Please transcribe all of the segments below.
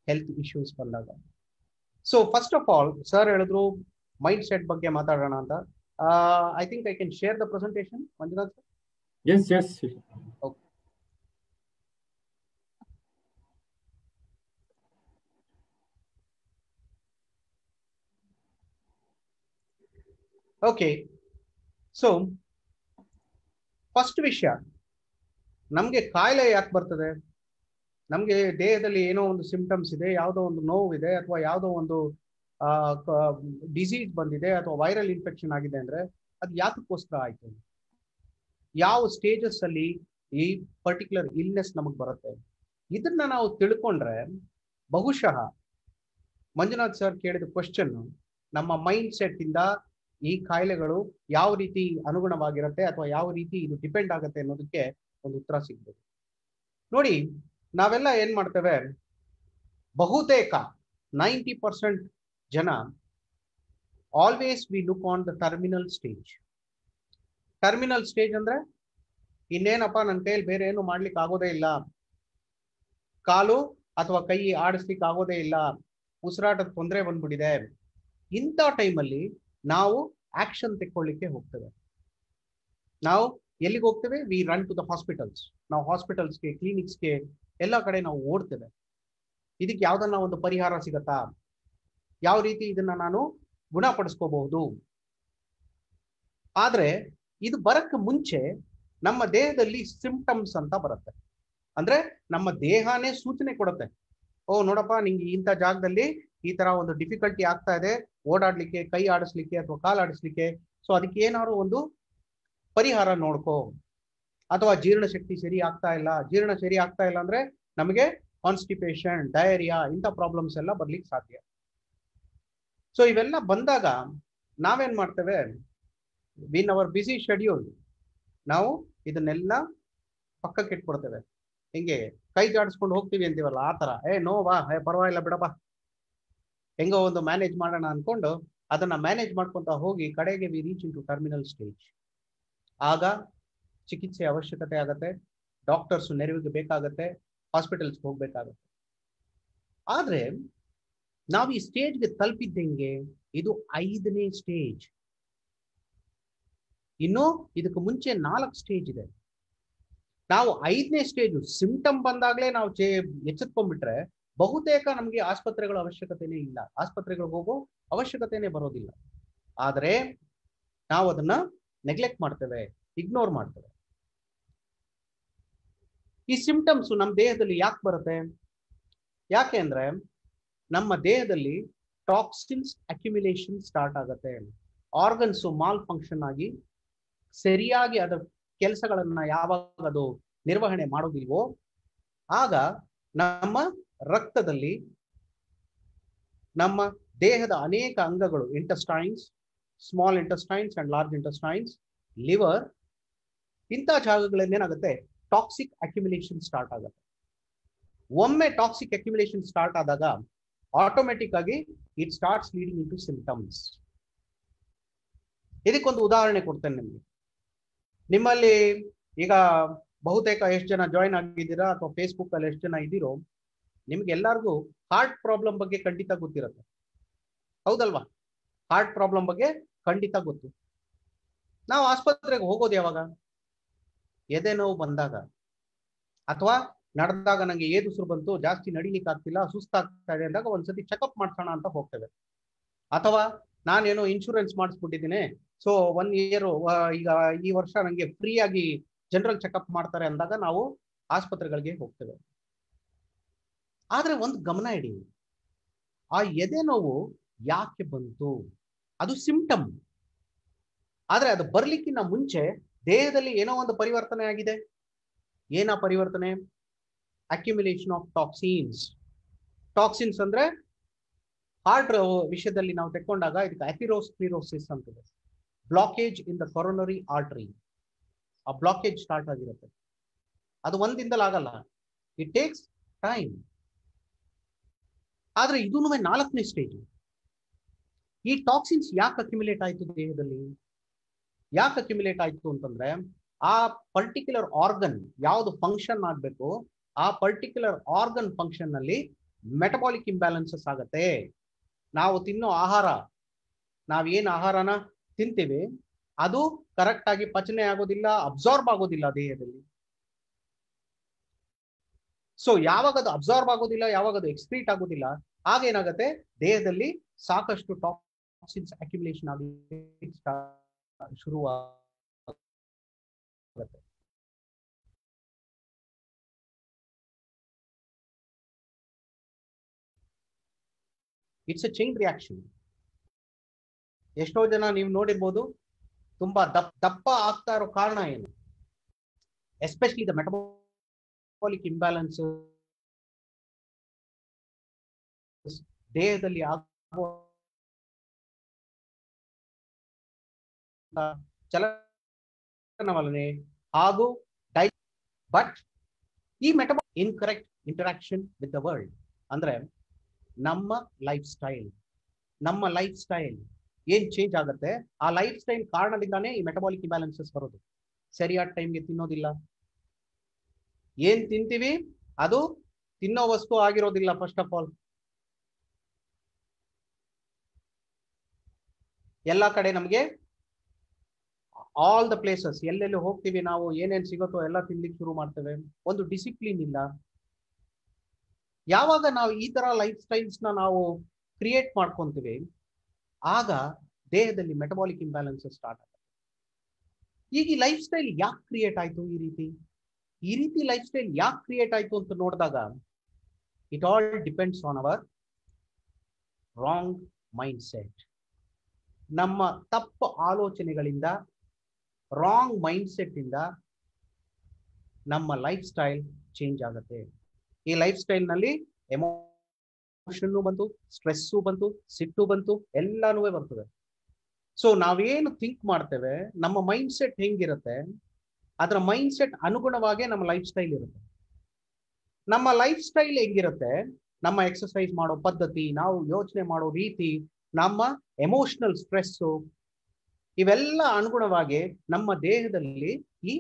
Health issues ಬಂದಾಗ so first of all sir ಹೇಳಿದ್ರು mindset ಬಗ್ಗೆ ಮಾತಾಡೋಣ ಅಂತ I think I can share the presentation Manjunath sir Yes, yes. Okay so first ವಿಷಯ ನಮಗೆ ಕಾಯಿಲೆ ಯಾಕೆ ಬರ್ತದೆ ನಮಗೆ ದೇಹದಲ್ಲಿ ಏನೋ ಒಂದು ಸಿಂಪ್ಟಮ್ಸ್ ಇದೆ ಯಾವುದೋ ಒಂದು ನೋವಿದೆ ಅಥವಾ ಯಾವುದೋ ಒಂದು ಡಿಸೀಸ್ ಬಂದಿದೆ ಅಥವಾ ವೈರಲ್ ಇನ್ಫೆಕ್ಷನ್ ಆಗಿದೆ ಅಂದ್ರೆ ಅದು ಯಾತಕ್ಕೋಸ್ಕರ ಆಯ್ತು ಯಾವ ಸ್ಟೇಜಸ್ ಅಲ್ಲಿ ಈ ಪರ್ಟಿಕ್ಯುಲರ್ ಇಲ್ನೆಸ್ ನಮಗೆ ಬರುತ್ತೆ ಇದನ್ನ ನಾವು ತಿಳ್ಕೊಂಡ್ರೆ ಬಹುಶಃ ಮಂಜುನಾಥ್ ಸರ್ ಕೇಳಿದ ಕ್ವಶನ್ ನಮ್ಮ ಮೈಂಡ್ ಸೆಟ್ ಇಂದ ಈ ಕಾಯಿಲೆಗಳು ಯಾವ ರೀತಿ ಅನುಗುಣವಾಗಿರುತ್ತೆ ಅಥವಾ ಯಾವ ರೀತಿ ಇದು ಡಿಪೆಂಡ್ ಆಗುತ್ತೆ ಅನ್ನೋದಕ್ಕೆ ಒಂದು ಉತ್ತರ ಸಿಗ್ಬೋದು ನೋಡಿ ನಾವೆಲ್ಲ ಏನ್ ಮಾಡ್ತೇವೆ ಬಹುತೇಕ ನೈಂಟಿ ಪರ್ಸೆಂಟ್ ಜನ always we look on the terminal stage terminal stage ಅಂದ್ರೆ ಇನ್ನೇನಪ್ಪ ನನ್ನ ಕೈಯಲ್ಲಿ ಬೇರೆ ಏನು ಮಾಡ್ಲಿಕ್ಕೆ ಆಗೋದೇ ಇಲ್ಲ ಕಾಲು ಅಥವಾ ಕೈ ಆಡಿಸ್ಲಿಕ್ಕೆ ಆಗೋದೇ ಇಲ್ಲ ಉಸಿರಾಟದ ತೊಂದರೆ ಬಂದ್ಬಿಟ್ಟಿದೆ ಇಂಥ ಟೈಮಲ್ಲಿ ನಾವು ಆಕ್ಷನ್ ತೆಕ್ಕೊಳ್ಳಿಕ್ಕೆ ಹೋಗ್ತೇವೆ ನಾವು ಎಲ್ಲಿಗೆ ಹೋಗ್ತೇವೆ we run to the hospitals ನಾವು ಹಾಸ್ಪಿಟಲ್ಸ್ಗೆ ಕ್ಲಿನಿಕ್ಸ್ಗೆ ಎಲ್ಲ ಕಡೆ ನಾವು ಓಡ್ತೇವೆ ಇದಕ್ಕೆ ಯಾವ್ದನ್ನ ಒಂದು ಪರಿಹಾರ ಸಿಗತ್ತಾ ಯಾವ ರೀತಿ ಇದನ್ನ ನಾನು ಗುಣಪಡಿಸ್ಕೋಬಹುದು ಆದ್ರೆ ಇದು ಬರಕ್ಕೆ ಮುಂಚೆ ನಮ್ಮ ದೇಹದಲ್ಲಿ ಸಿಂಪ್ಟಮ್ಸ್ ಅಂತ ಬರುತ್ತೆ ಅಂದ್ರೆ ನಮ್ಮ ದೇಹನೇ ಸೂಚನೆ ಕೊಡುತ್ತೆ ಓ ನೋಡಪ್ಪ ನಿಂಗೆ ಇಂಥ ಜಾಗದಲ್ಲಿ ಈ ತರ ಒಂದು ಡಿಫಿಕಲ್ಟಿ ಆಗ್ತಾ ಇದೆ ಓಡಾಡ್ಲಿಕ್ಕೆ ಕೈ ಆಡಿಸ್ಲಿಕ್ಕೆ ಅಥವಾ ಕಾಲು ಆಡಿಸ್ಲಿಕ್ಕೆ ಸೊ ಅದಕ್ಕೆ ಏನಾದ್ರು ಒಂದು ಪರಿಹಾರ ನೋಡ್ಕೋ ಅಥವಾ ಜೀರ್ಣಶಕ್ತಿ ಸರಿ ಆಗ್ತಾ ಇಲ್ಲ ಜೀರ್ಣ ಸರಿ ಆಗ್ತಾ ಇಲ್ಲ ಅಂದ್ರೆ ನಮಗೆ ಕಾನ್ಸ್ಟಿಪೇಷನ್ ಡಯರಿಯಾ ಇಂಥ ಪ್ರಾಬ್ಲಮ್ಸ್ ಎಲ್ಲ ಬರ್ಲಿಕ್ಕೆ ಸಾಧ್ಯ ಸೊ ಇವೆಲ್ಲ ಬಂದಾಗ ನಾವೇನ್ ಮಾಡ್ತೇವೆ ವಿನ್ ಅವರ್ ಬಿಸಿ ಶೆಡ್ಯೂಲ್ ನಾವು ಇದನ್ನೆಲ್ಲ ಪಕ್ಕಕ್ಕೆ ಇಟ್ಬಿಡ್ತೇವೆ ಹಿಂಗೆ ಕೈ ಜಾಡಿಸ್ಕೊಂಡು ಹೋಗ್ತೀವಿ ಅಂತೀವಲ್ಲ ಆ ತರ ಏ ನೋ ಬಾ ಏ ಪರವಾಗಿಲ್ಲ ಬಿಡಪ್ಪ ಹೆಂಗೋ ಒಂದು ಮ್ಯಾನೇಜ್ ಮಾಡೋಣ ಅನ್ಕೊಂಡು ಅದನ್ನ ಮ್ಯಾನೇಜ್ ಮಾಡ್ಕೊಂತ ಹೋಗಿ ಕಡೆಗೆ we reach into terminal stage ಆಗ ಚಿಕಿತ್ಸೆ ಅವಶ್ಯಕತೆ ಆಗತ್ತೆ ಡಾಕ್ಟರ್ಸ್ ನೆರವಿಗೆ ಬೇಕಾಗತ್ತೆ ಹಾಸ್ಪಿಟಲ್ಸ್ಗೆ ಹೋಗ್ಬೇಕಾಗತ್ತೆ ಆದ್ರೆ ನಾವು ಈ ಸ್ಟೇಜ್ಗೆ ತಲುಪಿದ್ದಂಗೆ ಇದು ಐದನೇ ಸ್ಟೇಜ್ ಇನ್ನು ಇದಕ್ಕೆ ಮುಂಚೆ ನಾಲ್ಕು ಸ್ಟೇಜ್ ಇದೆ ನಾವು ಐದನೇ ಸ್ಟೇಜ್ ಸಿಂಪ್ಟಮ್ ಬಂದಾಗಲೇ ನಾವು ಚೇ ಎಚ್ಚೆತ್ಕೊಂಡ್ಬಿಟ್ರೆ ಬಹುತೇಕ ನಮಗೆ ಆಸ್ಪತ್ರೆಗಳ ಅವಶ್ಯಕತೆನೇ ಇಲ್ಲ ಆಸ್ಪತ್ರೆಗಳಿಗೆ ಹೋಗೋ ಅವಶ್ಯಕತೆನೇ ಬರೋದಿಲ್ಲ ಆದರೆ ನಾವು ಅದನ್ನ ನೆಗ್ಲೆಕ್ಟ್ ಮಾಡ್ತೇವೆ ಇಗ್ನೋರ್ ಮಾಡ್ತೇವೆ ಈ ಸಿಂಪ್ಟಮ್ಸ್ ನಮ್ಮ ದೇಹದಲ್ಲಿ ಯಾಕೆ ಬರುತ್ತೆ ಯಾಕೆ ಅಂದ್ರೆ ನಮ್ಮ ದೇಹದಲ್ಲಿ ಟಾಕ್ಸಿನ್ಸ್ ಅಕ್ಯುಮಿಲೇಷನ್ ಸ್ಟಾರ್ಟ್ ಆಗುತ್ತೆ ಆರ್ಗನ್ಸ್ ಮಾಲ್ ಫಂಕ್ಷನ್ ಆಗಿ ಸರಿಯಾಗಿ ಅದರ ಕೆಲಸಗಳನ್ನ ಯಾವಾಗ ಅದು ನಿರ್ವಹಣೆ ಮಾಡೋದಿಲ್ವೋ ಆಗ ನಮ್ಮ ರಕ್ತದಲ್ಲಿ ನಮ್ಮ ದೇಹದ ಅನೇಕ ಅಂಗಗಳು intestines small intestines and large intestines liver ಇಂಥ ಜಾಗಗಳಲ್ಲಿ ಏನಾಗುತ್ತೆ ಟಾಕ್ಸಿಕ್ ಅಕ್ಯುಮಿಲೇಷನ್ ಸ್ಟಾರ್ಟ್ ಆಗುತ್ತೆ ಒಮ್ಮೆ ಟಾಕ್ಸಿಕ್ ಅಕ್ಯುಮಿಲೇಷನ್ ಸ್ಟಾರ್ಟ್ ಆದಾಗ ಆಟೋಮೆಟಿಕ್ ಆಗಿ it starts leading into symptoms ಇದಕ್ಕೊಂದು ಉದಾಹರಣೆ ಕೊಡ್ತೇನೆ ನಿಮಗೆ ನಿಮ್ಮಲ್ಲಿ ಈಗ ಬಹುತೇಕ ಎಷ್ಟು ಜನ ಜಾಯಿನ್ ಆಗಿದ್ದೀರಾ ಅಥವಾ ಫೇಸ್ಬುಕ್ ಅಲ್ಲಿ ಎಷ್ಟು ಜನ ಇದ್ದೀರೋ ನಿಮ್ಗೆ ಎಲ್ಲರಿಗೂ ಹಾರ್ಟ್ ಪ್ರಾಬ್ಲಮ್ ಬಗ್ಗೆ ಖಂಡಿತ ಗೊತ್ತಿರುತ್ತೆ ಹೌದಲ್ವಾ ಹಾರ್ಟ್ ಪ್ರಾಬ್ಲಮ್ ಬಗ್ಗೆ ಖಂಡಿತ ಗೊತ್ತು ನಾವು ಆಸ್ಪತ್ರೆಗೆ ಹೋಗೋದು ಯಾವಾಗ ಎದೆ ನೋವು ಬಂದಾಗ ಅಥವಾ ನಡೆದಾಗ ನಂಗೆ ಏದುಸಿರು ಬಂತು ಜಾಸ್ತಿ ನಡಿಲಿಕ್ಕೆ ಆಗ್ತಿಲ್ಲ ಸುಸ್ತಾಗ್ತಾ ಇದೆ ಅಂದಾಗ ಒಂದ್ಸತಿ ಚೆಕಪ್ ಮಾಡ್ಸೋಣ ಅಂತ ಹೋಗ್ತೇವೆ ಅಥವಾ ನಾನೇನೋ ಇನ್ಶೂರೆನ್ಸ್ ಮಾಡಿಸ್ಬಿಟ್ಟಿದ್ದೀನಿ ಸೊ ಒನ್ ಇಯರ್ ಈಗ ಈ ವರ್ಷ ನಂಗೆ ಫ್ರೀ ಆಗಿ ಜನರಲ್ ಚೆಕಪ್ ಮಾಡ್ತಾರೆ ಅಂದಾಗ ನಾವು ಆಸ್ಪತ್ರೆಗಳಿಗೆ ಹೋಗ್ತೇವೆ ಆದ್ರೆ ಒಂದು ಗಮನ ಇಡಿ ಆ ಎದೆ ನೋವು ಯಾಕೆ ಬಂತು ಅದು ಸಿಂಪ್ಟಮ್ ಆದ್ರೆ ಅದು ಬರ್ಲಿಕ್ಕಿಂತ ಮುಂಚೆ ದೇಹದಲ್ಲಿ ಏನೋ ಒಂದು ಪರಿವರ್ತನೆ ಆಗಿದೆ ಏನ ಪರಿವರ್ತನೆ ಅಕ್ಯುಮಿಲೇಷನ್ ಆಫ್ ಟಾಕ್ಸಿನ್ಸ್ ಟಾಕ್ಸಿನ್ಸ್ ಅಂದ್ರೆ ಹಾರ್ಟ್ ವಿಷಯದಲ್ಲಿ ನಾವು ತೆಕ್ಕೊಂಡಾಗ ಇದಕ್ಕೆ ಅಥಿರೋಸ್ಕ್ಲಿರೋಸಿಸ್ ಅಂತಿದೆ blockage in the coronary artery ಆ ಬ್ಲಾಕೇಜ್ ಸ್ಟಾರ್ಟ್ ಆಗಿರುತ್ತೆ ಅದು ಒಂದಿಂದಲೇ ಆಗಲ್ಲ ಇಟ್ ಟೇಕ್ಸ್ ಟೈಮ್ ಆದ್ರೆ ಇದೂ ನಾಲ್ಕನೇ ಸ್ಟೇಜ್ ಈ ಟಾಕ್ಸಿನ್ಸ್ ಯಾಕೆ ಅಕ್ಯುಮಿಲೇಟ್ ಆಯ್ತು ದೇಹದಲ್ಲಿ ಯಾಕೆ ಅಕ್ಯುಮಿಲೇಟ್ ಆಯ್ತು ಅಂತಂದ್ರೆ ಆ ಪರ್ಟಿಕ್ಯುಲರ್ ಆರ್ಗನ್ ಯಾವ್ದು ಫಂಕ್ಷನ್ ಆಗ್ಬೇಕು ಆ ಪರ್ಟಿಕ್ಯುಲರ್ ಆರ್ಗನ್ ಫಂಕ್ಷನ್ ನಲ್ಲಿ ಮೆಟಬಾಲಿಕ್ ಇಂಬ್ಯಾಲೆನ್ಸಸ್ ಆಗತ್ತೆ ನಾವು ತಿನ್ನೋ ಆಹಾರ ನಾವೇನು ಆಹಾರನ ತಿಂತೀವಿ ಅದು ಕರೆಕ್ಟ್ ಆಗಿ ಪಚನೆ ಆಗೋದಿಲ್ಲ ಅಬ್ಸಾರ್ಬ್ ಆಗೋದಿಲ್ಲ ದೇಹದಲ್ಲಿ ಸೊ ಯಾವಾಗ ಅದು ಅಬ್ಸಾರ್ಬ್ ಆಗೋದಿಲ್ಲ ಯಾವಾಗ ಅದು ಎಕ್ಸ್ಕ್ರೀಟ್ ಆಗೋದಿಲ್ಲ ಆಗ ಏನಾಗುತ್ತೆ ದೇಹದಲ್ಲಿ ಸಾಕಷ್ಟು ಟಾಕ್ಸಿನ್ಸ್ ಅಕ್ಯುಮುಲೇಷನ್ ಆಗಿ ಶುರು ಆಗುತ್ತೆ ಇಟ್ಸ್ ಎ ಚೈನ್ ರಿಯಾಕ್ಷನ್ ಎಷ್ಟೋ ಜನ ನೀವು ನೋಡಿರ್ಬೋದು ತುಂಬಾ ದಪ್ಪ ದಪ್ಪ ಆಗ್ತಾ ಇರೋ ಕಾರಣ ಏನು ಎಸ್ಪೆಷಲಿ ದ ಮೆಟಬಾಲಿಕ್ ಇಂಬ್ಯಾಲೆನ್ಸ್ ದೇಹದಲ್ಲಿ ಆಗುವ ಚಲನವಲನೆ ಹಾಗೂ ಡೈ ಬಟ್ ಈ ಮೆಟಬಾ incorrect interaction with the world ಅಂದ್ರೆ ನಮ್ಮ ಲೈಫ್ ಸ್ಟೈಲ್ ನಮ್ಮ ಲೈಫ್ ಸ್ಟೈಲ್ ಏನ್ ಚೇಂಜ್ ಆಗುತ್ತೆ ಆ ಲೈಫ್ ಸ್ಟೈಲ್ ಕಾರಣದಿಂದಾನೇ ಈ ಮೆಟಬಾಲಿಕ್ ಇಂಬ್ಯಾಲೆನ್ಸಸ್ ಬರೋದು ಸರಿಯಾದ ಟೈಮ್ಗೆ ತಿನ್ನೋದಿಲ್ಲ ಏನ್ ತಿಂತೀವಿ ಅದು ತಿನ್ನೋ ವಸ್ತು ಆಗಿರೋದಿಲ್ಲ ಫಸ್ಟ್ ಆಫ್ ಆಲ್ ಎಲ್ಲ ಕಡೆ ನಮಗೆ ಆಲ್ ದ ಪ್ಲೇಸಸ್ ಎಲ್ಲೆಲ್ಲಿ ಹೋಗ್ತೀವಿ ನಾವು ಏನೇನ್ ಸಿಗುತ್ತೋ ಎಲ್ಲ ತಿನ್ಲಿಕ್ಕೆ ಶುರು ಮಾಡ್ತೇವೆ ಒಂದು ಡಿಸಿಪ್ಲಿನ್ ಇಲ್ಲ ಯಾವಾಗ ನಾವು ಈ ತರ ಲೈಫ್ ಸ್ಟೈಲ್ಸ್ ನ ನಾವು ಕ್ರಿಯೇಟ್ ಮಾಡ್ಕೊಂತೀವಿ ಆಗ ದೇಹದಲ್ಲಿ ಮೆಟಬಾಲಿಕ್ ಇಂಬ್ಯಾಲೆನ್ಸಸ್ ಸ್ಟಾರ್ಟ್ ಆಗುತ್ತೆ ಈಗ ಈ ಲೈಫ್ ಸ್ಟೈಲ್ ಯಾಕೆ ಕ್ರಿಯೇಟ್ ಆಯ್ತು ಈ ರೀತಿ ಈ ರೀತಿ ಲೈಫ್ ಸ್ಟೈಲ್ ಯಾಕೆ ಕ್ರಿಯೇಟ್ ಆಯ್ತು ಅಂತ ನೋಡಿದಾಗ it all depends on our wrong mindset ನಮ್ಮ ತಪ್ಪು ಆಲೋಚನೆಗಳಿಂದ ರಾಂಗ್ ಮೈಂಡ್ ಸೆಟ್ ಇಂದ ನಮ್ಮ ಲೈಫ್ ಸ್ಟೈಲ್ ಚೇಂಜ್ ಆಗುತ್ತೆ ಈ ಲೈಫ್ ಸ್ಟೈಲ್ ನಲ್ಲಿ ಎಮೋಷನ್ ಬಂತು ಸ್ಟ್ರೆಸ್ಸು ಬಂತು ಸಿಟ್ಟು ಬಂತು ಎಲ್ಲಾನು ಬರ್ತದೆ ಸೊ ನಾವೇನು ಥಿಂಕ್ ಮಾಡ್ತೇವೆ ನಮ್ಮ ಮೈಂಡ್ ಸೆಟ್ ಹೆಂಗಿರುತ್ತೆ ಅದರ ಮೈಂಡ್ ಸೆಟ್ ಅನುಗುಣವಾಗೇ ನಮ್ಮ ಲೈಫ್ ಸ್ಟೈಲ್ ಇರುತ್ತೆ ನಮ್ಮ ಲೈಫ್ ಸ್ಟೈಲ್ ಹೆಂಗಿರುತ್ತೆ ನಮ್ಮ ಎಕ್ಸಸೈಸ್ ಮಾಡೋ ಪದ್ಧತಿ ನಾವು ಯೋಚನೆ ಮಾಡೋ ರೀತಿ ನಮ್ಮ ಎಮೋಷನಲ್ ಸ್ಟ್ರೆಸ್ಸು ಇವೆಲ್ಲ ಅನುಗುಣವಾಗಿ ನಮ್ಮ ದೇಹದಲ್ಲಿ ಈ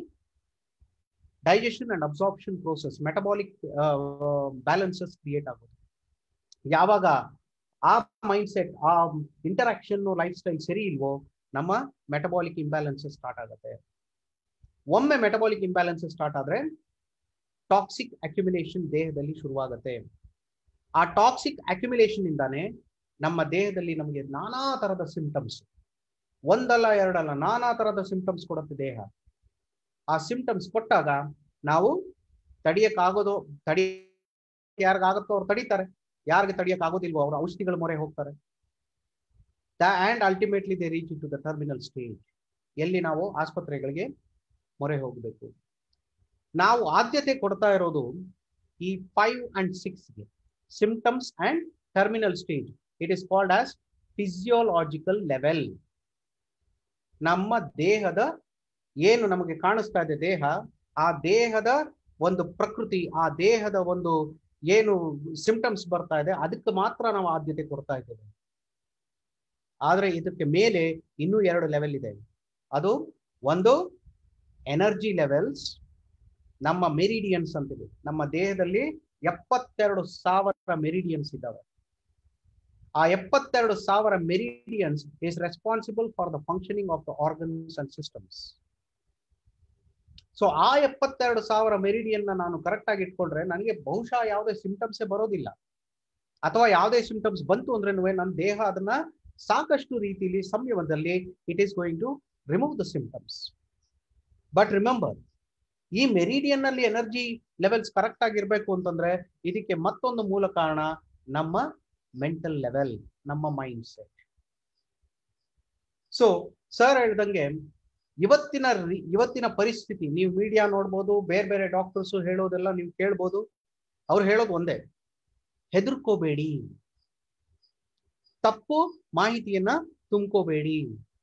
digestion and absorption process metabolic balances create ಆಗೋದು ಯಾವಾಗ ಆ ಮೈಂಡ್ ಸೆಟ್ ಆ ಇಂಟರಾಕ್ಷನ್ ಲೈಫ್ ಸ್ಟೈಲ್ ಸರಿ ಇಲ್ವೋ ನಮ್ಮ ಮೆಟಬಾಲಿಕ್ ಇಂಬ್ಯಾಲೆನ್ಸಸ್ ಸ್ಟಾರ್ಟ್ ಆಗುತ್ತೆ ಒಮ್ಮೆ ಮೆಟಬಾಲಿಕ್ ಇಂಬ್ಯಾಲೆನ್ಸಸ್ ಸ್ಟಾರ್ಟ್ ಆದ್ರೆ ಟಾಕ್ಸಿಕ್ ಅಕ್ಯುಮಿಲೇಷನ್ ದೇಹದಲ್ಲಿ ಶುರುವಾಗುತ್ತೆ ಆ ಟಾಕ್ಸಿಕ್ ಅಕ್ಯುಮಿಲೇಷನ್ ಇಂದಾನೆ ನಮ್ಮ ದೇಹದಲ್ಲಿ ನಮಗೆ ನಾನಾ ತರದ ಸಿಂಪ್ಟಮ್ಸ್ ಒಂದಲ್ಲ ಎರಡಲ್ಲ ನಾನಾ ತರದ ಸಿಂಪ್ಟಮ್ಸ್ ಕೊಡುತ್ತೆ ದೇಹ ಆ ಸಿಂಪ್ಟಮ್ಸ್ ಕೊಟ್ಟಾಗ ನಾವು ತಡಿಯಕ್ಕಾಗೋದು ತಡಿ ಯಾರಿಗಾಗುತ್ತೋ ಅವ್ರು ತಡೀತಾರೆ ಯಾರಿಗೆ ತಡಿಯಕ್ ಆಗೋದಿಲ್ವೋ ಅವರು ಔಷಧಿಗಳ ಮೊರೆ ಹೋಗ್ತಾರೆ and ultimately they reach to the terminal stage ಎಲ್ಲಿ ನಾವು ಆಸ್ಪತ್ರೆಗಳಿಗೆ ಮೊರೆ ಹೋಗಬೇಕು ನಾವು ಆದ್ಯತೆ ಕೊಡ್ತಾ ಇರೋದು ಈ ಫೈವ್ ಅಂಡ್ ಸಿಕ್ಸ್ಗೆ symptoms and terminal stage it is called as physiological level ನಮ್ಮ ದೇಹದ ಏನು ನಮಗೆ ಕಾಣಿಸ್ತಾ ಇದೆ ದೇಹ ಆ ದೇಹದ ಒಂದು ಪ್ರಕೃತಿ ಆ ದೇಹದ ಒಂದು ಏನು ಸಿಂಪ್ಟಮ್ಸ್ ಬರ್ತಾ ಇದೆ ಅದಕ್ಕೆ ಮಾತ್ರ ನಾವು ಆದ್ಯತೆ ಕೊಡ್ತಾ ಇದ್ದೇವೆ ಆದ್ರೆ ಇದಕ್ಕೆ ಮೇಲೆ ಇನ್ನೂ ಎರಡು ಲೆವೆಲ್ ಇದೆ ಅದು ಒಂದು ಎನರ್ಜಿ ಲೆವೆಲ್ಸ್ ನಮ್ಮ ಮೆರಿಡಿಯನ್ಸ್ ಅಂತೀವಿ ನಮ್ಮ ದೇಹದಲ್ಲಿ ಎಪ್ಪತ್ತೆರಡು ಸಾವಿರ ಮೆರಿಡಿಯನ್ಸ್ ಇದ್ದಾವೆ ಆ ಎಪ್ಪತ್ತೆರಡು ಸಾವಿರ meridians is responsible for the functioning of the organs and systems so ಆ ಎಪ್ಪತ್ತೆರಡು ಸಾವಿರ ಮೆರಿಡಿಯನ್ ನಾನು ಕರೆಕ್ಟ್ ಆಗಿ ಇಟ್ಕೊಂಡ್ರೆ ನನಗೆ ಬಹುಶಃ ಯಾವುದೇ ಸಿಂಪ್ಟಮ್ಸೇ ಬರೋದಿಲ್ಲ ಅಥವಾ ಯಾವುದೇ ಸಿಂಪ್ಟಮ್ಸ್ ಬಂತು ಅಂದ್ರೆ ನನ್ನ ದೇಹ ಅದನ್ನ ಸಾಕಷ್ಟು ರೀತಿಯಲ್ಲಿ ಸಂಯಮದಲ್ಲಿ it is going to remove the symptoms but remember ಈ ಮೆರಿಡಿಯನ್ ನಲ್ಲಿ ಎನರ್ಜಿ ಲೆವೆಲ್ಸ್ ಕರೆಕ್ಟ್ ಆಗಿರ್ಬೇಕು ಅಂತಂದ್ರೆ ಇದಕ್ಕೆ ಮತ್ತೊಂದು ಮೂಲ ಕಾರಣ ನಮ್ಮ ಮೆಂಟಲ್ ಲೆವೆಲ್ ನಮ್ಮ ಮೈಂಡ್ ಸೆಟ್ ಸೊ ಸರ್ ಹೇಳ್ದಂಗೆ ಇವತ್ತಿನ ಇವತ್ತಿನ ಪರಿಸ್ಥಿತಿ ನೀವು ಮೀಡಿಯಾ ನೋಡ್ಬೋದು ಬೇರೆ ಬೇರೆ ಡಾಕ್ಟರ್ಸ್ ಹೇಳೋದೆಲ್ಲ ನೀವು ಕೇಳ್ಬೋದು ಅವ್ರು ಹೇಳೋದು ಒಂದೇ ಹೆದರ್ಕೋಬೇಡಿ ತಪ್ಪು ಮಾಹಿತಿಯನ್ನ ತುಂಬ್ಕೋಬೇಡಿ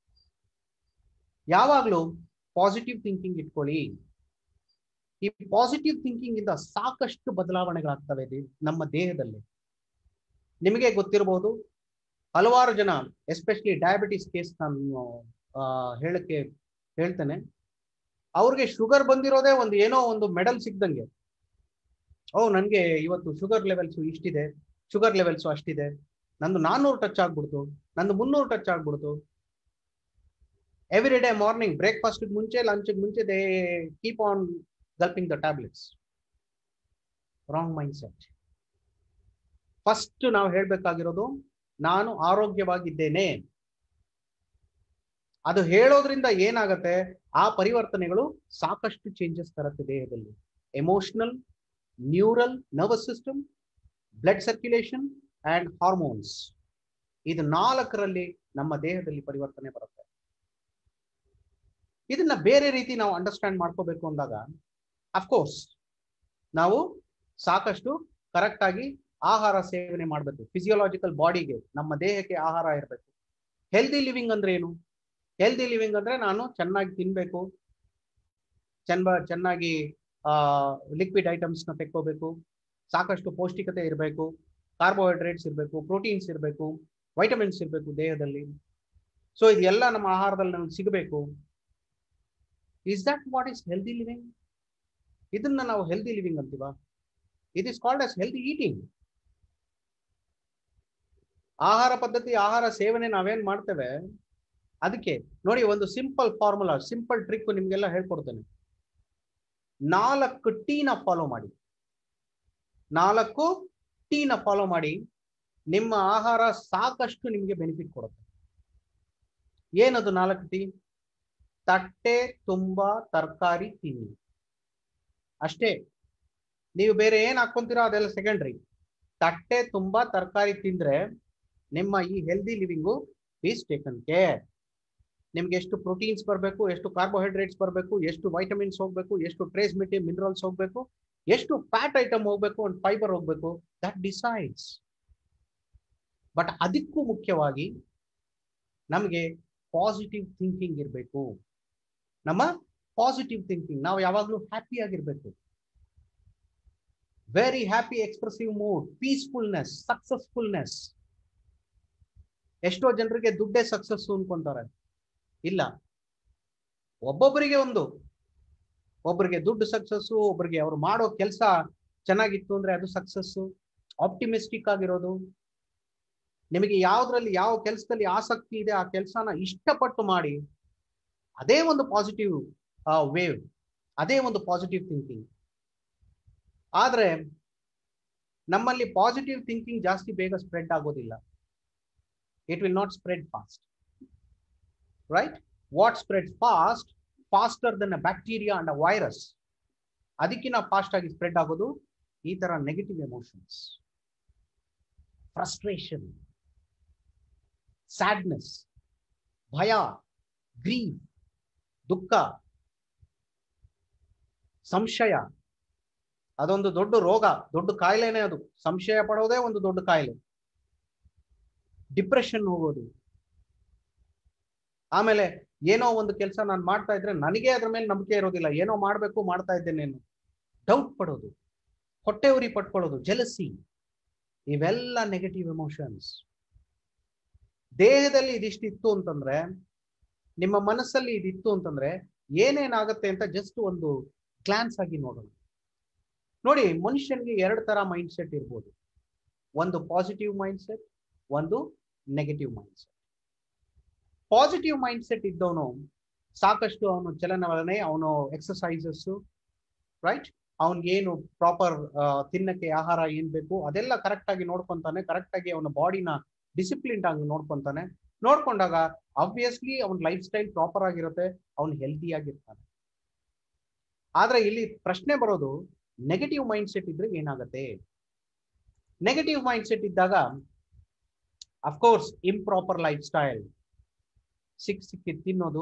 ಯಾವಾಗ್ಲೂ ಪಾಸಿಟಿವ್ ಥಿಂಕಿಂಗ್ ಇಟ್ಕೊಳ್ಳಿ ಈ ಪಾಸಿಟಿವ್ ಥಿಂಕಿಂಗ್ ಇಂದ ಸಾಕಷ್ಟು ಬದಲಾವಣೆಗಳಾಗ್ತವೆ ನಮ್ಮ ದೇಹದಲ್ಲಿ ನಿಮಗೆ ಗೊತ್ತಿರಬಹುದು ಹಲವಾರು ಜನ ಎಸ್ಪೆಷಲಿ ಡಯಾಬಿಟಿಸ್ ಕೇಸ್ ನಾನು ಹೇಳಕ್ಕೆ ಹೇಳ್ತೇನೆ ಅವ್ರಿಗೆ ಶುಗರ್ ಬಂದಿರೋದೇ ಒಂದು ಏನೋ ಒಂದು ಮೆಡಲ್ ಸಿಕ್ದಂಗೆ ಓ ನನಗೆ ಇವತ್ತು ಶುಗರ್ ಲೆವೆಲ್ಸು ಇಷ್ಟಿದೆ ಶುಗರ್ ಲೆವೆಲ್ಸು ಅಷ್ಟಿದೆ ನಂದು ನಾನ್ನೂರು ಟಚ್ ಆಗ್ಬಿಡ್ತು ನಂದು ಮುನ್ನೂರು ಟಚ್ ಆಗ್ಬಿಡ್ತು ಎವ್ರಿ ಡೇ ಮಾರ್ನಿಂಗ್ ಬ್ರೇಕ್ಫಾಸ್ಟ್ ಮುಂಚೆ ಲಂಚ್ ಮುಂಚೆ they keep on gulping the tablets wrong mindset first ನಾವು ಹೇಳ್ಬೇಕಾಗಿರೋದು ನಾನು ಆರೋಗ್ಯವಾಗಿದ್ದೇನೆ ಅದು ಹೇಳೋದ್ರಿಂದ ಏನಾಗತ್ತೆ ಆ ಪರಿವರ್ತನೆಗಳು ಸಾಕಷ್ಟು ಚೇಂಜಸ್ ತರುತ್ತೆ ದೇಹದಲ್ಲಿ emotional neural nervous system blood circulation and hormones ಇದು ನಾಲ್ಕರಲ್ಲಿ ನಮ್ಮ ದೇಹದಲ್ಲಿ ಪರಿವರ್ತನೆ ಬರುತ್ತೆ ಇದನ್ನ ಬೇರೆ ರೀತಿ ನಾವು ಅಂಡರ್ಸ್ಟ್ಯಾಂಡ್ ಮಾಡ್ಕೋಬೇಕು ಅಂದಾಗ ಅಫ್ಕೋರ್ಸ್ ನಾವು ಸಾಕಷ್ಟು ಕರೆಕ್ಟ್ ಆಗಿ ಆಹಾರ ಸೇವನೆ ಮಾಡಬೇಕು ಫಿಸಿಯೋಲಾಜಿಕಲ್ ಬಾಡಿಗೆ ನಮ್ಮ ದೇಹಕ್ಕೆ ಆಹಾರ ಇರಬೇಕು ಹೆಲ್ದಿ ಲಿವಿಂಗ್ ಅಂದ್ರೆ ಏನು ಹೆಲ್ದಿ ಲಿವಿಂಗ್ ಅಂದ್ರೆ ನಾನು ಚೆನ್ನಾಗಿ ತಿನ್ಬೇಕು ಚೆನ್ನ ಚೆನ್ನಾಗಿ ಲಿಕ್ವಿಡ್ ಐಟಮ್ಸ್ನ ತೆಕ್ಕೋಬೇಕು ಸಾಕಷ್ಟು ಪೌಷ್ಟಿಕತೆ ಇರಬೇಕು ಕಾರ್ಬೋಹೈಡ್ರೇಟ್ಸ್ ಇರಬೇಕು ಪ್ರೋಟೀನ್ಸ್ ಇರಬೇಕು ವೈಟಮಿನ್ಸ್ ಇರಬೇಕು ದೇಹದಲ್ಲಿ ಸೊ ಇದೆಲ್ಲ ನಮ್ಮ ಆಹಾರದಲ್ಲಿ ನಮಗೆ ಸಿಗಬೇಕು is that what is healthy living ಇದನ್ನ ನಾವು ಹೆಲ್ದಿ ಲಿವಿಂಗ್ ಅಂತೀವ it is called as healthy eating ಆಹಾರ ಪದ್ಧತಿ ಆಹಾರ ಸೇವನೆ ನಾವೇನ್ ಮಾಡ್ತೇವೆ ಅದಕ್ಕೆ ನೋಡಿ ಒಂದು ಸಿಂಪಲ್ ಫಾರ್ಮುಲಾ ಸಿಂಪಲ್ ಟ್ರಿಕ್ ನಿಮ್ಗೆಲ್ಲ ಹೇಳ್ಕೊಡ್ತೇನೆ ನಾಲ್ಕು ಟೀನ ಫಾಲೋ ಮಾಡಿ ನಾಲ್ಕು ಟೀನ ಫಾಲೋ ಮಾಡಿ ನಿಮ್ಮ ಆಹಾರ ಸಾಕಷ್ಟು ನಿಮಗೆ ಬೆನಿಫಿಟ್ ಕೊಡುತ್ತೆ ಏನದು ನಾಲ್ಕು ಟೀ ತಟ್ಟೆ ತುಂಬಾ ತರಕಾರಿ ತಿನ್ನಿ ಅಷ್ಟೇ ನೀವು ಬೇರೆ ಏನ್ ಹಾಕೊಂತೀರೋ ಅದೆಲ್ಲ ಸೆಕೆಂಡ್ರಿ ತಟ್ಟೆ ತುಂಬಾ ತರಕಾರಿ ತಿಂದ್ರೆ ನಿಮ್ಮ ಈ healthy living is taken care ನಿಮ್ಗೆ ಎಷ್ಟು ಪ್ರೋಟೀನ್ಸ್ ಬರಬೇಕು ಎಷ್ಟು ಕಾರ್ಬೋಹೈಡ್ರೇಟ್ಸ್ ಬರಬೇಕು ಎಷ್ಟು ವೈಟಮಿನ್ಸ್ ಹೋಗ್ಬೇಕು ಎಷ್ಟು ಟ್ರೇಸ್ ಮಿಟಿ ಮಿನರಲ್ಸ್ ಹೋಗ್ಬೇಕು ಎಷ್ಟು ಫ್ಯಾಟ್ ಐಟಮ್ ಹೋಗ್ಬೇಕು ಅಂಡ್ ಫೈಬರ್ ಹೋಗ್ಬೇಕು ದಟ್ ಡಿಸೈಡ್ಸ್ ಬಟ್ ಅದಕ್ಕೂ ಮುಖ್ಯವಾಗಿ ನಮಗೆ ಪಾಸಿಟಿವ್ ಥಿಂಕಿಂಗ್ ಇರಬೇಕು ನಮ್ಮ ಪಾಸಿಟಿವ್ ಥಿಂಕಿಂಗ್ ನಾವು ಯಾವಾಗಲೂ ಹ್ಯಾಪಿ ಆಗಿರ್ಬೇಕು very happy expressive mood peacefulness successfulness ಎಷ್ಟೋ ಜನರಿಗೆ ದುಡ್ಡೇ ಸಕ್ಸಸ್ ಅನ್ಕೊಂತಾರೆ ಇಲ್ಲ ಒಬ್ಬೊಬ್ಬರಿಗೆ ಒಂದು ಒಬ್ಬರಿಗೆ ದುಡ್ಡು ಸಕ್ಸಸ್ಸು ಒಬ್ಬರಿಗೆ ಅವ್ರು ಮಾಡೋ ಕೆಲಸ ಚೆನ್ನಾಗಿತ್ತು ಅಂದ್ರೆ ಅದು ಸಕ್ಸಸ್ಸು ಆಪ್ಟಿಮಿಸ್ಟಿಕ್ ಆಗಿರೋದು ನಿಮಗೆ ಯಾವ್ದ್ರಲ್ಲಿ ಯಾವ ಕೆಲಸದಲ್ಲಿ ಆಸಕ್ತಿ ಇದೆ ಆ ಕೆಲಸನ ಇಷ್ಟಪಟ್ಟು ಮಾಡಿ ಅದೇ ಒಂದು ಪಾಸಿಟಿವ್ ವೇವ್ ಅದೇ ಒಂದು ಪಾಸಿಟಿವ್ ಥಿಂಕಿಂಗ್ ಆದ್ರೆ ನಮ್ಮಲ್ಲಿ ಪಾಸಿಟಿವ್ ಥಿಂಕಿಂಗ್ ಜಾಸ್ತಿ ಬೇಗ ಸ್ಪ್ರೆಡ್ ಆಗೋದಿಲ್ಲ it will not spread fast right what spread fast faster than a bacteria and a virus ಅದಕ್ಕಿಂತ ಫಾಸ್ಟ್ ಆಗಿ ಸ್ಪ್ರೆಡ್ ಆಗೋದು ಈ ತರ ನೆಗೆಟಿವ್ ಎಮೋಷನ್ಸ್ ಫ್ರಸ್ಟ್ರೇಷನ್ ಸ್ಯಾಡ್ನೆಸ್ ಭಯ ಗ್ರೀವ್ ದುಃಖ ಸಂಶಯ ಅದೊಂದು ದೊಡ್ಡ ರೋಗ ದೊಡ್ಡ ಕಾಯಿಲೆನೇ ಅದು ಸಂಶಯ ಪಡೋದೇ ಒಂದು ದೊಡ್ಡ ಕಾಯಿಲೆ ಡಿಪ್ರೆಷನ್ ಹೋಗೋದು ಆಮೇಲೆ ಏನೋ ಒಂದು ಕೆಲಸ ನಾನು ಮಾಡ್ತಾ ಇದ್ರೆ ನನಗೆ ಅದ್ರ ಮೇಲೆ ನಂಬಿಕೆ ಇರೋದಿಲ್ಲ ಏನೋ ಮಾಡ್ಬೇಕು ಮಾಡ್ತಾ ಇದ್ದೇನೇನು ಡೌಟ್ ಪಡೋದು ಹೊಟ್ಟೆ ಉರಿ ಪಟ್ಕೊಳ್ಳೋದು ಜಲಸಿ ಇವೆಲ್ಲ ನೆಗೆಟಿವ್ ಎಮೋಷನ್ಸ್ ದೇಹದಲ್ಲಿ ಇದಿಷ್ಟಿತ್ತು ಅಂತಂದ್ರೆ ನಿಮ್ಮ ಮನಸ್ಸಲ್ಲಿ ಇದಿತ್ತು ಅಂತಂದ್ರೆ ಏನೇನಾಗತ್ತೆ ಅಂತ ಜಸ್ಟ್ ಒಂದು ಗ್ಲಾನ್ಸ್ ಆಗಿ ನೋಡೋಣ ನೋಡಿ ಮನುಷ್ಯನಿಗೆ ಎರಡು ತರ ಮೈಂಡ್ ಸೆಟ್ ಇರ್ಬೋದು ಒಂದು ಪಾಸಿಟಿವ್ ಮೈಂಡ್ ಸೆಟ್ ಒಂದು negative mindset positive mindset ಇದ್ದವನು ಸಾಕಷ್ಟು ಅವನು ಚಲನವಲನೆ ಅವನು ಎಕ್ಸಸೈಸಸ್ ರೈಟ್ ಅವನಿಗೇನು ಪ್ರಾಪರ್ ತಿನ್ನಕ್ಕೆ ಆಹಾರ ಏನ್ ಬೇಕು ಅದೆಲ್ಲ ಕರೆಕ್ಟ್ ಆಗಿ ನೋಡ್ಕೊಂತಾನೆ ಕರೆಕ್ಟ್ ಆಗಿ ಅವನ ಬಾಡಿನ ಡಿಸಿಪ್ಲಿನ್ ಆಗಿ ನೋಡ್ಕೊಂತಾನೆ ನೋಡ್ಕೊಂಡಾಗ ಆಬ್ವಿಯಸ್ಲಿ ಅವನ ಲೈಫ್ ಸ್ಟೈಲ್ ಪ್ರಾಪರ್ ಆಗಿರುತ್ತೆ ಅವನು ಹೆಲ್ದಿ ಆಗಿರ್ತಾನೆ ಆದ್ರೆ ಇಲ್ಲಿ ಪ್ರಶ್ನೆ ಬರೋದು ನೆಗೆಟಿವ್ ಮೈಂಡ್ ಸೆಟ್ ಇದ್ರೆ ಏನಾಗತ್ತೆ ನೆಗೆಟಿವ್ ಮೈಂಡ್ ಸೆಟ್ ಇದ್ದಾಗ ಅಫ್ಕೋರ್ಸ್ ಇಂಪ್ರಾಪರ್ ಲೈಫ್ ಸ್ಟೈಲ್ ಸಿಕ್ ಸಿಕ್ಕಿ ತಿನ್ನೋದು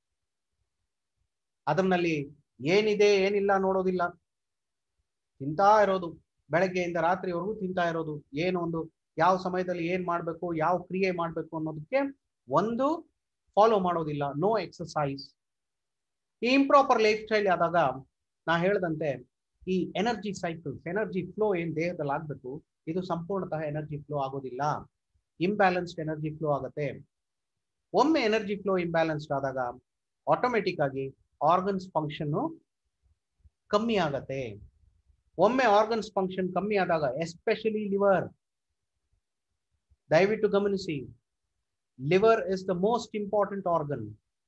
ಅದರಲ್ಲಿ ಏನಿದೆ ಏನಿಲ್ಲ ನೋಡೋದಿಲ್ಲ ತಿಂತಾ ಇರೋದು ಬೆಳಗ್ಗೆಯಿಂದ ರಾತ್ರಿವರೆಗೂ ತಿಂತಾ ಇರೋದು ಏನು ಒಂದು ಯಾವ ಸಮಯದಲ್ಲಿ ಏನ್ ಮಾಡ್ಬೇಕು ಯಾವ ಕ್ರಿಯೆ ಮಾಡ್ಬೇಕು ಅನ್ನೋದಕ್ಕೆ ಒಂದು ಫಾಲೋ ಮಾಡೋದಿಲ್ಲ ನೋ ಎಕ್ಸಸೈಸ್ ಈ ಇಂಪ್ರಾಪರ್ ಲೈಫ್ ಸ್ಟೈಲ್ ಆದಾಗ ನಾ ಹೇಳ್ದಂತೆ ಈ ಎನರ್ಜಿ ಸೈಕಲ್ಸ್ ಎನರ್ಜಿ ಫ್ಲೋ ಏನ್ ದೇಹದಲ್ಲಿ ಆಗ್ಬೇಕು ಇದು ಸಂಪೂರ್ಣತಃ ಎನರ್ಜಿ ಫ್ಲೋ ಆಗೋದಿಲ್ಲ ಇಂಬ್ಯಾಲೆನ್ಸ್ಡ್ ಎನರ್ಜಿ ಫ್ಲೋ ಆಗುತ್ತೆ ಒಮ್ಮೆ ಎನರ್ಜಿ ಫ್ಲೋ ಇಂಬ್ಯಾಲೆನ್ಸ್ಡ್ ಆದಾಗ ಆಟೋಮೆಟಿಕ್ ಆಗಿ ಆರ್ಗನ್ಸ್ ಫಂಕ್ಷನ್ ಕಮ್ಮಿ ಆಗತ್ತೆ ಒಮ್ಮೆ ಆರ್ಗನ್ಸ್ ಫಂಕ್ಷನ್ ಕಮ್ಮಿ ಆದಾಗ ಎಸ್ಪೆಷಲಿ ಲಿವರ್ ದಯವಿಟ್ಟು ಗಮನಿಸಿ liver is the most important organ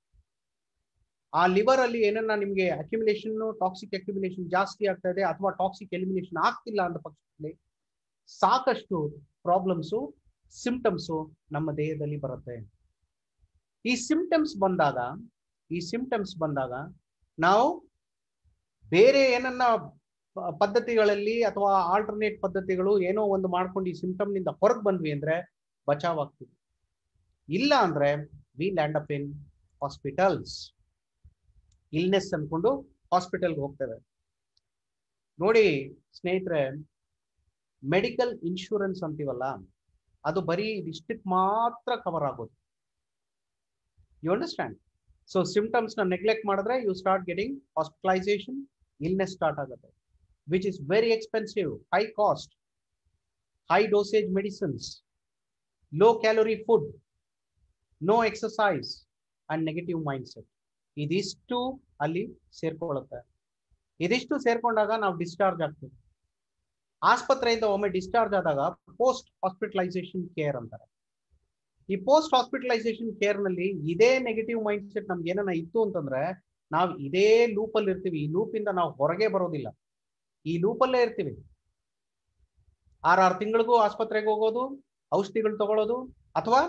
ಆ ಲಿವರ್ ಅಲ್ಲಿ ಏನನ್ನ ನಿಮಗೆ ಅಕ್ಯುಮಿಲೇಷನ್ ಟಾಕ್ಸಿಕ್ ಅಕ್ಯುಮಿಲೇಷನ್ ಜಾಸ್ತಿ ಆಗ್ತಾ ಇದೆ ಅಥವಾ ಟಾಕ್ಸಿಕ್ ಎಲಿಮಿನೇಷನ್ ಆಗ್ತಿಲ್ಲ ಅಂತ ಪಕ್ಷದಲ್ಲಿ ಸಾಕಷ್ಟು ಪ್ರಾಬ್ಲಮ್ಸು ಸಿಂಪ್ಟಮ್ಸು ನಮ್ಮ ದೇಹದಲ್ಲಿ ಬರುತ್ತೆ ಈ ಸಿಂಪ್ಟಮ್ಸ್ ಬಂದಾಗ ಈ ಸಿಂಪ್ಟಮ್ಸ್ ಬಂದಾಗ ನಾವು ಬೇರೆ ಏನನ್ನ ಪ- ಪದ್ಧತಿಗಳಲ್ಲಿ ಅಥವಾ ಆಲ್ಟರ್ನೇಟ್ ಪದ್ಧತಿಗಳು ಏನೋ ಒಂದು ಮಾಡ್ಕೊಂಡು ಈ ಸಿಂಪ್ಟಮ್ ನಿಂದ ಹೊರಗೆ ಬಂದ್ವಿ ಅಂದ್ರೆ ಬಚಾವ್ ಆಗ್ತೀವಿ ಇಲ್ಲ ಅಂದ್ರೆ we land up in hospitals illness ಅನ್ಕೊಂಡು ಹಾಸ್ಪಿಟಲ್ಗೆ ಹೋಗ್ತೇವೆ ನೋಡಿ ಸ್ನೇಹಿತರೆ ಮೆಡಿಕಲ್ ಇನ್ಶೂರೆನ್ಸ್ ಅಂತೀವಲ್ಲ ಅದು ಬರೀ ಇದಿಷ್ಟಕ್ಕೆ ಮಾತ್ರ ಕವರ್ ಆಗೋದು ಯು ಅಂಡರ್ಸ್ಟ್ಯಾಂಡ್ ಸೊ ಸಿಂಪ್ಟಮ್ಸ್ ನ ನೆಗ್ಲೆಕ್ಟ್ ಮಾಡಿದ್ರೆ you start getting hospitalisation illness start ಆಗುತ್ತೆ which is very expensive high cost high dosage medicines low calorie food no exercise and negative mindset ಇದಿಷ್ಟು ಅಲ್ಲಿ ಸೇರ್ಕೊಳ್ಳುತ್ತೆ ಇದಿಷ್ಟು ಸೇರ್ಕೊಂಡಾಗ ನಾವು ಡಿಸ್ಚಾರ್ಜ್ ಆಗ್ತೀವಿ ಆಸ್ಪತ್ರೆಯಿಂದ ಒಮ್ಮೆ ಡಿಸ್ಚಾರ್ಜ್ ಆದಾಗ ಪೋಸ್ಟ್ ಹಾಸ್ಪಿಟಲೈಸೇಷನ್ ಕೇರ್ ಅಂತಾರೆ ಈ ಪೋಸ್ಟ್ ಹಾಸ್ಪಿಟಲೈಸೇಷನ್ ಕೇರ್ ನಲ್ಲಿ ಇದೇ ನೆಗೆಟಿವ್ ಮೈಂಡ್ ಸೆಟ್ ನಮ್ಗೆ ಏನನ್ನ ಇತ್ತು ಅಂತಂದ್ರೆ ನಾವು ಇದೇ ಲೂಪ್ ಅಲ್ಲಿ ಇರ್ತೀವಿ ಈ ಲೂಪ್ ಇಂದ ನಾವು ಹೊರಗೆ ಬರೋದಿಲ್ಲ ಈ ಲೂಪ್ ಅಲ್ಲೇ ಇರ್ತೀವಿ ಆರಾರು ತಿಂಗಳಿಗೂ ಆಸ್ಪತ್ರೆಗೆ ಹೋಗೋದು ಔಷಧಿಗಳು ತಗೊಳ್ಳೋದು ಅಥವಾ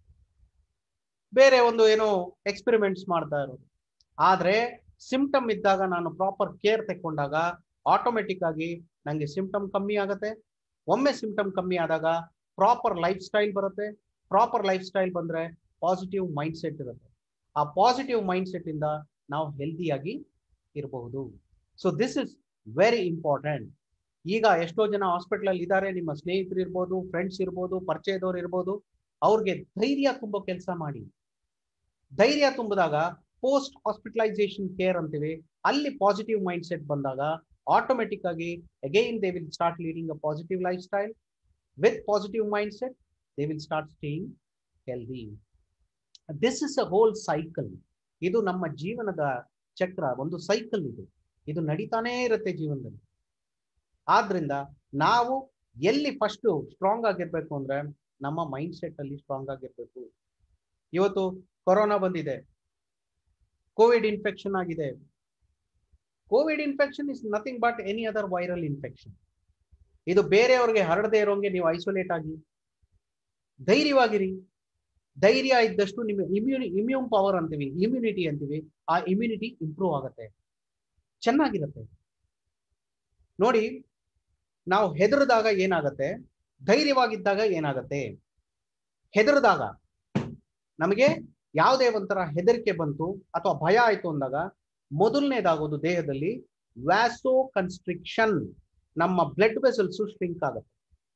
ಬೇರೆ ಒಂದು ಏನೋ ಎಕ್ಸ್ಪೆರಿಮೆಂಟ್ಸ್ ಮಾಡ್ತಾ ಇರೋದು ಆದ್ರೆ ಸಿಂಪ್ಟಮ್ ಇದ್ದಾಗ ನಾನು ಪ್ರಾಪರ್ ಕೇರ್ ತಗೊಂಡಾಗ ಆಟೋಮೆಟಿಕ್ ಆಗಿ ನಂಗೆ ಸಿಂಪ್ಟಮ್ ಕಮ್ಮಿ ಆಗುತ್ತೆ ಒಮ್ಮೆ ಸಿಂಪ್ಟಮ್ ಕಮ್ಮಿ ಆದಾಗ ಪ್ರಾಪರ್ ಲೈಫ್ ಸ್ಟೈಲ್ ಬರುತ್ತೆ ಪ್ರಾಪರ್ ಲೈಫ್ ಸ್ಟೈಲ್ ಬಂದ್ರೆ ಪಾಸಿಟಿವ್ ಮೈಂಡ್ ಸೆಟ್ ಇರುತ್ತೆ ಆ ಪಾಸಿಟಿವ್ ಮೈಂಡ್ ಸೆಟ್ ಇಂದ ನಾವು ಹೆಲ್ದಿಯಾಗಿ ಇರಬಹುದು so this is very important ಈಗ ಎಷ್ಟೋ ಜನ ಹಾಸ್ಪಿಟಲ್ ಅಲ್ಲಿ ಇದ್ದಾರೆ ನಿಮ್ಮ ಸ್ನೇಹಿತರು ಇರ್ಬೋದು ಫ್ರೆಂಡ್ಸ್ ಇರ್ಬೋದು ಪರಿಚಯದವ್ರು ಇರ್ಬೋದು ಅವ್ರಿಗೆ ಧೈರ್ಯ ತುಂಬೋ ಕೆಲಸ ಮಾಡಿ ಧೈರ್ಯ ತುಂಬಿದಾಗ ಪೋಸ್ಟ್ ಹಾಸ್ಪಿಟಲೈಸೇಷನ್ ಕೇರ್ ಅಂತೀವಿ ಅಲ್ಲಿ ಪಾಸಿಟಿವ್ ಮೈಂಡ್ ಸೆಟ್ ಬಂದಾಗ ಆಟೋಮೆಟಿಕ್ ಆಗಿ again they will start leading a positive lifestyle with positive mindset they will start staying healthy this is a whole cycle ಇದು ನಮ್ಮ ಜೀವನದ ಚಕ್ರ ಒಂದು ಸೈಕಲ್ ಇದು ಇದು ನಡೀತಾನೇ ಇರುತ್ತೆ ಜೀವನದಲ್ಲಿ ಆದ್ರಿಂದ ನಾವು ಎಲ್ಲಿ ಫಸ್ಟ್ ಸ್ಟ್ರಾಂಗ್ ಆಗಿರ್ಬೇಕು ಅಂದ್ರೆ ನಮ್ಮ ಮೈಂಡ್ ಸೆಟ್ ಅಲ್ಲಿ ಸ್ಟ್ರಾಂಗ್ ಆಗಿರ್ಬೇಕು ಇವತ್ತು ಕೊರೋನಾ ಬಂದಿದೆ ಕೋವಿಡ್ ಇನ್ಫೆಕ್ಷನ್ ಆಗಿದೆ Covid infection is nothing but any other viral infection ಇದು ಬೇರೆಯವ್ರಿಗೆ ಹರಡದೇ ಇರೋಂಗೆ ನೀವು ಐಸೋಲೇಟ್ ಆಗಿ ಧೈರ್ಯವಾಗಿರಿ ಧೈರ್ಯ ಇದ್ದಷ್ಟು ನಿಮ್ಮ ಇಮ್ಯೂನಿ ಇಮ್ಯೂನ್ ಪವರ್ ಅಂತೀವಿ ಇಮ್ಯುನಿಟಿ ಅಂತೀವಿ ಆ ಇಮ್ಯುನಿಟಿ ಇಂಪ್ರೂವ್ ಆಗುತ್ತೆ ಚೆನ್ನಾಗಿರುತ್ತೆ ನೋಡಿ ನಾವು ಹೆದರಿದಾಗ ಏನಾಗತ್ತೆ ಧೈರ್ಯವಾಗಿದ್ದಾಗ ಏನಾಗತ್ತೆ ಹೆದರಿದಾಗ ನಮಗೆ ಯಾವುದೇ ಒಂಥರ ಹೆದರಿಕೆ ಬಂತು ಅಥವಾ ಭಯ ಆಯ್ತು ಅಂದಾಗ ಮೊದಲನೇದಾಗೋದು ದೇಹದಲ್ಲಿ ವ್ಯಾಸೋ ಕನ್ಸ್ಟ್ರಿಕ್ಷನ್ ನಮ್ಮ ಬ್ಲಡ್ ವೆಸಲ್ಸ್ ಸ್ಟ್ರಿಂಕ್ ಆಗುತ್ತೆ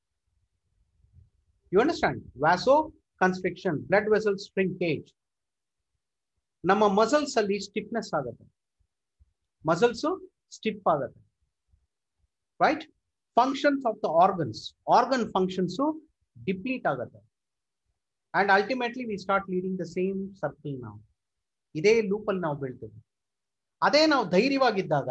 you understand vasoconstriction blood vessel shrinkage ನಮ್ಮ ಮಸಲ್ಸ್ ಅಲ್ಲಿ ಸ್ಟಿಫ್ನೆಸ್ ಆಗುತ್ತೆ ಮಸಲ್ಸ್ ಸ್ಟಿಫ್ ಆಗುತ್ತೆ right functions of the organs organ functions deplete ಆಗುತ್ತೆ and ultimately we start leading the same circle ನಾವು ಇದೇ ಲೂಪಲ್ಲಿ ನಾವು ಬೀಳ್ತೇವೆ ಅದೇ ನಾವು ಧೈರ್ಯವಾಗಿದ್ದಾಗ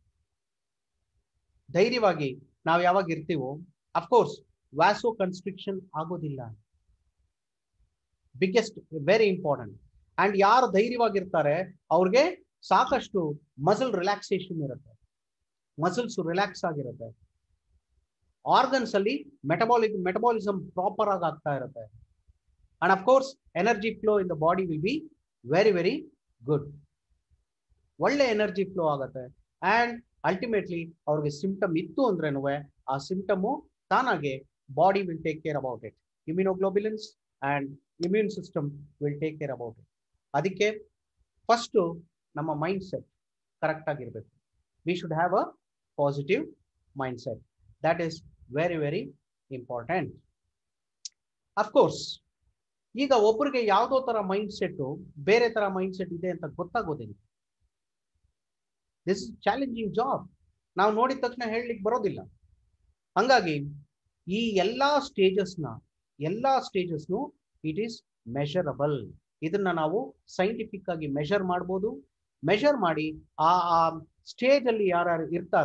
ಧೈರ್ಯವಾಗಿ ನಾವು ಯಾವಾಗ ಇರ್ತೀವೋ ಅಫ್ಕೋರ್ಸ್ ವ್ಯಾಸೋ ಕನ್ಸ್ಟ್ರಿಕ್ಷನ್ ಆಗೋದಿಲ್ಲ ಬಿಗ್ಗೆಸ್ಟ್ ವೆರಿ ಇಂಪಾರ್ಟೆಂಟ್ ಅಂಡ್ ಯಾರು ಧೈರ್ಯವಾಗಿರ್ತಾರೆ ಅವ್ರಿಗೆ ಸಾಕಷ್ಟು ಮಸಲ್ ರಿಲ್ಯಾಕ್ಸೇಷನ್ ಇರುತ್ತೆ ಮಸಲ್ಸ್ ರಿಲ್ಯಾಕ್ಸ್ ಆಗಿರುತ್ತೆ ಆರ್ಗನ್ಸ್ ಅಲ್ಲಿ ಮೆಟಬಾಲಿಕ್ ಮೆಟಬಾಲಿಸಮ್ ಪ್ರಾಪರ್ ಆಗಿ ಆಗ್ತಾ ಇರುತ್ತೆ and of course energy flow in the body will be very very good ಒಳ್ಳೆ ಎನರ್ಜಿ ಫ್ಲೋ ಆಗುತ್ತೆ ಅಂಡ್ ಅಲ್ಟಿಮೇಟ್ಲಿ ಅವ್ರಿಗೆ ಸಿಂಪ್ಟಮ್ ಇತ್ತು ಅಂದ್ರೇನು ಆ ಸಿಂಪ್ಟಮು ತಾನಾಗೆ body will take care about it immunoglobulins and immune system will take care about it ಅದಕ್ಕೆ first ನಮ್ಮ mindset correct ಆಗಿರ್ಬೇಕು we should have a positive mindset that is very very important of course ಈಗ ಒಬ್ಬರಿಗೆ ಯಾವುದೋ ತರ mind set ಬೇರೆ ತರ mind set ಇದೆ ಅಂತ ಗೊತ್ತಾಗೋದಿಲ್ಲ ದಿಸ್ ಇಸ್ ಚಾಲೆಂಜಿಂಗ್ ಜಾಬ್ ನಾವು ನೋಡಿದ ತಕ್ಷಣ ಹೇಳಲಿಕ್ಕೆ ಬರೋದಿಲ್ಲ ಹಂಗಾಗಿ ಈ ಎಲ್ಲಾ ಸ್ಟೇಜಸ್ನ ಎಲ್ಲಾ ಸ್ಟೇಜಸ್ನು ಇಟ್ ಈಸ್ ಮೆಷರಬಲ್ ಇದನ್ನ ನಾವು ಸೈಂಟಿಫಿಕ್ ಆಗಿ ಮೆಷರ್ ಮಾಡ್ಬೋದು ಮೆಷರ್ ಮಾಡಿ ಆ ಆ ಸ್ಟೇಜ್ ಅಲ್ಲಿ ಯಾರ್ಯಾರು ಇರ್ತಾರೆ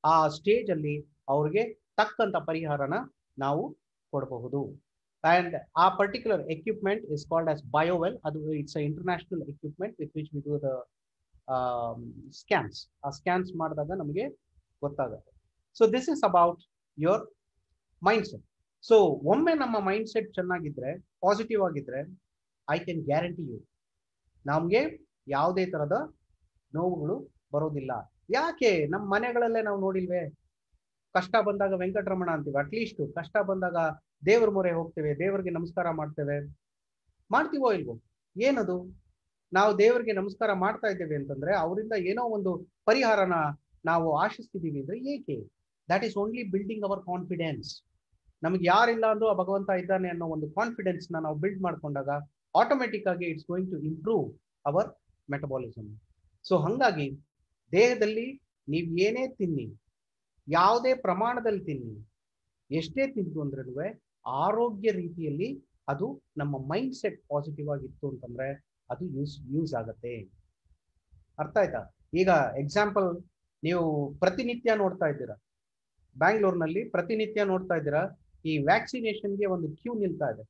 ಆ ಸ್ಟೇಜ್ ಅಲ್ಲಿ ಅವ್ರಿಗೆ ತಕ್ಕಂತ ಪರಿಹಾರನ ನಾವು ಕೊಡಬಹುದು ಅಂಡ್ ಆ particular equipment is called as Biowell ಅದು it's international equipment with which we do the scans ಆ ಸ್ಕ್ಯಾನ್ಸ್ ಮಾಡಿದಾಗ ನಮಗೆ ಗೊತ್ತಾಗುತ್ತೆ so this is about your mindset so ಒಮ್ಮೆ ನಮ್ಮ ಮೈಂಡ್ ಸೆಟ್ ಚೆನ್ನಾಗಿದ್ರೆ ಪಾಸಿಟಿವ್ ಆಗಿದ್ರೆ ಐ ಕ್ಯಾನ್ ಗ್ಯಾರಂಟಿ ಯು ನಮಗೆ ಯಾವುದೇ ತರದ ನೋವುಗಳು ಬರೋದಿಲ್ಲ ಯಾಕೆ ನಮ್ಮ ಮನೆಗಳಲ್ಲೇ ನಾವು ನೋಡಿಲ್ವೇ ಕಷ್ಟ ಬಂದಾಗ ವೆಂಕಟರಮಣ ಅಂತೀವಿ ಅಟ್ಲೀಸ್ಟ್ ಕಷ್ಟ ಬಂದಾಗ ದೇವ್ರ ಮೊರೆ ಹೋಗ್ತೇವೆ ದೇವರಿಗೆ ನಮಸ್ಕಾರ ಮಾಡ್ತೇವೆ ಮಾಡ್ತೀವೋ ಇಲ್ವೋ ಏನದು ನಾವು ದೇವರಿಗೆ ನಮಸ್ಕಾರ ಮಾಡ್ತಾ ಇದ್ದೇವೆ ಅಂತಂದ್ರೆ ಅವರಿಂದ ಏನೋ ಒಂದು ಪರಿಹಾರನ ನಾವು ಆಶಿಸ್ತಿದೀವಿ ಅಂದ್ರೆ ಏಕೆ that is only building our confidence ನಮ್ಗೆ ಯಾರಿಲ್ಲ ಅಂದ್ರೂ ಆ ಭಗವಂತ ಇದ್ದಾನೆ ಅನ್ನೋ ಒಂದು ಕಾನ್ಫಿಡೆನ್ಸ್ ನ ನಾವು ಬಿಲ್ಡ್ ಮಾಡ್ಕೊಂಡಾಗ ಆಟೋಮೆಟಿಕ್ ಆಗಿ it's going to improve our metabolism so ಹಂಗಾಗಿ ದೇಹದಲ್ಲಿ ನೀವು ಏನೇ ತಿನ್ನಿ ಯಾವುದೇ ಪ್ರಮಾಣದಲ್ಲಿ ತಿನ್ನಿ ಎಷ್ಟೇ ತಿಂದು ಅಂದ್ರೂ ಆರೋಗ್ಯ ರೀತಿಯಲ್ಲಿ ಅದು ನಮ್ಮ ಮೈಂಡ್ ಸೆಟ್ ಪಾಸಿಟಿವ್ ಆಗಿತ್ತು ಅಂತಂದ್ರೆ ಅದು ಯೂಸ್ ಯೂಸ್ ಆಗತ್ತೆ ಅರ್ಥ ಆಯ್ತಾ ಈಗ ಎಕ್ಸಾಂಪಲ್ ನೀವು ಪ್ರತಿನಿತ್ಯ ನೋಡ್ತಾ ಇದ್ದೀರಾ ಬ್ಯಾಂಗ್ಳೂರ್ನಲ್ಲಿ ಪ್ರತಿನಿತ್ಯ ನೋಡ್ತಾ ಇದ್ದೀರಾ ಈ ವ್ಯಾಕ್ಸಿನೇಷನ್ಗೆ ಒಂದು ಕ್ಯೂ ನಿಲ್ತಾ ಇದೆ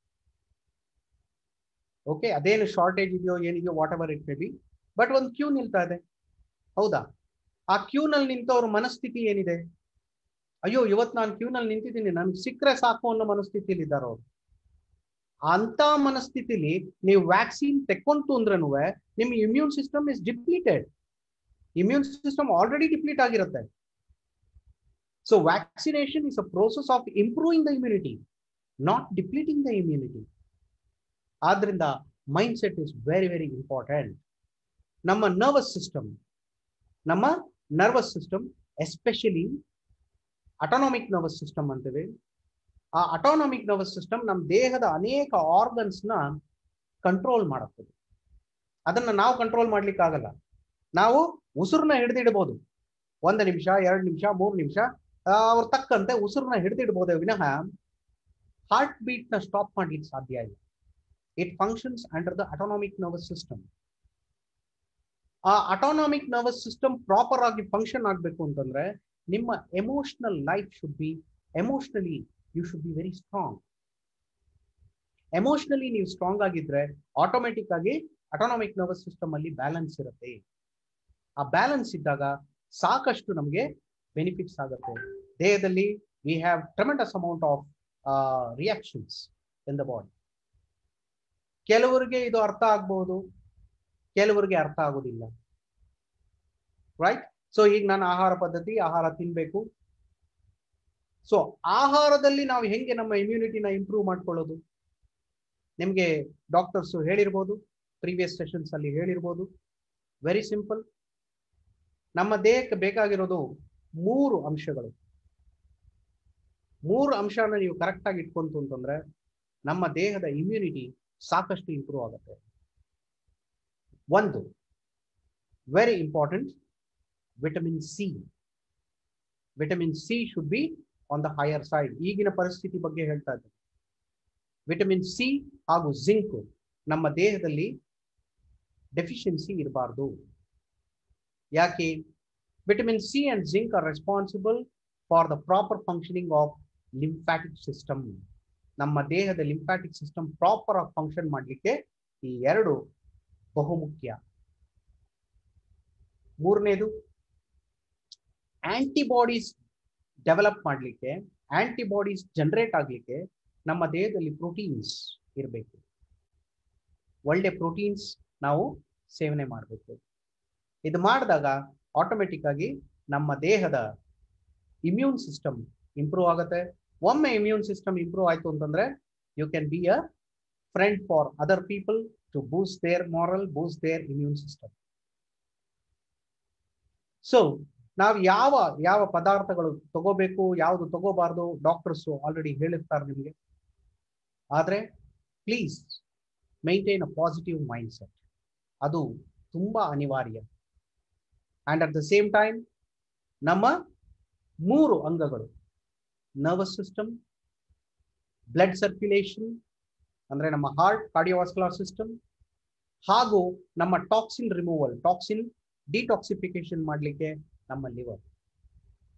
ಓಕೆ ಅದೇನು ಶಾರ್ಟೇಜ್ ಇದೆಯೋ ಏನಿದೆಯೋ whatever it may be but ಒಂದು ಕ್ಯೂ ನಿಲ್ತಾ ಇದೆ ಹೌದಾ ಆ ಕ್ಯೂನಲ್ಲಿ ನಿಂತವ್ರ ಮನಸ್ಥಿತಿ ಏನಿದೆ ಅಯ್ಯೋ ಇವತ್ತು ನಾನು ಕ್ಯೂನಲ್ಲಿ ನಿಂತಿದ್ದೀನಿ ನನ್ಗೆ ಸಿಕ್ಕರೆ ಸಾಕು ಅನ್ನೋ ಮನಸ್ಥಿತಿಲಿ ಇದ್ದಾರೆ ಅವರು ಅಂತ ಮನಸ್ಥಿತಿಲಿ ನೀವು ವ್ಯಾಕ್ಸಿನ್ ತೆಕ್ಕೊಂತು ಅಂದ್ರೂ ನಿಮ್ಮ immune system is depleted immune system already deplete ಆಗಿರುತ್ತೆ so vaccination is a process of improving the immunity not depleting the immunity ಆದ್ರಿಂದ mindset is very very important ನಮ್ಮ ನರ್ವಸ್ ಸಿಸ್ಟಮ್ ನಮ್ಮ nervous system especially autonomic nervous system ಅಂತೇವೆ ಆ autonomic nervous system ನಮ್ಮ ದೇಹದ ಅನೇಕ organs ನ control ಮಾಡುತ್ತದೆ ಅದನ್ನ ನಾವು ಕಂಟ್ರೋಲ್ ಮಾಡ್ಲಿಕ್ಕೆ ಆಗಲ್ಲ ನಾವು ಉಸಿರನ್ನ ಹಿಡಿದಿಡ್ಬೋದು ಒಂದು ನಿಮಿಷ ಎರಡು ನಿಮಿಷ ಮೂರು ನಿಮಿಷ ಅವ್ರ ತಕ್ಕಂತೆ ಉಸಿರನ್ನ ಹಿಡಿದಿಡ್ಬೋದೇ ವಿನಃ ಹಾರ್ಟ್ ಬೀಟ್ ನ ಸ್ಟಾಪ್ ಮಾಡ್ಲಿಕ್ಕೆ ಸಾಧ್ಯ ಇಲ್ಲ it functions under the autonomic nervous system ಆ ಅಟಾನಾಮಿಕ್ ನರ್ವಸ್ ಸಿಸ್ಟಮ್ ಪ್ರಾಪರ್ ಆಗಿ ಫಂಕ್ಷನ್ ಆಗಬೇಕು ಅಂತಂದ್ರೆ ನಿಮ್ಮ emotional life should be emotionally you should be very strong emotionally ನೀವು ಸ್ಟ್ರಾಂಗ್ ಆಗಿದ್ರೆ ಆಟೋಮೆಟಿಕ್ ಆಗಿ ಅಟಾನಾಮಿಕ್ ನರ್ವಸ್ ಸಿಸ್ಟಮ್ ಅಲ್ಲಿ ಬ್ಯಾಲೆನ್ಸ್ ಇರುತ್ತೆ ಆ ಬ್ಯಾಲೆನ್ಸ್ ಇದ್ದಾಗ ಸಾಕಷ್ಟು ನಮಗೆ ಬೆನಿಫಿಟ್ಸ್ ಆಗುತ್ತೆ ದೇಹದಲ್ಲಿ we have tremendous amount of reactions in the body ಕೆಲವರಿಗೆ ಇದು ಅರ್ಥ ಆಗ್ಬಹುದು ಕೆಲವರಿಗೆ ಅರ್ಥ ಆಗೋದಿಲ್ಲ ರೈಟ್ ಸೊ ಈಗ ನಾನು ಆಹಾರ ಪದ್ಧತಿ ಆಹಾರ ತಿನ್ಬೇಕು ಸೊ ಆಹಾರದಲ್ಲಿ ನಾವು ಹೆಂಗೆ ನಮ್ಮ ಇಮ್ಯುನಿಟಿನ ಇಂಪ್ರೂವ್ ಮಾಡ್ಕೊಳ್ಳೋದು ನಿಮಗೆ ಡಾಕ್ಟರ್ಸ್ ಹೇಳಿರ್ಬೋದು ಪ್ರೀವಿಯಸ್ ಸೆಷನ್ಸ್ ಅಲ್ಲಿ ಹೇಳಿರ್ಬೋದು ವೆರಿ ಸಿಂಪಲ್ ನಮ್ಮ ದೇಹಕ್ಕೆ ಬೇಕಾಗಿರೋದು ಮೂರು ಅಂಶಗಳು ಮೂರು ಅಂಶನ ನೀವು ಕರೆಕ್ಟ್ ಆಗಿ ಇಟ್ಕೊಂತು ಅಂತಂದ್ರೆ ನಮ್ಮ ದೇಹದ ಇಮ್ಯುನಿಟಿ ಸಾಕಷ್ಟು ಇಂಪ್ರೂವ್ ಆಗುತ್ತೆ ಒಂದು very important vitamin C vitamin C should be on the higher side ಈಗಿನ ಪರಿಸ್ಥಿತಿ ಬಗ್ಗೆ ಹೇಳ್ತಾ ಇದ್ದೇನೆ ವಿಟಮಿನ್ ಸಿ ಹಾಗೂ ಜಿಂಕ್ ನಮ್ಮ ದೇಹದಲ್ಲಿ ಡೆಫಿಷಿಯನ್ಸಿ ಇರಬಾರ್ದು ಯಾಕೆ vitamin C and zinc are responsible for the proper functioning of lymphatic system ನಮ್ಮ ದೇಹದ ಲಿಂಫ್ಯಾಟಿಕ್ ಸಿಸ್ಟಮ್ ಪ್ರಾಪರ್ ಆಗಿ ಫಂಕ್ಷನ್ ಮಾಡಲಿಕ್ಕೆ ಈ ಎರಡು ಬಹುಮುಖ್ಯ ಮೂರನೇದು ಆಂಟಿಬಾಡೀಸ್ ಡೆವಲಪ್ ಮಾಡಲಿಕ್ಕೆ ಆಂಟಿಬಾಡೀಸ್ ಜನರೇಟ್ ಆಗಲಿಕ್ಕೆ ನಮ್ಮ ದೇಹದಲ್ಲಿ ಪ್ರೋಟೀನ್ಸ್ ಇರಬೇಕು ಒಳ್ಳೆ ಪ್ರೋಟೀನ್ಸ್ ನಾವು ಸೇವನೆ ಮಾಡಬೇಕು ಇದು ಮಾಡಿದಾಗ ಆಟೋಮೆಟಿಕ್ ಆಗಿ ನಮ್ಮ ದೇಹದ ಇಮ್ಯೂನ್ ಸಿಸ್ಟಮ್ ಇಂಪ್ರೂವ್ ಆಗುತ್ತೆ ಒಮ್ಮೆ ಇಮ್ಯೂನ್ ಸಿಸ್ಟಮ್ ಇಂಪ್ರೂವ್ ಆಯ್ತು ಅಂತಂದ್ರೆ you can be a friend for other people to boost their moral boost their immune system so ನಾವು ಯಾವ ಯಾವ ಪದಾರ್ಥಗಳು ತಗೋಬೇಕು ಯಾವುದು ತಗೋಬಾರ್ದು ಡಾಕ್ಟರ್ಸ್ ಆಲ್ರೆಡಿ ಹೇಳಿರ್ತಾರೆ ನಿಮಗೆ ಆದ್ರೆ please maintain a positive mindset ಅದು ತುಂಬಾ ಅನಿವಾರ್ಯ and at the same time ನಮ್ಮ ಮೂರು ಅಂಗಗಳು ನರ್ವಸ್ ಸಿಸ್ಟಮ್ ಬ್ಲಡ್ ಸರ್ಕ್ಯುಲೇಷನ್ ಅಂದ್ರೆ ನಮ್ಮ ಹಾರ್ಟ್ ಕಾರ್ಡಿಯೋವಾಸ್ಕುಲರ್ ಸಿಸ್ಟಮ್ ಹಾಗೂ ನಮ್ಮ ಟಾಕ್ಸಿನ್ ರಿಮೂವಲ್ ಟಾಕ್ಸಿನ್ ಡಿಟಾಕ್ಸಿಫಿಕೇಶನ್ ಮಾಡಲಿಕ್ಕೆ ನಮ್ಮ ಲಿವರ್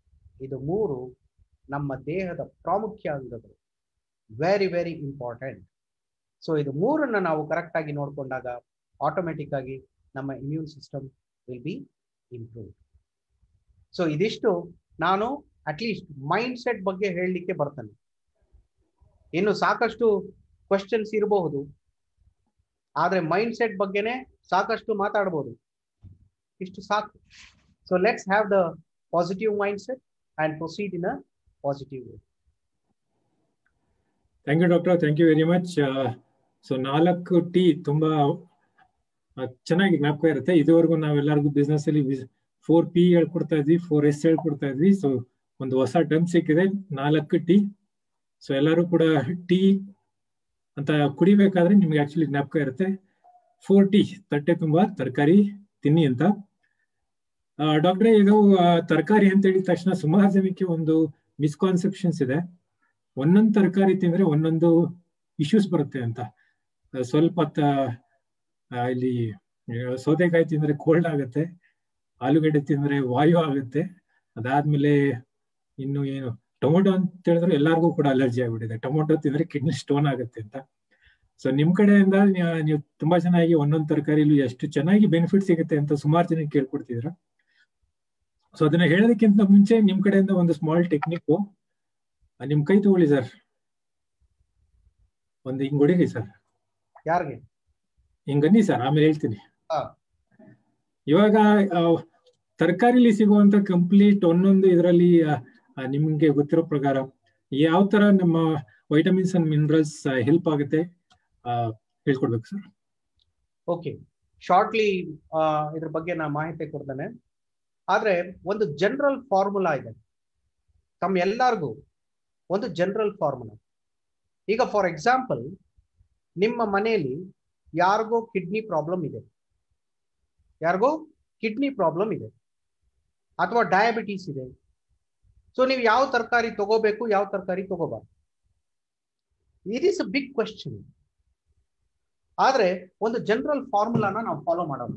ಇದು ಮೂರು ನಮ್ಮ ದೇಹದ ಪ್ರಾಮುಖ್ಯ ಅಂಗಗಳು ವೆರಿ ವೆರಿ ಇಂಪಾರ್ಟೆಂಟ್ ಸೊ ಇದು ಮೂರನ್ನ ನಾವು ಕರೆಕ್ಟ್ ಆಗಿ ನೋಡಿಕೊಂಡಾಗ ಆಟೋಮೆಟಿಕ್ ಆಗಿ ನಮ್ಮ immune system will be improve so ಇದಿಷ್ಟು ನಾನು ಅಟ್ಲೀಸ್ಟ್ ಮೈಂಡ್ ಸೆಟ್ ಬಗ್ಗೆ ಹೇಳಲಿಕ್ಕೆ ಬರ್ತೇನೆ ಇನ್ನು ಸಾಕಷ್ಟು ಕ್ವಶನ್ಸ್ ಇರಬಹುದು ಆದ್ರೆ ಮೈಂಡ್ ಸೆಟ್ ಬಗ್ಗೆನೆ ಸಾಕಷ್ಟು ಮಾತಾಡ್ಬೋದು ಇಷ್ಟು ಸಾಕು so let's have the positive mindset and proceed in a positive way thank you doctor thank you very much so ನಾಲ್ಕು ಟಿ ತುಂಬಾ ಚೆನ್ನಾಗಿ ಜ್ಞಾಪಕ ಇರುತ್ತೆ ಇದುವರೆಗೂ ನಾವೆಲ್ಲರಿಗೂ ಬಿಸ್ನೆಸ್ ಅಲ್ಲಿ ಫೋರ್ ಪಿ ಹೇಳ್ಕೊಡ್ತಾ ಇದ್ವಿ ಫೋರ್ ಎಸ್ ಹೇಳ್ಕೊಡ್ತಾ ಇದ್ವಿ ಸೊ ಒಂದು ಹೊಸ ಟರ್ಮ್ ಸಿಕ್ಕಿದೆ ನಾಲ್ಕು ಟಿ ಸೊ ಎಲ್ಲರೂ ಕೂಡ ಟೀ ಅಂತ ಕುಡಿಬೇಕಾದ್ರೆ ನಿಮ್ಗೆ ಆಕ್ಚುಲಿ ಜ್ಞಾಪಕ ಇರುತ್ತೆ ಫೋರ್ ಟಿ ತಟ್ಟೆ ತುಂಬಾ ತರಕಾರಿ ತಿನ್ನಿ ಅಂತ ಡಾಕ್ಟ್ರೆ ಇದು ತರಕಾರಿ ಅಂತ ಹೇಳಿದ ತಕ್ಷಣ ಸುಮಾರು ಜನಕ್ಕೆ ಒಂದು ಮಿಸ್ಕಾನ್ಸೆಪ್ಷನ್ಸ್ ಇದೆ ಒಂದೊಂದು ತರಕಾರಿ ತಿಂದ್ರೆ ಒಂದೊಂದು ಇಶ್ಯೂಸ್ ಬರುತ್ತೆ ಅಂತ ಸ್ವಲ್ಪ ಇಲ್ಲಿ ಸೌತೆಕಾಯಿ ತಿಂದ್ರೆ ಕೋಲ್ಡ್ ಆಗುತ್ತೆ ಆಲೂಗಡ್ಡೆ ತಿಂದ್ರೆ ವಾಯು ಆಗುತ್ತೆ ಅದಾದ್ಮೇಲೆ ಇನ್ನು ಏನು ಟೊಮೊಟೊ ಅಂತ ಹೇಳಿದ್ರೆ ಎಲ್ಲರಿಗೂ ಕೂಡ ಅಲರ್ಜಿ ಆಗ್ಬಿಟ್ಟಿದೆ ಟೊಮೊಟೊ ತಿಂದ್ರೆ ಕಿಡ್ನಿ ಸ್ಟೋನ್ ಆಗುತ್ತೆ ಅಂತ ಸೊ ನಿಮ್ ಕಡೆಯಿಂದ ನೀವು ತುಂಬಾ ಚೆನ್ನಾಗಿ ಒಂದೊಂದು ತರಕಾರಿಲೂ ಎಷ್ಟು ಚೆನ್ನಾಗಿ ಬೆನಿಫಿಟ್ ಸಿಗುತ್ತೆ ಅಂತ ಸುಮಾರು ಜನ ಕೇಳ್ಕೊಡ್ತಿದ್ರ ಸೊ ಅದನ್ನ ಹೇಳೋದಕ್ಕಿಂತ ಮುಂಚೆ ನಿಮ್ ಕಡೆಯಿಂದ ಒಂದು ಸ್ಮಾಲ್ ಟೆಕ್ನಿಕ್ ನಿಮ್ ಕೈ ತಗೊಳ್ಳಿ ಸರ್ ಒಂದು ಹಿಂಗ್ ಹೊಡಿರಿ ಸರ್ ಯಾರಿಗೆ ಹಿಂಗನ್ನಿ ಸರ್ ಆಮೇಲೆ ಹೇಳ್ತೀನಿ ಇವಾಗ ತರಕಾರಿಲಿ ಸಿಗುವಂತ ಕಂಪ್ಲೀಟ್ ಒಂದೊಂದು ಇದರಲ್ಲಿ ನಿಮ್ಗೆ ಗೊತ್ತಿರೋ ಪ್ರಕಾರ ಯಾವ ತರ ನಮ್ಮ ವೈಟಮಿನ್ಸ್ ಅಂಡ್ ಮಿನರಲ್ಸ್ ಹೆಲ್ಪ್ ಆಗುತ್ತೆ ಹೇಳ್ಕೊಡ್ಬೇಕು ಸರ್ ಓಕೆ ಶಾರ್ಟ್ಲಿ ಇದ್ರ ಬಗ್ಗೆ ನಾ ಮಾಹಿತಿ ಕೊಡ್ತೇನೆ ಆದ್ರೆ ಒಂದು ಜನರಲ್ ಫಾರ್ಮುಲಾ ಇದೆ ತಮ್ಮ ಎಲ್ಲಾರ್ಗೂ ಒಂದು ಜನರಲ್ ಫಾರ್ಮುಲಾ ಈಗ ಫಾರ್ ಎಕ್ಸಾಂಪಲ್ ನಿಮ್ಮ ಮನೆಯಲ್ಲಿ ಯಾರಿಗೋ ಕಿಡ್ನಿ ಪ್ರಾಬ್ಲಮ್ ಇದೆ ಯಾರಿಗೋ ಕಿಡ್ನಿ ಪ್ರಾಬ್ಲಮ್ ಇದೆ ಅಥವಾ ಡಯಾಬಿಟೀಸ್ ಇದೆ ಸೊ ನೀವು ಯಾವ ತರಕಾರಿ ತಗೋಬೇಕು ಯಾವ ತರಕಾರಿ ತಗೋಬಾರ್ದು it is a big question ಆದ್ರೆ ಒಂದು ಜನರಲ್ ಫಾರ್ಮುಲಾನ ನಾವು ಫಾಲೋ ಮಾಡೋಣ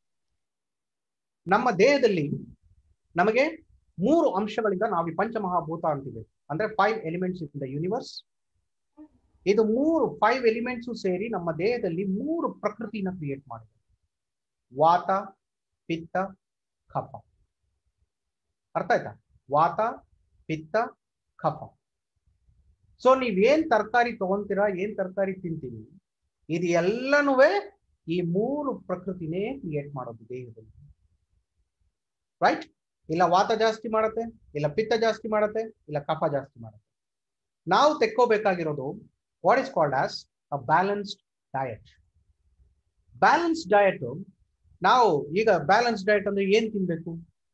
ನಮ್ಮ ದೇಹದಲ್ಲಿ ನಮಗೆ ಮೂರು ಅಂಶಗಳಿಂದ ನಾವು ಈ ಪಂಚಮಹಾಭೂತ ಅಂತೀವಿ ಅಂದ್ರೆ five elements in the universe ಇದು ಮೂರು ಫೈವ್ ಎಲಿಮೆಂಟ್ಸು ಸೇರಿ ನಮ್ಮ ದೇಹದಲ್ಲಿ ಮೂರು ಪ್ರಕೃತಿನ ಕ್ರಿಯೇಟ್ ಮಾಡಿದೆ ವಾತ ಪಿತ್ತ ಕಫ ಅರ್ಥ ಆಯ್ತಾ ವಾತ ಪಿತ್ತ ಕಫ ಸೊ ನೀವೇನ್ ತರಕಾರಿ ತಗೊಂತೀರಾ ಏನ್ ತರಕಾರಿ ತಿಂತೀವಿ ಇದು ಎಲ್ಲನೂ ಈ ಮೂರು ಪ್ರಕೃತಿನೇ ಕ್ರಿಯೇಟ್ ಮಾಡೋದು ದೇಹದಲ್ಲಿ ರೈಟ್ ಇಲ್ಲ ವಾತ ಜಾಸ್ತಿ ಮಾಡತ್ತೆ ಇಲ್ಲ ಪಿತ್ತ ಜಾಸ್ತಿ ಮಾಡತ್ತೆ ಇಲ್ಲ ಕಫ ಜಾಸ್ತಿ ಮಾಡತ್ತೆ ನಾವು ತೆಕ್ಕೋಬೇಕಾಗಿರೋದು what is called as a balanced diet balance diet ನಾವು ಈಗ ಬ್ಯಾಲೆನ್ಸ್ ಡಯಟ್ ಅಂದ್ರೆ ಏನ್ ತಿನ್ಬೇಕು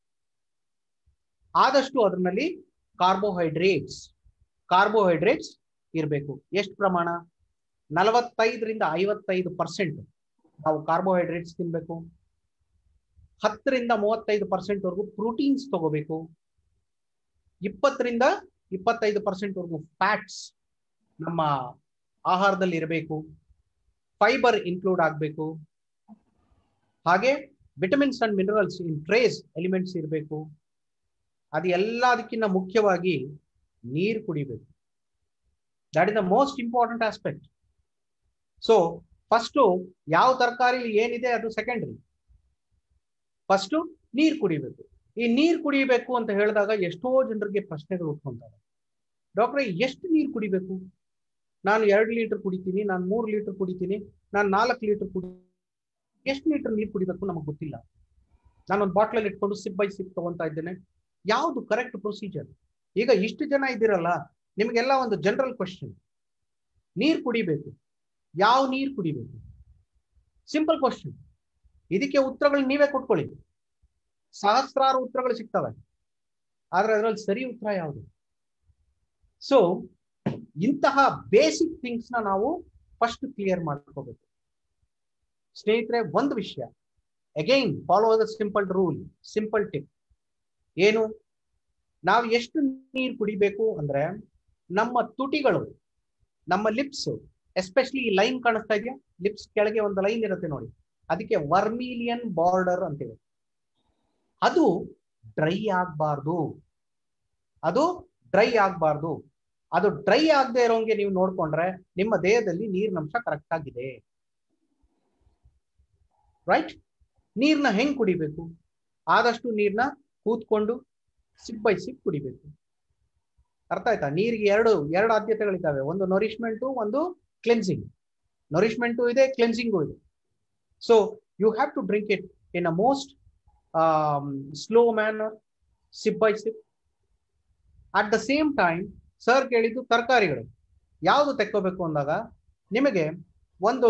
ಆದಷ್ಟು ಅದರಲ್ಲಿ ಕಾರ್ಬೋಹೈಡ್ರೇಟ್ಸ್ ಕಾರ್ಬೋಹೈಡ್ರೇಟ್ಸ್ ಇರಬೇಕು ಎಷ್ಟು ಪ್ರಮಾಣ ನಲವತ್ತೈದರಿಂದ ಐವತ್ತೈದು ಪರ್ಸೆಂಟ್ ನಾವು ಕಾರ್ಬೋಹೈಡ್ರೇಟ್ಸ್ ತಿನ್ಬೇಕು ಹತ್ತರಿಂದ ಮೂವತ್ತೈದು ಪರ್ಸೆಂಟ್ ವರೆಗೂ ಪ್ರೋಟೀನ್ಸ್ ತಗೋಬೇಕು ಇಪ್ಪತ್ತರಿಂದ ಇಪ್ಪತ್ತೈದು ಪರ್ಸೆಂಟ್ ವರೆಗೂ ಫ್ಯಾಟ್ಸ್ ನಮ್ಮ ಆಹಾರದಲ್ಲಿ ಇರಬೇಕು ಫೈಬರ್ ಇನ್ಕ್ಲೂಡ್ ಆಗಬೇಕು ಹಾಗೆ vitamins and minerals in trace elements ಇರಬೇಕು ಅದು ಎಲ್ಲದಕ್ಕಿಂತ ಮುಖ್ಯವಾಗಿ ನೀರು ಕುಡಿಬೇಕು that is the most important aspect so first ಯಾವ ತರಕಾರಿ ಏನಿದೆ ಅದು ಸೆಕೆಂಡ್ರಿ ಫಸ್ಟು ನೀರು ಕುಡಿಬೇಕು ಈ ನೀರು ಕುಡಿಬೇಕು ಅಂತ ಹೇಳಿದಾಗ ಎಷ್ಟೋ ಜನರಿಗೆ ಪ್ರಶ್ನೆಗಳು ಉಟ್ಕೊಂತಾರೆ ಡಾಕ್ಟ್ರೆ ಎಷ್ಟು ನೀರು ಕುಡಿಬೇಕು ನಾನು ಎರಡು ಲೀಟರ್ ಕುಡಿತೀನಿ ನಾನು ಮೂರು ಲೀಟರ್ ಕುಡಿತೀನಿ ನಾನು ನಾಲ್ಕು ಲೀಟರ್ ಕುಡಿ ಎಷ್ಟು ಲೀಟರ್ ನೀರು ಕುಡಿಬೇಕು ನಮಗೆ ಗೊತ್ತಿಲ್ಲ ನಾನೊಂದು ಬಾಟ್ಲಲ್ಲಿ ಇಟ್ಕೊಂಡು ಸಿಪ್ ಬೈ ಸಿಪ್ ತಗೊಂತಾ ಇದ್ದೇನೆ ಯಾವುದು ಕರೆಕ್ಟ್ ಪ್ರೊಸೀಜರ್ ಈಗ ಇಷ್ಟು ಜನ ಇದ್ದೀರಲ್ಲ ನಿಮಗೆಲ್ಲ ಒಂದು ಜನರಲ್ ಕ್ವಶನ್ ನೀರು ಕುಡಿಬೇಕು ಯಾವ ನೀರು ಕುಡಿಬೇಕು ಸಿಂಪಲ್ ಕ್ವಶನ್ ಇದಕ್ಕೆ ಉತ್ತರಗಳು ನೀವೇ ಕೊಟ್ಕೊಳ್ಳಿ ಸಹಸ್ರಾರು ಉತ್ತರಗಳು ಸಿಗ್ತವೆ ಆದ್ರೆ ಅದರಲ್ಲಿ ಸರಿ ಉತ್ತರ ಯಾವುದು ಸೊ ಇಂತಹ ಬೇಸಿಕ್ ಥಿಂಗ್ಸ್ ನ ನಾವು ಫಸ್ಟ್ ಕ್ಲಿಯರ್ ಮಾಡ್ಕೋಬೇಕು ಸ್ನೇಹಿತರೆ ಒಂದು ವಿಷಯ again follow the simple rule simple tip ಏನು ನಾವು ಎಷ್ಟು ನೀರು ಕುಡಿಬೇಕು ಅಂದ್ರೆ ನಮ್ಮ ತುಟಿಗಳು ನಮ್ಮ ಲಿಪ್ಸ್ ಎಸ್ಪೆಷಲಿ ಈ ಲೈನ್ ಕಾಣಿಸ್ತಾ ಇದೆಯಾ ಲಿಪ್ಸ್ ಕೆಳಗೆ ಒಂದು ಲೈನ್ ಇರುತ್ತೆ ನೋಡಿ ಅದಕ್ಕೆ ವರ್ಮಿಲಿಯನ್ ಬಾರ್ಡರ್ ಅಂತಿದೆ ಅದು ಡ್ರೈ ಆಗಬಾರ್ದು ಅದು ಡ್ರೈ ಆಗಬಾರ್ದು ಅದು ಡ್ರೈ ಆಗದೆ ಇರೋಂಗೆ ನೀವು ನೋಡ್ಕೊಂಡ್ರೆ ನಿಮ್ಮ ದೇಹದಲ್ಲಿ ನೀರಿನಂಶ ಕರೆಕ್ಟ್ ಆಗಿದೆ ರೈಟ್ ನೀರ್ನ ಹೆಂಗ್ ಕುಡಿಬೇಕು ಆದಷ್ಟು ನೀರ್ನ ಕೂತ್ಕೊಂಡು ಸಿಪ್ ಬೈ ಸಿಪ್ ಕುಡಿಬೇಕು ಅರ್ಥ ಆಯ್ತಾ ನೀರಿಗೆ ಎರಡು ಎರಡು ಆದ್ಯತೆಗಳಿದ್ದಾವೆ ಒಂದು ನೊರಿಶ್ಮೆಂಟು ಒಂದು ಕ್ಲೆನ್ಸಿಂಗ್ ನೊರಿಶ್ಮೆಂಟು ಇದೆ ಕ್ಲೆನ್ಸಿಂಗು ಇದೆ so you have to drink it in a most slow manner sip by sip at the same time sir ಕೇಳಿದ್ದು ತರಕಾರಿಗಳು ಯಾವುದು ತೆಕ್ಕೋಬೇಕು ಅಂದಾಗ ನಿಮಗೆ ಒಂದು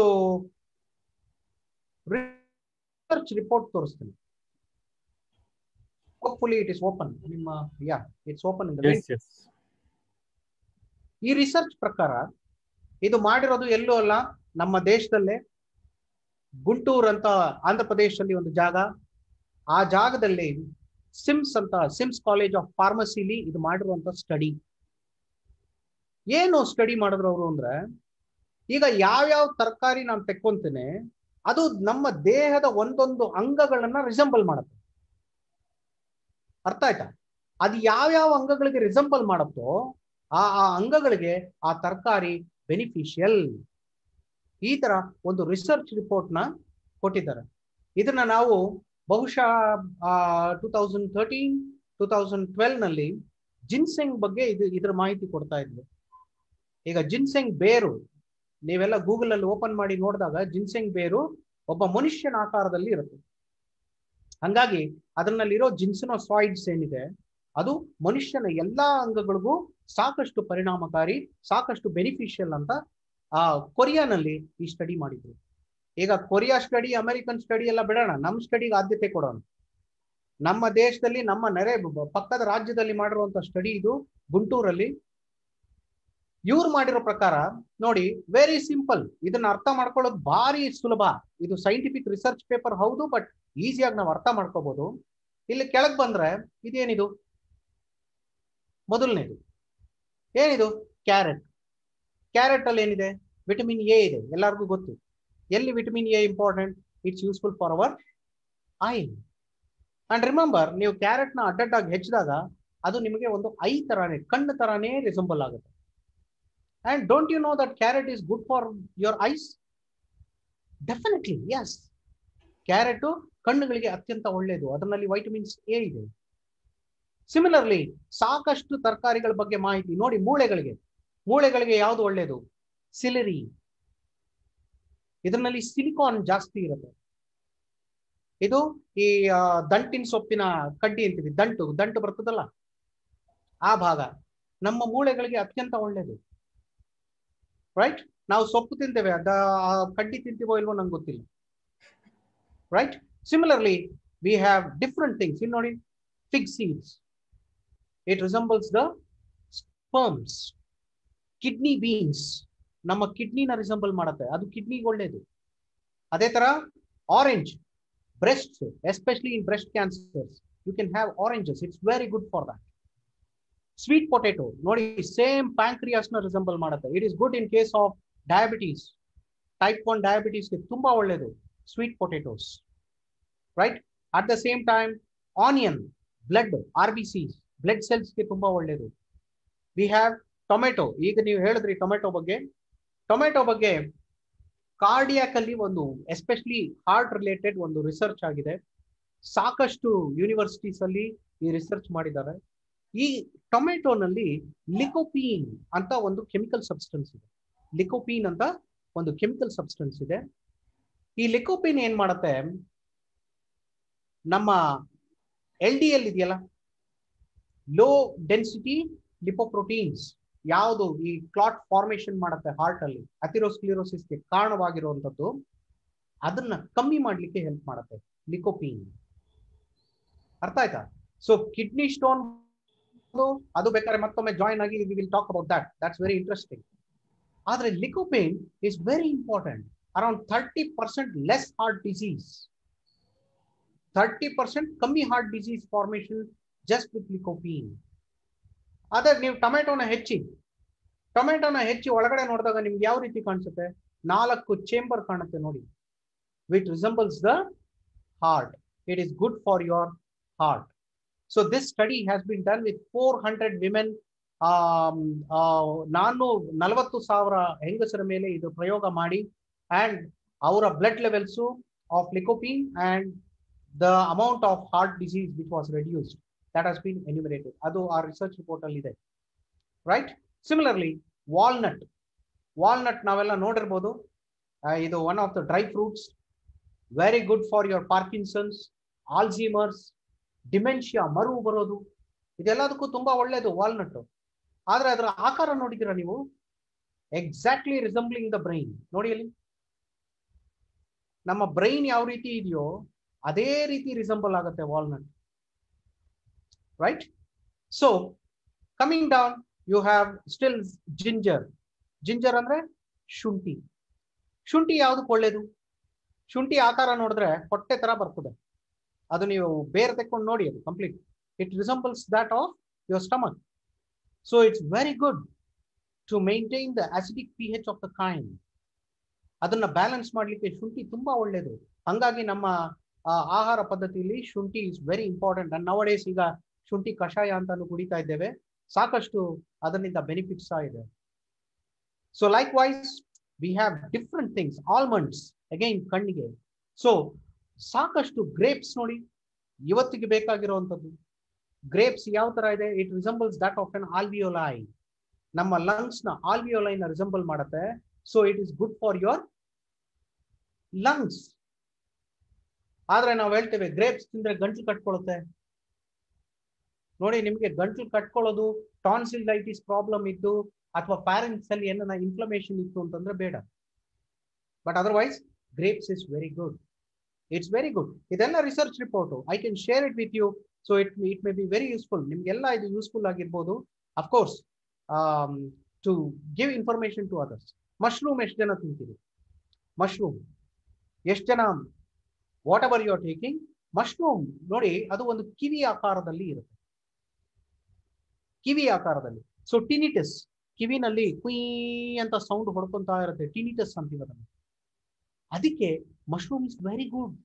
ರಿಸರ್ಚ್ ರಿಪೋರ್ಟ್ ತೋರಿಸ್ತೀನಿ ಹೋಪ್ಫುಲಿ ಇಟ್ ಇಸ್ ಓಪನ್ ನಿಮ್ಮ yeah it's open in S S ಈ ರಿಸರ್ಚ್ ಪ್ರಕಾರ ಇದು ಮಾಡಿರೋದು ಎಲ್ಲೂ ಅಲ್ಲ ನಮ್ಮ ದೇಶದಲ್ಲೇ ಗುಂಟೂರ್ ಅಂತ ಆಂಧ್ರ ಪ್ರದೇಶದಲ್ಲಿ ಒಂದು ಜಾಗ ಆ ಜಾಗದಲ್ಲಿ ಸಿಮ್ಸ್ ಅಂತ ಸಿಮ್ಸ್ ಕಾಲೇಜ್ ಆಫ್ ಫಾರ್ಮಸಿಲಿ ಇದು ಮಾಡಿರುವಂತ ಸ್ಟಡಿ ಏನು ಸ್ಟಡಿ ಮಾಡಿದ್ರು ಅವರು ಅಂದ್ರೆ ಈಗ ಯಾವ್ಯಾವ ತರಕಾರಿ ನಾನು ತೆಕ್ಕೊಂತೇನೆ ಅದು ನಮ್ಮ ದೇಹದ ಒಂದೊಂದು ಅಂಗಗಳನ್ನ ರಿಸಂಬಲ್ ಮಾಡುತ್ತೆ ಅರ್ಥ ಆಯ್ತಾ ಅದು ಯಾವ್ಯಾವ ಅಂಗಗಳಿಗೆ ರಿಸಂಬಲ್ ಮಾಡುತ್ತೋ ಆ ಆ ಅಂಗಗಳಿಗೆ ಆ ತರಕಾರಿ ಬೆನಿಫಿಷಿಯಲ್ ಈ ತರ ಒಂದು ರಿಸರ್ಚ್ ರಿಪೋರ್ಟ್ ನ ಕೊಟ್ಟಿದ್ದಾರೆ ಇದನ್ನ ನಾವು ಬಹುಶಃ two thousand thirteen two thousand twelve ನಲ್ಲಿ ಜಿನ್ಸೆಂಗ್ ಬಗ್ಗೆ ಇದು ಇದ್ರ ಮಾಹಿತಿ ಕೊಡ್ತಾ ಇದ್ವಿ ಈಗ ಜಿನ್ಸೆಂಗ್ ಬೇರು ನೀವೆಲ್ಲ ಗೂಗಲ್ ಅಲ್ಲಿ ಓಪನ್ ಮಾಡಿ ನೋಡಿದಾಗ ಜಿನ್ಸೆಂಗ್ ಬೇರು ಒಬ್ಬ ಮನುಷ್ಯನ ಆಕಾರದಲ್ಲಿ ಇರುತ್ತೆ ಹಂಗಾಗಿ ಅದರಲ್ಲಿರೋ ಜಿನ್ಸಿನೋ ಸಾಯಿಡ್ಸ್ ಏನಿದೆ ಅದು ಮನುಷ್ಯನ ಎಲ್ಲಾ ಅಂಗಗಳಿಗೂ ಸಾಕಷ್ಟು ಪರಿಣಾಮಕಾರಿ ಸಾಕಷ್ಟು ಬೆನಿಫಿಷಿಯಲ್ ಅಂತ ಆ ಕೊರಿಯಾನಲ್ಲಿ ಈ ಸ್ಟಡಿ ಮಾಡಿದ್ರು ಈಗ ಕೊರಿಯಾ ಸ್ಟಡಿ ಅಮೆರಿಕನ್ ಸ್ಟಡಿ ಎಲ್ಲ ಬಿಡೋಣ ನಮ್ಮ ಸ್ಟಡಿಗೆ ಆದ್ಯತೆ ಕೊಡೋಣ ನಮ್ಮ ದೇಶದಲ್ಲಿ ನಮ್ಮ ನೆರೆ ಪಕ್ಕದ ರಾಜ್ಯದಲ್ಲಿ ಮಾಡಿರುವಂತ ಸ್ಟಡಿ ಇದು ಗುಂಟೂರಲ್ಲಿ ಇವ್ರು ಮಾಡಿರೋ ಪ್ರಕಾರ ನೋಡಿ ವೆರಿ ಸಿಂಪಲ್ ಇದನ್ನ ಅರ್ಥ ಮಾಡ್ಕೊಳ್ಳೋದು ಭಾರಿ ಸುಲಭ ಇದು ಸೈಂಟಿಫಿಕ್ ರಿಸರ್ಚ್ ಪೇಪರ್ ಹೌದು ಬಟ್ ಈಸಿಯಾಗಿ ನಾವು ಅರ್ಥ ಮಾಡ್ಕೋಬಹುದು ಇಲ್ಲಿ ಕೆಳಗ್ ಬಂದ್ರೆ ಇದೇನಿದು ಮೊದಲನೇದು ಏನಿದು ಕ್ಯಾರೆಟ್ ಕ್ಯಾರೆಟ್ ಅಲ್ಲಿ ಏನಿದೆ ವಿಟಮಿನ್ ಎ ಇದೆ ಎಲ್ಲರಿಗೂ ಗೊತ್ತು ಎಲ್ಲಿ vitamin A important it's useful for our eye and remember ನೀವು ಕ್ಯಾರೆಟ್ ನ ಅಡ್ಡಡ್ಡಾಗಿ ಹೆಚ್ಚಿದಾಗ ಅದು ನಿಮಗೆ ಒಂದು ಐ ತರಾನೇ ಕಣ್ಣು ತರಾನೇ ರಿಸಂಬಲ್ ಆಗುತ್ತೆ and don't you know that carrot is good for your eyes definitely yes carrot ಕಣ್ಣುಗಳಿಗೆ ಅತ್ಯಂತ ಒಳ್ಳೆಯದು ಅದರಲ್ಲಿ ವೈಟಮಿನ್ಸ್ ಎ ಇದೆ ಸಿಮಿಲರ್ಲಿ ಸಾಕಷ್ಟು ತರಕಾರಿಗಳ ಬಗ್ಗೆ ಮಾಹಿತಿ ನೋಡಿ ಮೂಳೆಗಳಿಗೆ ಮೂಳೆಗಳಿಗೆ ಯಾವುದು ಒಳ್ಳೆಯದು ಸಿಲರಿ ಇದರಲ್ಲಿ ಸಿಲಿಕಾನ್ ಜಾಸ್ತಿ ಇರುತ್ತೆ ಇದು ಈ ದಂಟಿನ ಸೊಪ್ಪಿನ ಕಡ್ಡಿ ಅಂತೀವಿ ದಂಟು ದಂಟು ಬರ್ತದಲ್ಲ ಆ ಭಾಗ ನಮ್ಮ ಮೂಳೆಗಳಿಗೆ ಅತ್ಯಂತ ಒಳ್ಳೆಯದು ರೈಟ್ ನಾವು ಸೊಪ್ಪು ತಿಂತೇವೆ ಅದ ಕಡ್ಡಿ ತಿಂತೀವೋ ಇಲ್ವೋ ನಂಗೆ ಗೊತ್ತಿಲ್ಲ right similarly we have different things ಇಲ್ಲಿ ನೋಡಿ fig seeds it resembles the sperms kidney beans ನಮ್ಮ ಕಿಡ್ನಿನ ರಿಸಂಬಲ್ ಮಾಡುತ್ತೆ ಅದು ಕಿಡ್ನಿಗೆ ಒಳ್ಳೇದು ಅದೇ ತರ orange breast especially in breast cancers you can have oranges it's very good for that sweet potato ನೋಡಿ ಸೇಮ್ ಪ್ಯಾಂಕ್ರಿಯಾಸ್ ನ ರಿಸಂಬಲ್ ಮಾಡುತ್ತೆ it is good in case of diabetes type one ಡಯಾಬಿಟೀಸ್ಗೆ ತುಂಬಾ ಒಳ್ಳೇದು sweet potatoes right at the same time onion blood R B C blood ಸೆಲ್ಸ್ಗೆ ತುಂಬಾ ಒಳ್ಳೇದು we have tomato ಈಗ ನೀವು ಹೇಳಿದ್ರಿ ಟೊಮೆಟೊ ಬಗ್ಗೆ ಟೊಮೆಟೊ ಬಗ್ಗೆ ಕಾರ್ಡಿಯಾಕ್ ಅಲ್ಲಿ ಒಂದು ಎಸ್ಪೆಷಲಿ ಹಾರ್ಟ್ ರಿಲೇಟೆಡ್ ಒಂದು ರಿಸರ್ಚ್ ಆಗಿದೆ ಸಾಕಷ್ಟು ಯೂನಿವರ್ಸಿಟೀಸ್ ಅಲ್ಲಿ ಈ ರಿಸರ್ಚ್ ಮಾಡಿದ್ದಾರೆ ಈ ಟೊಮೆಟೊನಲ್ಲಿ ಲಿಕೋಪೀನ್ ಅಂತ ಒಂದು ಕೆಮಿಕಲ್ ಸಬ್ಸ್ಟೆನ್ಸ್ ಇದೆ ಲಿಕೋಪೀನ್ ಅಂತ ಒಂದು ಕೆಮಿಕಲ್ ಸಬ್ಸ್ಟೆನ್ಸ್ ಇದೆ ಈ ಲಿಕೋಪೀನ್ ಏನ್ ಮಾಡುತ್ತೆ ನಮ್ಮ ಎಲ್ ಡಿ ಎಲ್ ಇದೆಯಲ್ಲ ಲೋ ಡೆನ್ಸಿಟಿ ಲಿಪೋಪ್ರೋಟೀನ್ಸ್ ಯಾವುದು ಈ ಕ್ಲಾಟ್ ಫಾರ್ಮೇಶನ್ ಮಾಡುತ್ತೆ ಹಾರ್ಟ್ ಅಲ್ಲಿ ಅಥಿರೋಸ್ಕ್ಲಿರೋಸಿಸ್ಗೆ ಕಾರಣವಾಗಿರುವಂತದ್ದು ಅದನ್ನ ಕಮ್ಮಿ ಮಾಡ್ಲಿಕ್ಕೆ ಹೆಲ್ಪ್ ಮಾಡುತ್ತೆ ಲಿಕೋಪೀನ್ ಅರ್ಥ ಆಯ್ತಾ ಸೊ ಕಿಡ್ನಿ ಸ್ಟೋನ್ ಅದು ಬೇಕಾದ್ರೆ ಮತ್ತೊಮ್ಮೆ ಜಾಯಿನ್ ಆಗಿ we will talk about that that's very interesting ಆದ್ರೆ lycopene is very important around thirty percent less heart disease thirty percent ಕಮ್ಮಿ heart disease formation just with lycopene ಅದೇ ನೀವು ಟೊಮೆಟೊನ ಹೆಚ್ಚಿ ಟೊಮೆಟೊನ ಹೆಚ್ಚಿ ಒಳಗಡೆ ನೋಡಿದಾಗ ನಿಮ್ಗೆ ಯಾವ ರೀತಿ ಕಾಣಿಸುತ್ತೆ ನಾಲ್ಕು ಚೇಂಬರ್ ಕಾಣುತ್ತೆ ನೋಡಿ it resembles the heart it is good for your heart so this study has been done with four hundred women ನಾನು ನಲವತ್ತು ಸಾವಿರ ಹೆಂಗಸರ ಮೇಲೆ ಇದು ಪ್ರಯೋಗ ಮಾಡಿ ಅಂಡ್ ಅವರ blood levels of lycopene and the amount of heart disease which was reduced that has been enumerated ಅದು ಆ ರಿಸರ್ಚ್ ರಿಪೋರ್ಟ್ ಅಲ್ಲಿ ಇದೆ ರೈಟ್ ಸಿಮಿಲರ್ಲಿ ವಾಲ್ನಟ್ ವಾಲ್ನಟ್ ನಾವೆಲ್ಲ ನೋಡಿರ್ಬೋದು ಇದು one of the dry fruits very good for your Parkinson's Alzheimer's dementia ಮರು ಬರೋದು ಇದೆಲ್ಲದಕ್ಕೂ ತುಂಬಾ ಒಳ್ಳೇದು ವಾಲ್ನಟ್ ಆದ್ರೆ ಅದರ ಆಕಾರ ನೋಡಿದಿರಾ ನೀವು ಎಕ್ಸಾಕ್ಟ್ಲಿ ರಿಸಂಬ್ಲಿಂಗ್ ದ ಬ್ರೈನ್ ನೋಡಿ ಅಲ್ಲಿ ನಮ್ಮ ಬ್ರೈನ್ ಯಾವ ರೀತಿ ಇದೆಯೋ ಅದೇ ರೀತಿ ರಿಸಂಬಲ್ ಆಗುತ್ತೆ walnut right so coming down you have still ginger ginger ಅಂದ್ರೆ ಶುಂಠಿ ಶುಂಠಿ ಯಾವ್ದಕ್ಕೆ ಒಳ್ಳೇದು ಶುಂಠಿ ಆಕಾರ ನೋಡಿದ್ರೆ ಹೊಟ್ಟೆ ತರ ಬರ್ತದೆ ಅದು ನೀವು ಬೇರೆ ತೆಕ್ಕೊಂಡು ನೋಡಿ ಅದು complete it resembles that of your stomach so it's very good to maintain the acidic P H of the coin ಅದನ್ನ ಬ್ಯಾಲೆನ್ಸ್ ಮಾಡ್ಲಿಕ್ಕೆ ಶುಂಠಿ ತುಂಬಾ ಒಳ್ಳೇದು ಹಂಗಾಗಿ ನಮ್ಮ ಆಹಾರ ಪದ್ಧತಿಯಲ್ಲಿ ಶುಂಠಿ is very important and nowadays ಈಗ ಶುಂಠಿ ಕಷಾಯ ಅಂತಾನು ಕುಡಿತಾ ಇದ್ದೇವೆ ಸಾಕಷ್ಟು ಅದರಿಂದ ಬೆನಿಫಿಟ್ಸ್ ಇದೆ so likewise we have different things almonds again ಕಣ್ಣಿಗೆ ಸೊ ಸಾಕಷ್ಟು ಗ್ರೇಪ್ಸ್ ನೋಡಿ ಇವತ್ತಿಗೆ ಬೇಕಾಗಿರುವಂಥದ್ದು ಗ್ರೇಪ್ಸ್ ಯಾವ ತರ ಇದೆ it resembles that of an alveoli ನಮ್ಮ ಲಂಗ್ಸ್ ನ ಆಲ್ವಿಯೋಲೈನ ರಿಸಂಬಲ್ ಮಾಡುತ್ತೆ so it is good for your lungs ಆದ್ರೆ ನಾವು ಹೇಳ್ತೇವೆ ಗ್ರೇಪ್ಸ್ ತಿಂದ್ರೆ ಗಂಟ್ಲು ಕಟ್ಕೊಳ್ಳುತ್ತೆ ನೋಡಿ ನಿಮ್ಗೆ ಗಂಟ್ಲು ಕಟ್ಕೊಳ್ಳೋದು ಟಾನ್ಸಿಲೈಟಿಸ್ ಪ್ರಾಬ್ಲಮ್ ಇದ್ದು ಅಥವಾ ಪ್ಯಾರೆಂಟ್ಸ್ ಅಲ್ಲಿ ಏನಾರ ಇನ್ಫ್ಲಮೇಷನ್ ಇತ್ತು ಅಂತಂದ್ರೆ ಬೇಡ but otherwise grapes is very good it's very good ಇದೆಲ್ಲ research report I can share it with you so it it may be very useful ನಿಮ್ಗೆಲ್ಲ ಇದು ಯೂಸ್ಫುಲ್ ಆಗಿರ್ಬೋದು of course to give information to others mushroom ಎಷ್ಟು ಜನ ತಿಂತೀರಿ mushroom ಎಷ್ಟು ಜನ whatever you are taking mushroom ನೋಡಿ ಅದು ಒಂದು ಕಿವಿ ಆಕಾರದಲ್ಲಿ ಇರುತ್ತೆ ಕಿವಿ ಆಕಾರದಲ್ಲಿ ಸೊ ಟಿನಿಟಸ್ ಕಿವಿನಲ್ಲಿ ಕುಯ್ ಅಂತ ಸೌಂಡ್ ಹೊಡ್ಕೊಂತಾ ಇರುತ್ತೆ ಟಿನಿಟಸ್ ಅಂತೀವಿ ಅದನ್ನು ಅದಕ್ಕೆ mushroom is very good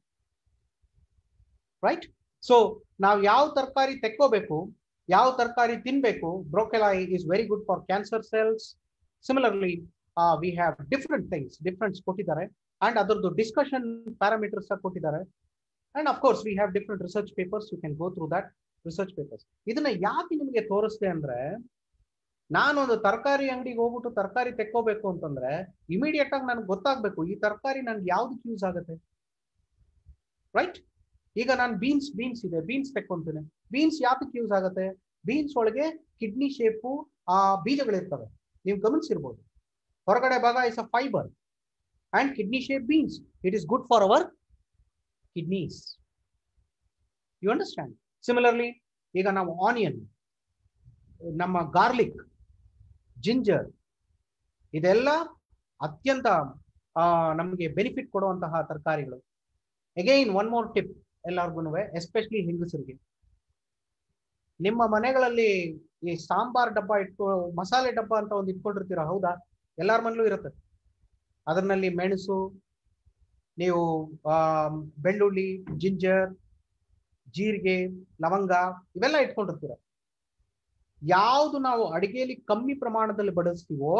right so ನಾವು ಯಾವ ತರಕಾರಿ ತೆಕ್ಕೋಬೇಕು ಯಾವ ತರಕಾರಿ ತಿನ್ಬೇಕು broccoli is very good for cancer cells similarly we have different things differents ಕೊಟ್ಟಿದ್ದಾರೆ ಅಂಡ್ ಅದರದ್ದು ಡಿಸ್ಕಷನ್ ಪ್ಯಾರಾಮೀಟರ್ಸ್ ಕೊಟ್ಟಿದ್ದಾರೆ and of course we have different research papers you can go through that research papers ಇದನ್ನ ಯಾಕೆ ನಿಮಗೆ ತೋರಿಸ್ದೆ ಅಂದ್ರೆ ನಾನೊಂದು ತರಕಾರಿ ಅಂಗಡಿಗೆ ಹೋಗ್ಬಿಟ್ಟು ತರಕಾರಿ ತೆಕ್ಕೋಬೇಕು ಅಂತಂದ್ರೆ ಇಮಿಡಿಯೇಟ್ ಆಗಿ ನನಗೆ ಗೊತ್ತಾಗ್ಬೇಕು ಈ ತರಕಾರಿ ನನ್ಗೆ ಯಾವ್ದಕ್ಕೆ ಯೂಸ್ ಆಗುತ್ತೆ ರೈಟ್ ಈಗ ನಾನು ಬೀನ್ಸ್ ಬೀನ್ಸ್ ಇದೆ ಬೀನ್ಸ್ ತೆಕ್ಕೊಂತೀನಿ ಬೀನ್ಸ್ ಯಾತಕ್ಕೆ ಯೂಸ್ ಆಗುತ್ತೆ ಬೀನ್ಸ್ ಒಳಗೆ ಕಿಡ್ನಿ ಶೇಪು ಆ ಬೀಜಗಳಿರ್ತವೆ ನೀವು ಗಮನಿಸಿರ್ಬೋದು ಹೊರಗಡೆ ಭಾಗ is a fibre and kidney shape beans it is good for our kidneys you understand similarly ಈಗ ನಾವು ಆನಿಯನ್ ನಮ್ಮ ಗಾರ್ಲಿಕ್ ಜಿಂಜರ್ ಇದೆಲ್ಲ ಅತ್ಯಂತ ನಮಗೆ ಬೆನಿಫಿಟ್ ಕೊಡುವಂತಹ ತರಕಾರಿಗಳು ಅಗೈನ್ ಒನ್ ಮೋರ್ ಟಿಪ್ ಎಲ್ಲರಿಗೂ ಎಸ್ಪೆಷಲಿ ಹೆಂಗಸರಿಗೆ ನಿಮ್ಮ ಮನೆಗಳಲ್ಲಿ ಈ ಸಾಂಬಾರ್ ಡಬ್ಬ ಇಟ್ಕೊ ಮಸಾಲೆ ಡಬ್ಬ ಅಂತ ಒಂದು ಇಟ್ಕೊಂಡಿರ್ತೀರ ಹೌದಾ ಎಲ್ಲಾರ ಮನೇಲೂ ಇರುತ್ತೆ ಅದರಲ್ಲಿ ಮೆಣಸು ನೀವು ಬೆಳ್ಳುಳ್ಳಿ ಜಿಂಜರ್ ಜೀರಿಗೆ ಲವಂಗ ಇವೆಲ್ಲ ಇಟ್ಕೊಂಡಿರ್ತೀರ ಯಾವುದು ನಾವು ಅಡಿಗೆಯಲ್ಲಿ ಕಮ್ಮಿ ಪ್ರಮಾಣದಲ್ಲಿ ಬಳಸ್ತೀವೋ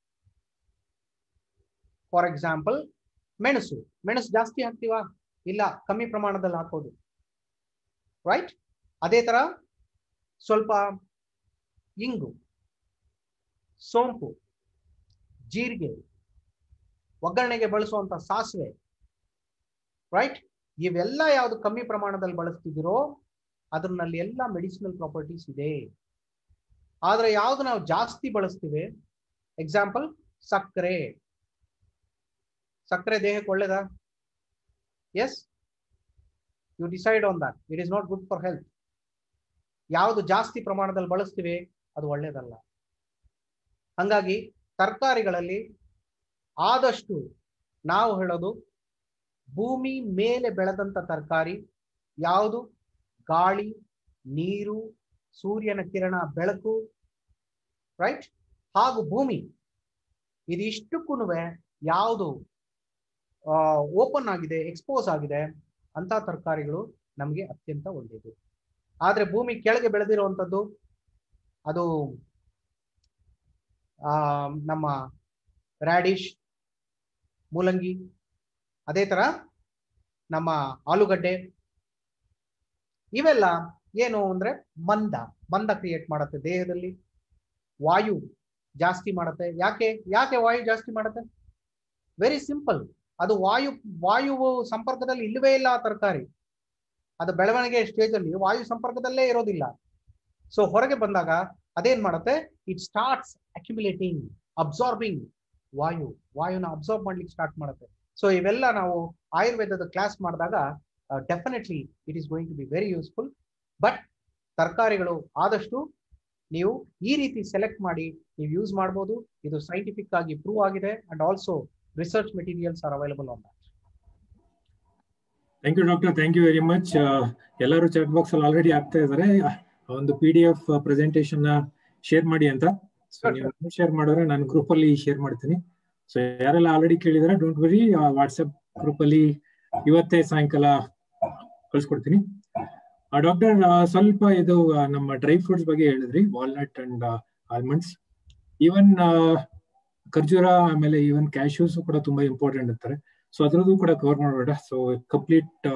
ಫಾರ್ ಎಕ್ಸಾಂಪಲ್ ಮೆಣಸು ಮೆಣಸು ಜಾಸ್ತಿ ಹಾಕ್ತೀವಾ ಇಲ್ಲ ಕಮ್ಮಿ ಪ್ರಮಾಣದಲ್ಲಿ ಹಾಕೋದು ರೈಟ್ ಅದೇ ತರ ಸ್ವಲ್ಪ ಇಂಗು ಸೋಂಪು ಜೀರಿಗೆ ಒಗ್ಗರಣೆಗೆ ಬಳಸುವಂತ ಸಾಸಿವೆ ರೈಟ್ ಇವೆಲ್ಲ ಯಾವುದು ಕಮ್ಮಿ ಪ್ರಮಾಣದಲ್ಲಿ ಬಳಸ್ತಿದ್ದೀರೋ ಅದರಲ್ಲಿ ಎಲ್ಲ ಮೆಡಿಸಿನಲ್ ಪ್ರಾಪರ್ಟೀಸ್ ಇದೆ ಆದ್ರೆ ಯಾವ್ದು ನಾವು ಜಾಸ್ತಿ ಬಳಸ್ತೀವಿ ಎಕ್ಸಾಂಪಲ್ ಸಕ್ಕರೆ ಸಕ್ಕರೆ ದೇಹಕ್ಕೆ ಒಳ್ಳೇದಾ yes you decide on that it is not good for health ಯಾವುದು ಜಾಸ್ತಿ ಪ್ರಮಾಣದಲ್ಲಿ ಬಳಸ್ತೀವಿ ಅದು ಒಳ್ಳೇದಲ್ಲ ಹಂಗಾಗಿ ತರಕಾರಿಗಳಲ್ಲಿ ಆದಷ್ಟು ನಾವು ಹೇಳೋದು ಭೂಮಿ ಮೇಲೆ ಬೆಳೆದಂತ ತರಕಾರಿ ಯಾವುದು ಗಾಳಿ ನೀರು ಸೂರ್ಯನ ಕಿರಣ ಬೆಳಕು ರೈಟ್ ಹಾಗೂ ಭೂಮಿ ಇದಿಷ್ಟಕ್ಕೂ ಯಾವುದು ಓಪನ್ ಆಗಿದೆ ಎಕ್ಸ್ಪೋಸ್ ಆಗಿದೆ ಅಂತ ತರಕಾರಿಗಳು ನಮಗೆ ಅತ್ಯಂತ ಒಳ್ಳೆಯದು ಆದ್ರೆ ಭೂಮಿ ಕೆಳಗೆ ಬೆಳೆದಿರುವಂಥದ್ದು ಅದು ಆ ನಮ್ಮ ರ್ಯಾಡಿಶ್ ಮೂಲಂಗಿ ಅದೇ ತರ ನಮ್ಮ ಆಲೂಗಡ್ಡೆ ಇವೆಲ್ಲ ಏನು ಅಂದ್ರೆ ಮಂದ ಮಂದ ಕ್ರಿಯೇಟ್ ಮಾಡುತ್ತೆ ದೇಹದಲ್ಲಿ ವಾಯು ಜಾಸ್ತಿ ಮಾಡುತ್ತೆ ಯಾಕೆ ಯಾಕೆ ವಾಯು ಜಾಸ್ತಿ ಮಾಡುತ್ತೆ ವೆರಿ ಸಿಂಪಲ್ ಅದು ವಾಯು ವಾಯುವು ಸಂಪರ್ಕದಲ್ಲಿ ಇಲ್ಲವೇ ಇಲ್ಲ ಆ ತರಕಾರಿ ಅದು ಬೆಳವಣಿಗೆ ಸ್ಟೇಜ್ ಅಲ್ಲಿ ವಾಯು ಸಂಪರ್ಕದಲ್ಲೇ ಇರೋದಿಲ್ಲ ಸೊ ಹೊರಗೆ ಬಂದಾಗ ಅದೇನ್ ಮಾಡುತ್ತೆ ಇಟ್ ಸ್ಟಾರ್ಟ್ಸ್ ಅಕ್ಯುಮುಲೇಟಿಂಗ್ ಅಬ್ಸಾರ್ಬಿಂಗ್ ವಾಯು ವಾಯುನ ಅಬ್ಸಾರ್ಬ್ ಮಾಡ್ಲಿಕ್ಕೆ ಸ್ಟಾರ್ಟ್ ಮಾಡುತ್ತೆ ಸೊ ಇವೆಲ್ಲ ನಾವು ಆಯುರ್ವೇದದ ಕ್ಲಾಸ್ ಮಾಡಿದಾಗ definitely it is going to be very useful but ತರಕಾರಿಗಳು ಆದಷ್ಟು ನೀವು ಈ ರೀತಿ ಸೆಲೆಕ್ಟ್ ಮಾಡಿ ನೀವು ಯೂಸ್ ಮಾಡ್ಬೋದು ಇದು ಸೈಂಟಿಫಿಕ್ ಆಗಿ ಪ್ರೂವ್ ಆಗಿದೆ and also research materials are available on that thank you doctor thank you very much ಎಲ್ಲರೂ ಚಾಟ್ ಬಾಕ್ಸ್ ಅಲ್ಲಿ ಆಲ್ರೆಡಿ ಆಗ್ತಾ ಇದ್ದಾರೆ ಒಂದು ಪಿ ಡಿ ಎಫ್ ಪ್ರೆಸೆಂಟೇಶನ್ ನ ಶೇರ್ ಮಾಡಿ ಅಂತ ಸೊ ನೀವು ಶೇರ್ ಮಾಡಿದ್ರೆ ನಾನು ಗ್ರೂಪ್ ಅಲ್ಲಿ ಶೇರ್ ಮಾಡ್ತೀನಿ ಸೊ ಯಾರೆಲ್ಲ ಆಲ್ರೆಡಿ ಕೇಳಿದಾರೆ ಡೋಂಟ್ ವರಿ ವಾಟ್ಸ್ಆಪ್ ಗ್ರೂಪ್ ಅಲ್ಲಿ ಇವತ್ತೇ ಸಾಯಂಕಾಲ ಕಳ್ಸ್ಕೊಡ್ತೀನಿ ಡಾಕ್ಟರ್ ಸ್ವಲ್ಪ ಇದು ನಮ್ಮ ಡ್ರೈ ಫ್ರೂಟ್ಸ್ ಬಗ್ಗೆ ಹೇಳಿದ್ರಿ ವಾಲ್ನಟ್ ಅಂಡ್ ಆಲ್ಮಂಡ್ಸ್ ಈವನ್ ಖರ್ಜೂರ ಆಮೇಲೆ ಈವನ್ ಕ್ಯಾಶ್ಯೂಸ್ ಕೂಡ ತುಂಬಾ ಇಂಪಾರ್ಟೆಂಟ್ ಅಂತಾರೆ ಸೊ ಅದ್ರದ್ದು ಕೂಡ ಕವರ್ ಮಾಡಬೇಡ ಸೊ ಕಂಪ್ಲೀಟ್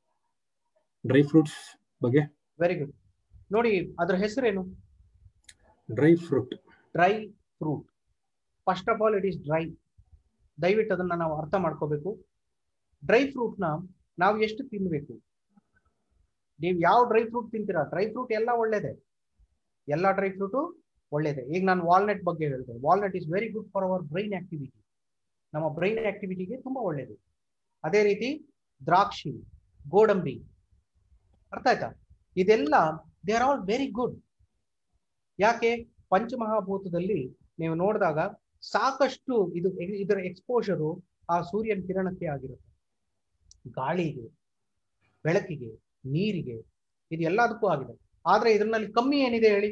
ಡ್ರೈ ಫ್ರೂಟ್ಸ್ ಬಗ್ಗೆ ವೆರಿ ಗುಡ್ ನೋಡಿ ಅದ್ರ ಹೆಸರೇನು dry fruit dry fruit first of all it is dry ದಯವಿಟ್ಟು ಅದನ್ನ ನಾವು ಅರ್ಥ ಮಾಡ್ಕೋಬೇಕು ಡ್ರೈ ಫ್ರೂಟ್ನ ನಾವು ಎಷ್ಟು ತಿನ್ಬೇಕು ನೀವು ಯಾವ ಡ್ರೈ ಫ್ರೂಟ್ ತಿಂತೀರಾ ಡ್ರೈ ಫ್ರೂಟ್ ಎಲ್ಲ ಒಳ್ಳೇದೆ ಎಲ್ಲ ಡ್ರೈ ಫ್ರೂಟು ಒಳ್ಳೇದೆ ಈಗ ನಾನು ವಾಲ್ನಟ್ ಬಗ್ಗೆ ಹೇಳಿದೆ walnut is very good for our brain activity ನಮ್ಮ ಬ್ರೈನ್ ಆಕ್ಟಿವಿಟಿಗೆ ತುಂಬಾ ಒಳ್ಳೇದು ಅದೇ ರೀತಿ ದ್ರಾಕ್ಷಿ ಗೋಡಂಬಿ ಅರ್ಥ ಆಯ್ತಾ ಇದೆಲ್ಲ they are all very good ಯಾಕೆ ಪಂಚಮಹಾಭೂತದಲ್ಲಿ ನೀವು ನೋಡಿದಾಗ ಸಾಕಷ್ಟು ಇದು ಇದರ ಎಕ್ಸ್ಪೋಜರು ಆ ಸೂರ್ಯನ ಕಿರಣಕ್ಕೆ ಆಗಿರುತ್ತೆ ಗಾಳಿಗೆ ಬೆಳಕಿಗೆ ನೀರಿಗೆ ಇದು ಎಲ್ಲದಕ್ಕೂ ಆಗಿದೆ ಆದ್ರೆ ಇದರಲ್ಲಿ ಕಮ್ಮಿ ಏನಿದೆ ಹೇಳಿ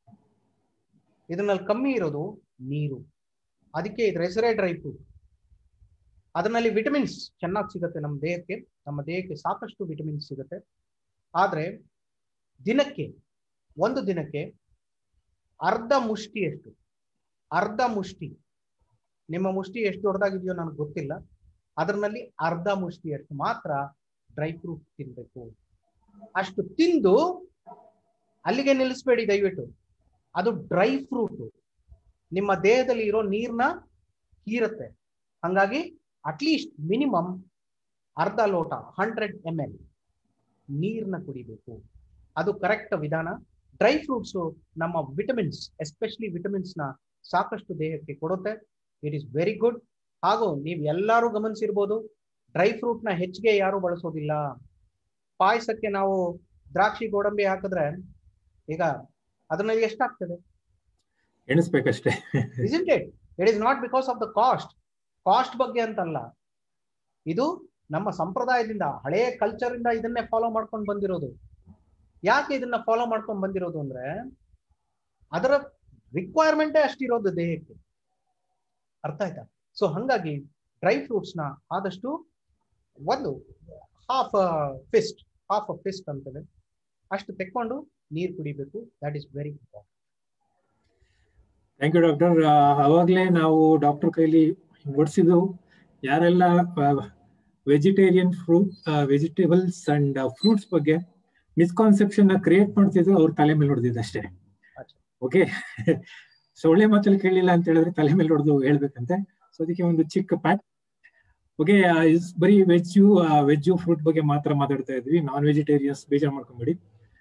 ಇದರಲ್ಲಿ ಕಮ್ಮಿ ಇರೋದು ನೀರು ಅದಕ್ಕೆ ಇದ್ರ ಹೆಸರೇ ಡ್ರೈ ಫ್ರೂಟ್ ಅದರಲ್ಲಿ ವಿಟಮಿನ್ಸ್ ಚೆನ್ನಾಗಿ ಸಿಗುತ್ತೆ ನಮ್ಮ ದೇಹಕ್ಕೆ ನಮ್ಮ ದೇಹಕ್ಕೆ ಸಾಕಷ್ಟು ವಿಟಮಿನ್ಸ್ ಸಿಗುತ್ತೆ ಆದ್ರೆ ದಿನಕ್ಕೆ ಒಂದು ದಿನಕ್ಕೆ ಅರ್ಧ ಮುಷ್ಟಿಯಷ್ಟು ಅರ್ಧ ಮುಷ್ಟಿ ನಿಮ್ಮ ಮುಷ್ಟಿ ಎಷ್ಟು ದೊಡ್ಡದಾಗಿದೆಯೋ ನನಗೆ ಗೊತ್ತಿಲ್ಲ ಅದರಲ್ಲಿ ಅರ್ಧ ಮುಷ್ಟಿಯಷ್ಟು ಮಾತ್ರ ಡ್ರೈ ಫ್ರೂಟ್ ತಿನ್ಬೇಕು ಅಷ್ಟು ತಿಂದು ಅಲ್ಲಿಗೆ ನಿಲ್ಲಿಸ್ಬೇಡಿ ದಯವಿಟ್ಟು ಅದು ಡ್ರೈ ಫ್ರೂಟ್ ನಿಮ್ಮ ದೇಹದಲ್ಲಿ ಇರೋ ನೀರ್ನ ಹೀರುತ್ತೆ ಹಂಗಾಗಿ ಅಟ್ಲೀಸ್ಟ್ ಮಿನಿಮಮ್ ಅರ್ಧ ಲೋಟ ಹಂಡ್ರೆಡ್ ಎಮ್ ಎಲ್ ನೀರ್ನ ಕುಡಿಬೇಕು ಅದು ಕರೆಕ್ಟ್ ವಿಧಾನ ಡ್ರೈ ಫ್ರೂಟ್ಸ್ ನಮ್ಮ ವಿಟಮಿನ್ಸ್ ಎಸ್ಪೆಷಲಿ ವಿಟಮಿನ್ಸ್ ನ ಸಾಕಷ್ಟು ದೇಹಕ್ಕೆ ಕೊಡುತ್ತೆ ಇಟ್ ಈಸ್ ವೆರಿ ಗುಡ್ ಹಾಗೂ ನೀವು ಎಲ್ಲರೂ ಗಮನಿಸಿರ್ಬೋದು ಡ್ರೈ ಫ್ರೂಟ್ ನ ಹೆಚ್ಚಿಗೆ ಯಾರು ಬಳಸೋದಿಲ್ಲ ಪಾಯಸಕ್ಕೆ ನಾವು ದ್ರಾಕ್ಷಿ ಗೋಡಂಬಿ ಹಾಕಿದ್ರೆ ಈಗ ಅದರಲ್ಲಿ ಎಷ್ಟಾಗ್ತದೆ ಎಣಿಸ್ಬೇಕಷ್ಟೇ it it is not because of the cost cost ಬಗ್ಗೆ ಅಂತಲ್ಲ ಇದು ನಮ್ಮ ಸಂಪ್ರದಾಯದಿಂದ ಹಳೆಯ ಕಲ್ಚರ್ ಇಂದ ಇದನ್ನೇ ಫಾಲೋ ಮಾಡ್ಕೊಂಡು ಬಂದಿರೋದು ಯಾಕೆ ಇದನ್ನ ಫಾಲೋ ಮಾಡ್ಕೊಂಡು ಬಂದಿರೋದು ಅಂದ್ರೆ ಅದರ ರಿಕ್ವೈರ್ಮೆಂಟೇ ಅಷ್ಟಿರೋದು ದೇಹಕ್ಕೆ ಅರ್ಥ ಆಯ್ತಾ ಸೊ ಹಂಗಾಗಿ ಡ್ರೈ ಫ್ರೂಟ್ಸ್ ನ ಆದಷ್ಟು ಒಂದು half fist half a fist ಅಂತೇವೆ ಅಷ್ಟು ತೆಕ್ಕೊಂಡು ನೀರು ಕುಡಿಬೇಕು that is very important thank you doctor ಅವಾಗಲೇ ನಾವು ಡಾಕ್ಟರ್ ಕೈಲಿ ಓಡಿಸಿದ್ದು ಯಾರೆಲ್ಲ vegetarian fruit vegetables and fruits ಬಗ್ಗೆ ಮಿಸ್ಕಾನ್ಸೆಪ್ಷನ್ ನ ಕ್ರಿಯೇಟ್ ಮಾಡ್ತಿದ್ರು ಅವ್ರ ತಲೆ ಮೇಲೆ ಹೊಡೆದಿದ್ದು ಅಷ್ಟೇ ಓಕೆ ಸೊ ಒಳ್ಳೆ ಮಾತಲ್ಲಿ ಕೇಳಲಿಲ್ಲ ಅಂತ ಹೇಳಿದ್ರೆ ತಲೆ ಮೇಲೆ ಹೊಡೆದು ಹೇಳ್ಬೇಕಂತೆ ಸೊ ಅದಕ್ಕೆ ಒಂದು ಚಿಕ್ಕ ಪ್ಯಾಕ್ ಓಕೆ ಬರೀ ವೆಜ್ಜು ವೆಜ್ಜು ಫ್ರೂಟ್ ಬಗ್ಗೆ ಮಾತ್ರ ಮಾತಾಡ್ತಾ ಇದ್ವಿ ನಾನ್ ವೆಜಿಟೇರಿಯನ್ಸ್ ಬೇಜಾರು ಮಾಡ್ಕೊಂಬಿಡಿ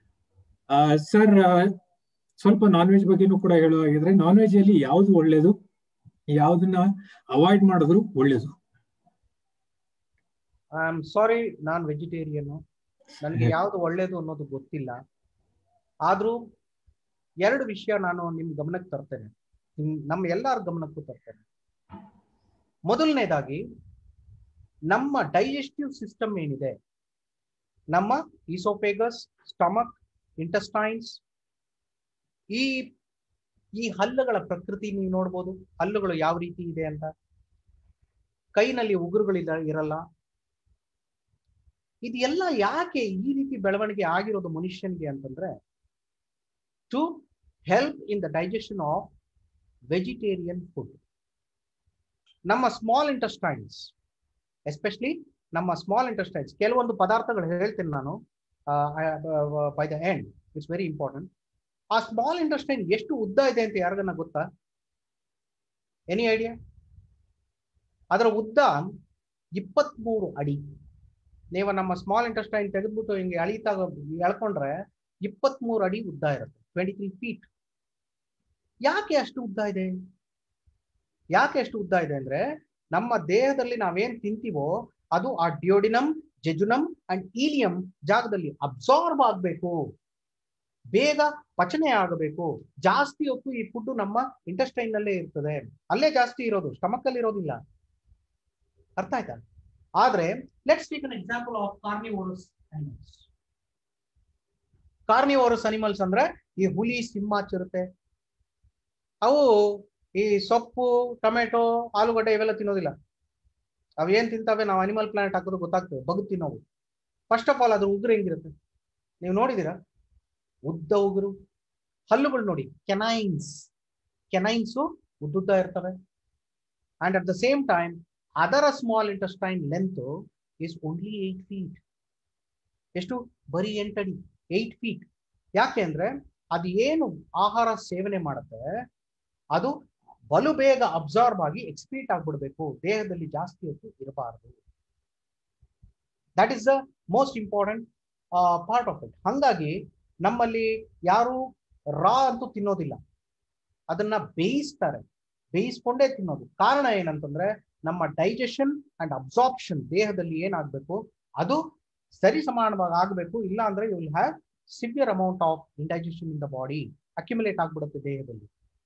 ಸರ್ ಸ್ವಲ್ಪ ನಾನ್ ವೆಜ್ ಬಗ್ಗೆನೂ ಕೂಡ ಹೇಳುವಾಗಿದ್ರೆ ನಾನ್ ವೆಜ್ ಅಲ್ಲಿ ಯಾವ್ದು ಒಳ್ಳೇದು ಯಾವ್ದನ್ನ ಅವಾಯ್ಡ್ ಮಾಡಿದ್ರು ಒಳ್ಳೇದು I am sorry non vegetarian ನನಗೆ ಯಾವ್ದು ಒಳ್ಳೇದು ಅನ್ನೋದು ಗೊತ್ತಿಲ್ಲ ಆದ್ರೂ ಎರಡು ವಿಷಯ ನಾನು ನಿಮ್ ಗಮನಕ್ಕೆ ತರ್ತೇನೆ ನಮ್ಮ ಎಲ್ಲರ ಗಮನಕ್ಕೂ ತರ್ತೇನೆ ಮೊದಲನೇದಾಗಿ ನಮ್ಮ ಡೈಜೆಸ್ಟಿವ್ ಸಿಸ್ಟಮ್ ಏನಿದೆ ನಮ್ಮ ಈಸೋಪೇಗಸ್ ಸ್ಟಮಕ್ ಇಂಟಸ್ಟೈನ್ಸ್ ಈ ಈ ಹಲ್ಲುಗಳ ಪ್ರಕೃತಿ ನೀವು ನೋಡ್ಬೋದು ಹಲ್ಲುಗಳು ಯಾವ ರೀತಿ ಇದೆ ಅಂತ ಕೈನಲ್ಲಿ ಉಗುರುಗಳಿಲ್ಲ ಇರಲ್ಲ ಇದೆಲ್ಲ ಯಾಕೆ ಈ ರೀತಿ ಬೆಳವಣಿಗೆ ಆಗಿರೋದು ಮನುಷ್ಯನಿಗೆ ಅಂತಂದ್ರೆ to help in the digestion of vegetarian food ನಮ್ಮ ಸ್ಮಾಲ್ ಇಂಟೆಸ್ಟೈನ್ಸ್ ಎಸ್ಪೆಷಲಿ ನಮ್ಮ ಸ್ಮಾಲ್ ಇಂಟೆಸ್ಟೈನ್ಸ್ ಕೆಲವೊಂದು ಪದಾರ್ಥಗಳು ಹೇಳ್ತೀನಿ ನಾನು by the end it's very important ಆ ಸ್ಮಾಲ್ ಇಂಟೆಸ್ಟೈನ್ ಎಷ್ಟು ಉದ್ದ ಇದೆ ಅಂತ ಯಾರಿಗನ್ನ ಗೊತ್ತಾ ಎನಿ ಐಡಿಯಾ ಅದರ ಉದ್ದ ಇಪ್ಪತ್ಮೂರು ಅಡಿ ನೀವು ನಮ್ಮ ಸ್ಮಾಲ್ ಇಂಟೆಸ್ಟೈನ್ ತೆಗೆದ್ಬಿಟ್ಟು ಹಿಂಗೆ ಎಳಿತಾಗ ಎಳ್ಕೊಂಡ್ರೆ ಇಪ್ಪತ್ಮೂರು ಅಡಿ ಉದ್ದ ಇರುತ್ತೆ ಟ್ವೆಂಟಿ ತ್ರೀ ಫೀಟ್ ಯಾಕೆ ಅಷ್ಟು ಉದ್ದ ಇದೆ ಯಾಕೆ ಅಷ್ಟು ಉದ್ದ ಇದೆ ಅಂದ್ರೆ ನಮ್ಮ ದೇಹದಲ್ಲಿ ನಾವೇನ್ ತಿಂತೀವೋ ಅದು ಆ ಡಿಯೋಡಿನಮ್ ಜೆಜುನಮ್ ಅಂಡ್ ಈಲಿಯಂ ಜಾಗದಲ್ಲಿ ಅಬ್ಸಾರ್ಬ್ ಆಗ್ಬೇಕು ಬೇಗ ಪಚನೆ ಆಗಬೇಕು ಜಾಸ್ತಿ ಹೊತ್ತು ಈ ಫುಡ್ ನಮ್ಮ ಇಂಟೆಸ್ಟೈನ್ ನಲ್ಲೇ ಇರ್ತದೆ ಅಲ್ಲೇ ಜಾಸ್ತಿ ಇರೋದು ಸ್ಟಮಕ್ ಅಲ್ಲಿ ಇರೋದಿಲ್ಲ ಅರ್ಥ ಆಯ್ತಾ ಆದ್ರೆ let's take an example of carnivorous animals carnivorous animals ಅಂದ್ರೆ ಈ ಹುಲಿ ಸಿಂಹ ಚಿರತೆ ಅವು ಈ ಸೊಪ್ಪು ಟೊಮೆಟೊ ಆಲೂಗಡ್ಡೆ ಇವೆಲ್ಲ ತಿನ್ನೋದಿಲ್ಲ ಅವು ಏನ್ ತಿಂತಾವೆ ನಾವು ಅನಿಮಲ್ ಪ್ಲಾನೆಟ್ ಹಾಕೋದು ಗೊತ್ತಾಗ್ತದೆ ಬಗ್ದು ತಿನ್ನೋವು ಫಸ್ಟ್ ಆಫ್ ಆಲ್ ಅದ್ರ ಉಗುರು ಹೆಂಗಿರುತ್ತೆ ನೀವು ನೋಡಿದೀರಾ ಉದ್ದ ಉಗುರು ಹಲ್ಲುಗಳು ನೋಡಿ ಕೆನೈನ್ಸ್ ಕೆನೈನ್ಸು ಉದ್ದುದ್ದ ಇರ್ತವೆ and at the same time ಅದರ small intestine length is only eight feet ಎಷ್ಟು ಬರೀ ಎಂಟಡಿ ಏಟ್ ಫೀಟ್ ಯಾಕೆ ಅಂದ್ರೆ ಅದು ಏನು ಆಹಾರ ಸೇವನೆ ಮಾಡುತ್ತೆ ಅದು ಬಲು ಬೇಗ ಅಬ್ಸಾರ್ಬ್ ಆಗಿ ಎಕ್ಸ್ಪೀಟ್ ಆಗ್ಬಿಡ್ಬೇಕು ದೇಹದಲ್ಲಿ ಜಾಸ್ತಿ ಹೊತ್ತು ಇರಬಾರದು that is the most important part of it ಹಂಗಾಗಿ ನಮ್ಮಲ್ಲಿ ಯಾರು ರಾ ಅಂತೂ ತಿನ್ನೋದಿಲ್ಲ ಅದನ್ನ ಬೇಯಿಸ್ತಾರೆ ಬೇಯಿಸ್ಕೊಂಡೇ ತಿನ್ನೋದು ಕಾರಣ ಏನಂತಂದ್ರೆ ನಮ್ಮ ಡೈಜೆಷನ್ ಅಂಡ್ ಅಬ್ಸಾರ್ಪ್ಷನ್ ದೇಹದಲ್ಲಿ ಏನಾಗಬೇಕು ಅದು ಸರಿ ಸಮಾನವಾಗಿ ಆಗಬೇಕು ಇಲ್ಲ ಅಂದ್ರೆ you will have severe amount of indigestion in the body accumulate ಆಗ್ಬಿಡುತ್ತೆ ದೇಹದಲ್ಲಿ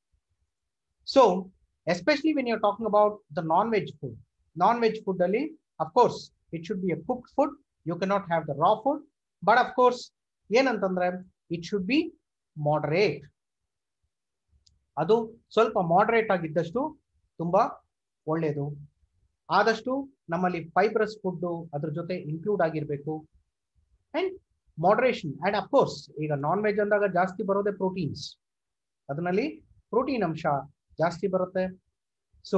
so especially when you talking about the non veg food non veg food ಅಲ್ಲಿ of course it should be a cooked food you cannot have the raw food but of course ಏನಂತಂದ್ರೆ it should be moderate ಅದು ಸ್ವಲ್ಪ moderate ಆಗಿದ್ದಷ್ಟು ತುಂಬಾ ಒಳ್ಳೆಯದು ಆದಷ್ಟು ನಮ್ಮಲ್ಲಿ fibrous food ಅದ್ರ ಜೊತೆ ಇನ್ಕ್ಲೂಡ್ ಆಗಿರ್ಬೇಕು ಅಂಡ್ ಮಾಡರೇಷನ್ ಅಂಡ್ ಅಫ್ಕೋರ್ಸ್ ಈಗ ನಾನ್ ವೆಜ್ ಅಂದಾಗ ಜಾಸ್ತಿ ಬರೋದೇ ಪ್ರೋಟೀನ್ಸ್ ಅದರಲ್ಲಿ ಪ್ರೋಟೀನ್ ಅಂಶ ಜಾಸ್ತಿ ಬರುತ್ತೆ so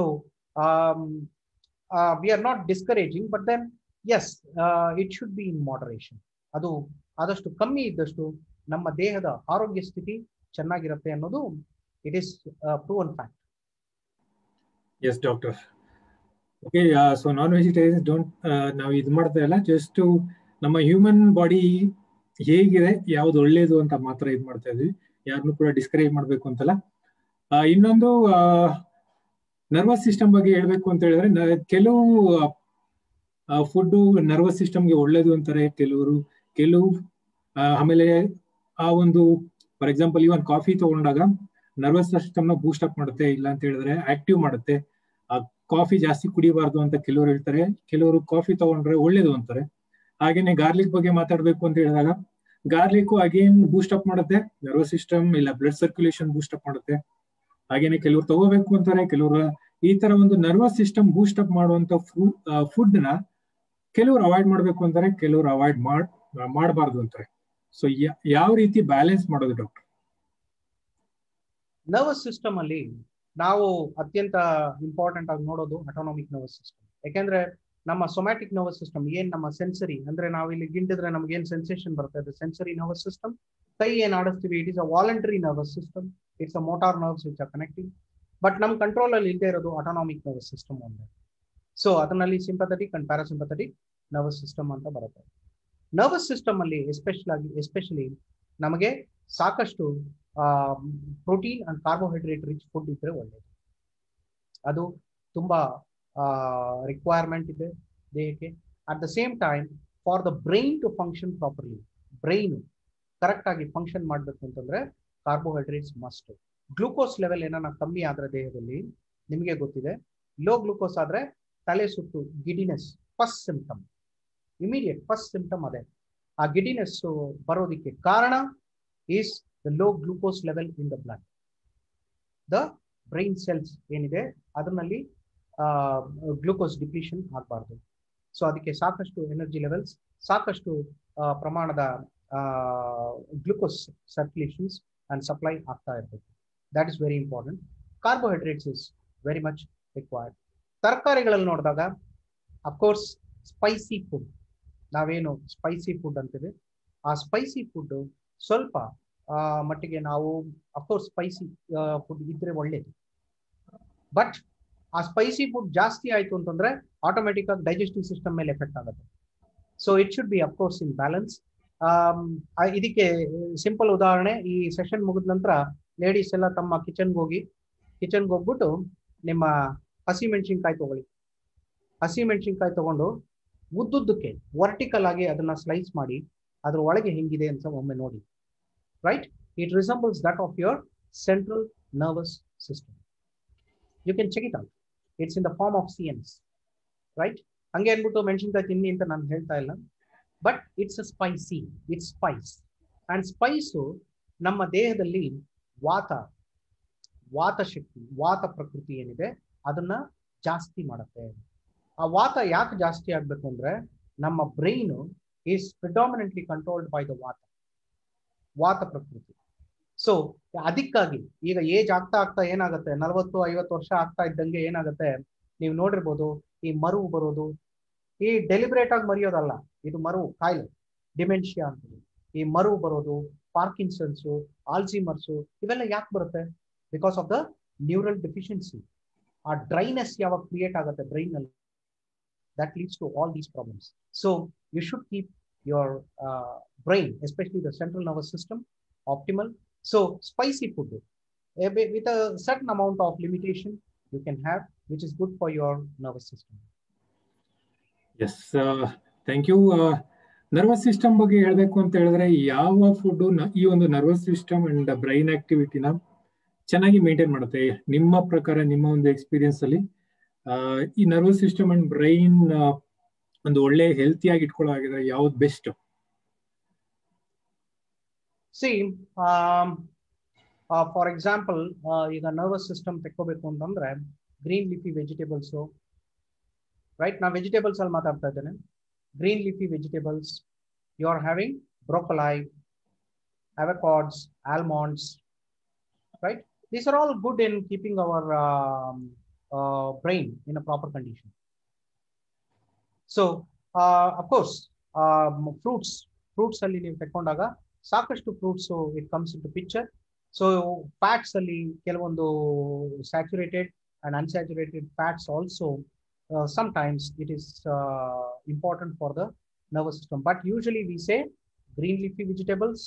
we are not discouraging but then yes it should be in moderation ಅದು ಆದಷ್ಟು ಕಮ್ಮಿ ಇದ್ದಷ್ಟು ನಮ್ಮ ದೇಹದ ಆರೋಗ್ಯ ಸ್ಥಿತಿ ಚೆನ್ನಾಗಿರುತ್ತೆ ಅನ್ನೋದು it is proven fact yes doctor okay so non vegetarians don't ನಾವು ಇದು ಮಾಡ್ತಾ ಇಲ್ಲ ಜಸ್ಟ್ ನಮ್ಮ ಹ್ಯೂಮನ್ ಬಾಡಿ ಹೇಗಿದೆ ಯಾವ್ದು ಒಳ್ಳೇದು ಅಂತ ಮಾತ್ರ ಇದು ಮಾಡ್ತಾ ಇದ್ವಿ ಯಾರನ್ನು ಕೂಡ ಡಿಸ್ಕರೇಜ್ ಮಾಡ್ಬೇಕು ಅಂತಲ್ಲ ಇನ್ನೊಂದು ನರ್ವಸ್ ಸಿಸ್ಟಮ್ ಬಗ್ಗೆ ಹೇಳ್ಬೇಕು ಅಂತ ಹೇಳಿದ್ರೆ ಕೆಲವು ಫುಡ್ ನರ್ವಸ್ ಸಿಸ್ಟಮ್ಗೆ ಒಳ್ಳೇದು ಅಂತಾರೆ ಕೆಲವರು ಕೆಲವು ಆಮೇಲೆ ಆ ಒಂದು ಫಾರ್ ಎಕ್ಸಾಂಪಲ್ ಇವನ್ ಕಾಫಿ ತಗೊಂಡಾಗ ನರ್ವಸ್ ಸಿಸ್ಟಮ್ ನ ಬೂಸ್ಟ್ ಅಪ್ ಮಾಡುತ್ತೆ ಇಲ್ಲ ಅಂತ ಹೇಳಿದ್ರೆ ಆಕ್ಟಿವ್ ಮಾಡುತ್ತೆ ಆ ಕಾಫಿ ಜಾಸ್ತಿ ಕುಡಿಬಾರ್ದು ಅಂತ ಕೆಲವರು ಹೇಳ್ತಾರೆ ಕೆಲವರು ಕಾಫಿ ತಗೊಂಡ್ರೆ ಒಳ್ಳೇದು ಅಂತಾರೆ ಹಾಗೇನೆ ಗಾರ್ಲಿಕ್ ಬಗ್ಗೆ ಮಾತಾಡ್ಬೇಕು ಅಂತ ಹೇಳಿದಾಗ ಗಾರ್ಲಿಕ್ ಅಗೇನ್ ಬೂಸ್ಟ್ ಅಪ್ ಮಾಡುತ್ತೆ ನರ್ವಸ್ ಸಿಸ್ಟಮ್ ಇಲ್ಲ ಬ್ಲಡ್ ಸರ್ಕ್ಯುಲೇಷನ್ ಬೂಸ್ಟ್ ಅಪ್ ಮಾಡುತ್ತೆ ಹಾಗೇನೆ ಕೆಲವರು ತಗೋಬೇಕು ಅಂತಾರೆ ಕೆಲವರು ಈ ತರ ಒಂದು ನರ್ವಸ್ ಸಿಸ್ಟಮ್ ಬೂಸ್ಟ್ ಅಪ್ ಮಾಡುವಂತ ಫುಡ್ ನ ಕೆಲವರು ಅವಾಯ್ಡ್ ಮಾಡ್ಬೇಕು ಅಂತಾರೆ ಕೆಲವರು ಅವಾಯ್ಡ್ ಮಾಡ್ ಮಾಡಬಾರ್ದು ಅಂತಾರೆ ಸೊ ಯಾವ ರೀತಿ ಬ್ಯಾಲೆನ್ಸ್ ಮಾಡೋದು ಡಾಕ್ಟರ್ ನರ್ವಸ್ ಸಿಸ್ಟಮ್ ಅಲ್ಲಿ ನಾವು ಅತ್ಯಂತ ಇಂಪಾರ್ಟೆಂಟ್ ಆಗಿ ನೋಡೋದು ಅಟೋನಾಮಿಕ್ ನರ್ವಸ್ ಸಿಸ್ಟಮ್ ಯಾಕೆಂದ್ರೆ ನಮ್ಮ ಸೊಮ್ಯಾಟಿಕ್ ನರ್ವಸ್ ಸಿಸ್ಟಮ್ ಏನ್ ನಮ್ಮ ಸೆನ್ಸರಿ ಅಂದ್ರೆ ನಾವು ಇಲ್ಲಿ ಗಿಂಡಿದ್ರೆ ನಮ್ಗೆ ಏನ್ ಸೆನ್ಸೇಷನ್ ಬರುತ್ತೆ ಅದು ಸೆನ್ಸರಿ ನರ್ವಸ್ ಸಿಸ್ಟಮ್ ಕೈ ಏನ್ ಆಡಿಸ್ತೀವಿ it is a voluntary nervous system it's a motor nerves which are connecting but ನಮ್ಮ ಕಂಟ್ರೋಲ್ ಅಲ್ಲಿ ಇಲ್ಲದೆ ಇರೋದು ಅಟೋನಾಮಿಕ್ ನರ್ವಸ್ ಸಿಸ್ಟಮ್ ಒಂದೇ ಸೊ ಅದರಲ್ಲಿ sympathetic and parasympathetic nervous system ಅಂತ ಬರುತ್ತೆ ನರ್ವಸ್ ಸಿಸ್ಟಮ್ ಅಲ್ಲಿ ಎಸ್ಪೆಷಲ್ ಆಗಿ ಎಸ್ಪೆಷಲಿ ನಮಗೆ ಸಾಕಷ್ಟು protein and carbohydrate rich food ಇದ್ರೆ ಒಳ್ಳೆಯದು ಅದು ತುಂಬಾ ರಿಕ್ವೈರ್ಮೆಂಟ್ ಇದೆ ದೇಹಕ್ಕೆ at the same time for the brain to function properly brain correct ಆಗಿ ಫಂಕ್ಷನ್ ಮಾಡಬೇಕು ಅಂತಂದ್ರೆ ಕಾರ್ಬೋಹೈಡ್ರೇಟ್ಸ್ ಮಸ್ಟ್ ಗ್ಲೂಕೋಸ್ ಲೆವೆಲ್ ಏನಾನ ಕಮ್ಮಿ ಆದ್ರೆ ದೇಹದಲ್ಲಿ ನಿಮಗೆ ಗೊತ್ತಿದೆ ಲೋ ಗ್ಲೂಕೋಸ್ ಆದ್ರೆ ತಲೆ ಸುತ್ತು giddiness first symptom immediate first symptom ಅದೇ ಆ ಗಿಡಿನೆಸ್ ಬರೋದಿಕ್ಕೆ ಕಾರಣ is the low glucose level in the blood the brain cells ಏನಿದೆ ಅದರಲ್ಲಿ ಗ್ಲೂಕೋಸ್ ಡಿಪ್ಲೀಷನ್ ಆಗಬಾರ್ದು ಸೊ ಅದಕ್ಕೆ ಸಾಕಷ್ಟು ಎನರ್ಜಿ ಲೆವೆಲ್ಸ್ ಸಾಕಷ್ಟು ಪ್ರಮಾಣದ ಗ್ಲುಕೋಸ್ ಸರ್ಕ್ಯುಲೇಷನ್ಸ್ ಅಂಡ್ ಸಪ್ಲೈ ಆಗ್ತಾ ಇರಬೇಕು that is very important carbohydrates is very much required ತರಕಾರಿಗಳಲ್ಲಿ ನೋಡಿದಾಗ ಅಫ್ಕೋರ್ಸ್ ಸ್ಪೈಸಿ ಫುಡ್ ನಾವೇನು ಸ್ಪೈಸಿ ಫುಡ್ ಅಂತೀವಿ ಆ ಸ್ಪೈಸಿ ಫುಡ್ ಸ್ವಲ್ಪ ಮಟ್ಟಿಗೆ ನಾವು ಅಫ್ಕೋರ್ಸ್ ಸ್ಪೈಸಿ ಫುಡ್ ಇದ್ರೆ ಒಳ್ಳೇದು ಬಟ್ ಆ ಸ್ಪೈಸಿ ಫುಡ್ ಜಾಸ್ತಿ ಆಯ್ತು ಅಂತಂದ್ರೆ ಆಟೋಮೆಟಿಕ್ ಆಗಿ ಡೈಜೆಸ್ಟಿವ್ ಸಿಸ್ಟಮ್ ಮೇಲೆ ಎಫೆಕ್ಟ್ ಆಗುತ್ತೆ so it should be of course in balance ಇದಕ್ಕೆ ಸಿಂಪಲ್ ಉದಾಹರಣೆ ಈ ಸೆಷನ್ ಮುಗಿದ ನಂತರ ಲೇಡೀಸ್ ಎಲ್ಲ ತಮ್ಮ ಕಿಚನ್ಗೆ ಹೋಗಿ ಕಿಚನ್ಗೆ ಹೋಗ್ಬಿಟ್ಟು ನಿಮ್ಮ ಹಸಿ ಮೆಣಸಿನ್ಕಾಯಿ ತಗೊಳ್ಳಿ ಹಸಿ ಮೆಣಸಿನ್ಕಾಯಿ ತಗೊಂಡು ಉದ್ದುದ್ದಕ್ಕೆ ವರ್ಟಿಕಲ್ ಆಗಿ ಅದನ್ನ ಸ್ಲೈಸ್ ಮಾಡಿ ಅದ್ರ ಒಳಗೆ ಹೆಂಗಿದೆ ಅಂತ ಒಮ್ಮೆ ನೋಡಿ right it resembles that of your central nervous system you can check it out it's in the form of CNS right ಹಂಗೆ ಅಂದ್ಬಿಟ್ಟು ಮೆಣಸಿನ್ಕಾಯಿ ತಿನ್ನಿ ಅಂತ ನಾನು ಹೇಳ್ತಾ ಇಲ್ಲ but it's a spicy it's spice and spice ನಮ್ಮ ದೇಹದಲ್ಲಿ ವಾತ ವಾತ ಶಕ್ತಿ ವಾತ ಪ್ರಕೃತಿ ಏನಿದೆ ಅದನ್ನ ಜಾಸ್ತಿ ಮಾಡುತ್ತೆ ಆ ವಾತ ಯಾಕೆ ಜಾಸ್ತಿ ಆಗ್ಬೇಕು ಅಂದ್ರೆ ನಮ್ಮ brain is predominantly controlled by the vata ವಾತ ಪ್ರಕೃತಿ ಸೊ ಅದಕ್ಕಾಗಿ ಈಗ ಏಜ್ ಆಗ್ತಾ ಆಗ್ತಾ ಏನಾಗುತ್ತೆ ನಲವತ್ತು ಐವತ್ತು ವರ್ಷ ಆಗ್ತಾ ಇದ್ದಂಗೆ ಏನಾಗುತ್ತೆ ನೀವು ನೋಡಿರ್ಬೋದು ಈ ಮರುವು ಬರೋದು ಈ ಡೆಲಿಬ್ರೇಟ್ ಆಗಿ ಮರೆಯೋದಲ್ಲ ಇದು ಮರುವು ಕಾಯಿಲೆ ಡಿಮೆನ್ಷಿಯಾ ಅಂತೀವಿ ಈ ಮರುವು ಬರೋದು ಪಾರ್ಕಿನ್ಸನ್ಸು ಆಲ್ಸಿಮರ್ಸು ಇವೆಲ್ಲ ಯಾಕೆ ಬರುತ್ತೆ because of the neural deficiency ಆ ಡ್ರೈನೆಸ್ ಯಾವಾಗ ಕ್ರಿಯೇಟ್ ಆಗುತ್ತೆ ಬ್ರೈನ್ ನಲ್ಲಿ that leads to all these problems so you should keep your uh, brain, especially the central nervous system, optimal. So spicy food with a certain amount of limitation you can have, which is good for your nervous system. Yes, uh, thank you. Nervous system ಬಗ್ಗೆ ಹೇಳಬೇಕು ಅಂತ ಹೇಳಿದ್ರೆ ಯಾವ food ಈ ಒಂದು nervous system and brain ಆಕ್ಟಿವಿಟಿನ ಚೆನ್ನಾಗಿ maintain ಮಾಡುತ್ತೆ ನಿಮ್ಮ ಪ್ರಕಾರ ನಿಮ್ಮ ಒಂದು ಎಕ್ಸ್ಪೀರಿಯನ್ಸ್ ಅಲ್ಲಿ ಈ ನರ್ವಸ್ ಸಿಸ್ಟಮ್ ಅಂಡ್ ಬ್ರೈನ್ ಒಂದು ಒಳ್ಳೆ ಹೆಲ್ತಿಯಾಗಿ ಇಟ್ಕೊಳ್ಳೋ ಆಗಿದ್ರೆ ಯಾವ್ದು ಬೆಸ್ಟ್ ಸಿ ಫಾರ್ ಎಕ್ಸಾಂಪಲ್ ಈಗ ನರ್ವಸ್ ಸಿಸ್ಟಮ್ ತೆಕ್ಕೋಬೇಕು ಅಂತಂದ್ರೆ ಗ್ರೀನ್ ಲಿಫಿ ವೆಜಿಟೇಬಲ್ಸ್ ರೈಟ್ ನಾ ವೆಜಿಟೇಬಲ್ಸ್ ಅಲ್ಲಿ ಮಾತಾಡ್ತಾ ಇದ್ದೇನೆ green leafy vegetables you are having broccoli avocados, almonds, right? These are all good in keeping our um, uh, brain in a proper condition. So of course fruits fruits ಅಲ್ಲಿ ನೀವು ತಕೊಂಡಾಗ ಸಾಕಷ್ಟು fruits it comes into picture so fats ಅಲ್ಲಿ ಕೆಲವೊಂದು saturated and unsaturated fats also sometimes it is important for the nervous system but usually we say green leafy vegetables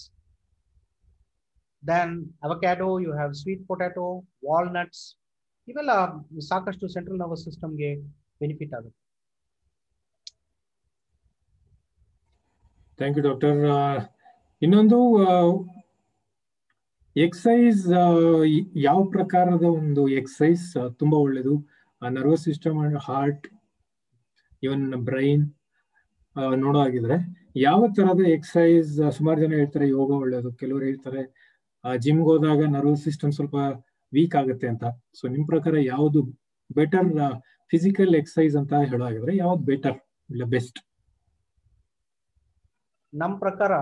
then avocado you have sweet potato walnuts ಇವೆಲ್ಲ ಸಾಕಷ್ಟು central nervous ಸಿಸ್ಟಮ್ಗೆ benefit ಆಗುತ್ತೆ thank you doctor ಇನ್ನೊಂದು exercise ಯಾವ ಪ್ರಕಾರದ ಒಂದು exercise ತುಂಬಾ ಒಳ್ಳೇದು nervous system and heart even brain ನೋಡೋ ಆಗಿದ್ರೆ ಯಾವ ತರದ ಎಕ್ಸೈಸ್ ಸುಮಾರು ಜನ ಹೇಳ್ತಾರೆ ಯೋಗ ಒಳ್ಳೇದು ಕೆಲವರು ಹೇಳ್ತಾರೆ ಜಿಮ್ಗೆ ಹೋದಾಗ ನರ್ವಸ್ ಸಿಸ್ಟಮ್ ಸ್ವಲ್ಪ ವೀಕ್ ಆಗುತ್ತೆ ಅಂತ ಸೊ ನಿಮ್ ಪ್ರಕಾರ ಯಾವುದು ಬೆಟರ್ ಫಿಸಿಕಲ್ ಎಕ್ಸಸೈಸ್ ಅಂತ ಹೇಳೋ ಆಗಿದ್ರೆ ಯಾವ್ದು ಬೆಟರ್ ಇಲ್ಲ ಬೆಸ್ಟ್ ನಮ್ಮ ಪ್ರಕಾರ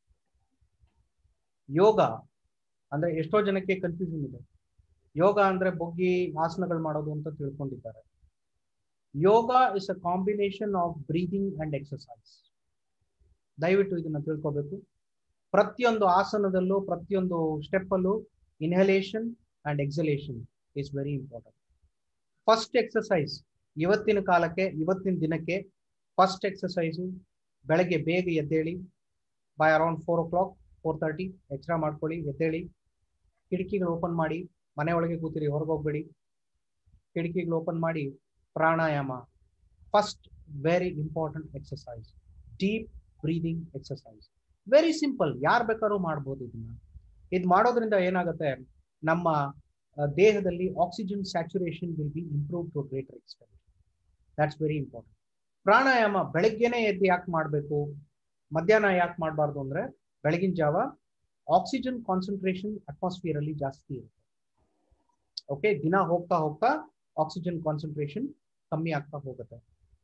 ಯೋಗ ಅಂದ್ರೆ ಎಷ್ಟೋ ಜನಕ್ಕೆ ಕನ್ಫ್ಯೂಷನ್ ಇದೆ ಯೋಗ ಅಂದ್ರೆ ಬೊಗ್ಗಿ ಆಸನಗಳು ಮಾಡೋದು ಅಂತ ತಿಳ್ಕೊಂಡಿದ್ದಾರೆ yoga is a combination of breathing and exercise ದಯವಿಟ್ಟು ಇದನ್ನ ತಿಳ್ಕೋಬೇಕು ಪ್ರತಿಯೊಂದು ಆಸನದಲ್ಲೂ ಪ್ರತಿಯೊಂದು ಸ್ಟೆಪ್ ಅಲ್ಲೂ inhalation and exhalation is very important first exercise ಇವತ್ತಿನ ಕಾಲಕ್ಕೆ ಇವತ್ತಿನ ದಿನಕ್ಕೆ ಫಸ್ಟ್ ಎಕ್ಸಸೈಸು ಬೆಳಗ್ಗೆ ಬೇಗ ಎದ್ದೇಳಿ by around four o'clock four thirty extra ಮಾಡ್ಕೊಳ್ಳಿ ಎದ್ದೇಳಿ ಕಿಟಕಿಗಳು ಓಪನ್ ಮಾಡಿ ಮನೆ ಒಳಗೆ ಕೂತಿರಿ ಹೊರಗೋಗ್ಬೇಡಿ ಕಿಟಕಿಗಳು ಓಪನ್ ಮಾಡಿ pranayama first very important exercise deep breathing exercise very simple ಯಾರು ಬೇಕಾದ್ರೂ ಮಾಡ್ಬೋದು ಇದನ್ನ ಇದು ಮಾಡೋದ್ರಿಂದ ಏನಾಗುತ್ತೆ ನಮ್ಮ ದೇಹದಲ್ಲಿ oxygen saturation will be improve to greater extent that's very important pranayama ಬೆಳಗ್ಗೆನೆ ಎದ್ದು ಯಾಕೆ ಮಾಡಬೇಕು ಮಧ್ಯಾಹ್ನ ಯಾಕೆ ಮಾಡಬಾರ್ದು ಅಂದ್ರೆ ಬೆಳಗಿನ ಜಾವ ಆಕ್ಸಿಜನ್ ಕಾನ್ಸಂಟ್ರೇಷನ್ ಅಟ್ಮಾಸ್ಫಿಯರ್ ಅಲ್ಲಿ ಜಾಸ್ತಿ ಇರುತ್ತೆ ಓಕೆ ದಿನ ಹೋಗ್ತಾ ಹೋಗ್ತಾ ಆಕ್ಸಿಜನ್ ಕಾನ್ಸಂಟ್ರೇಷನ್ ಕಮ್ಮಿ ಆಗ್ತಾ ಹೋಗುತ್ತೆ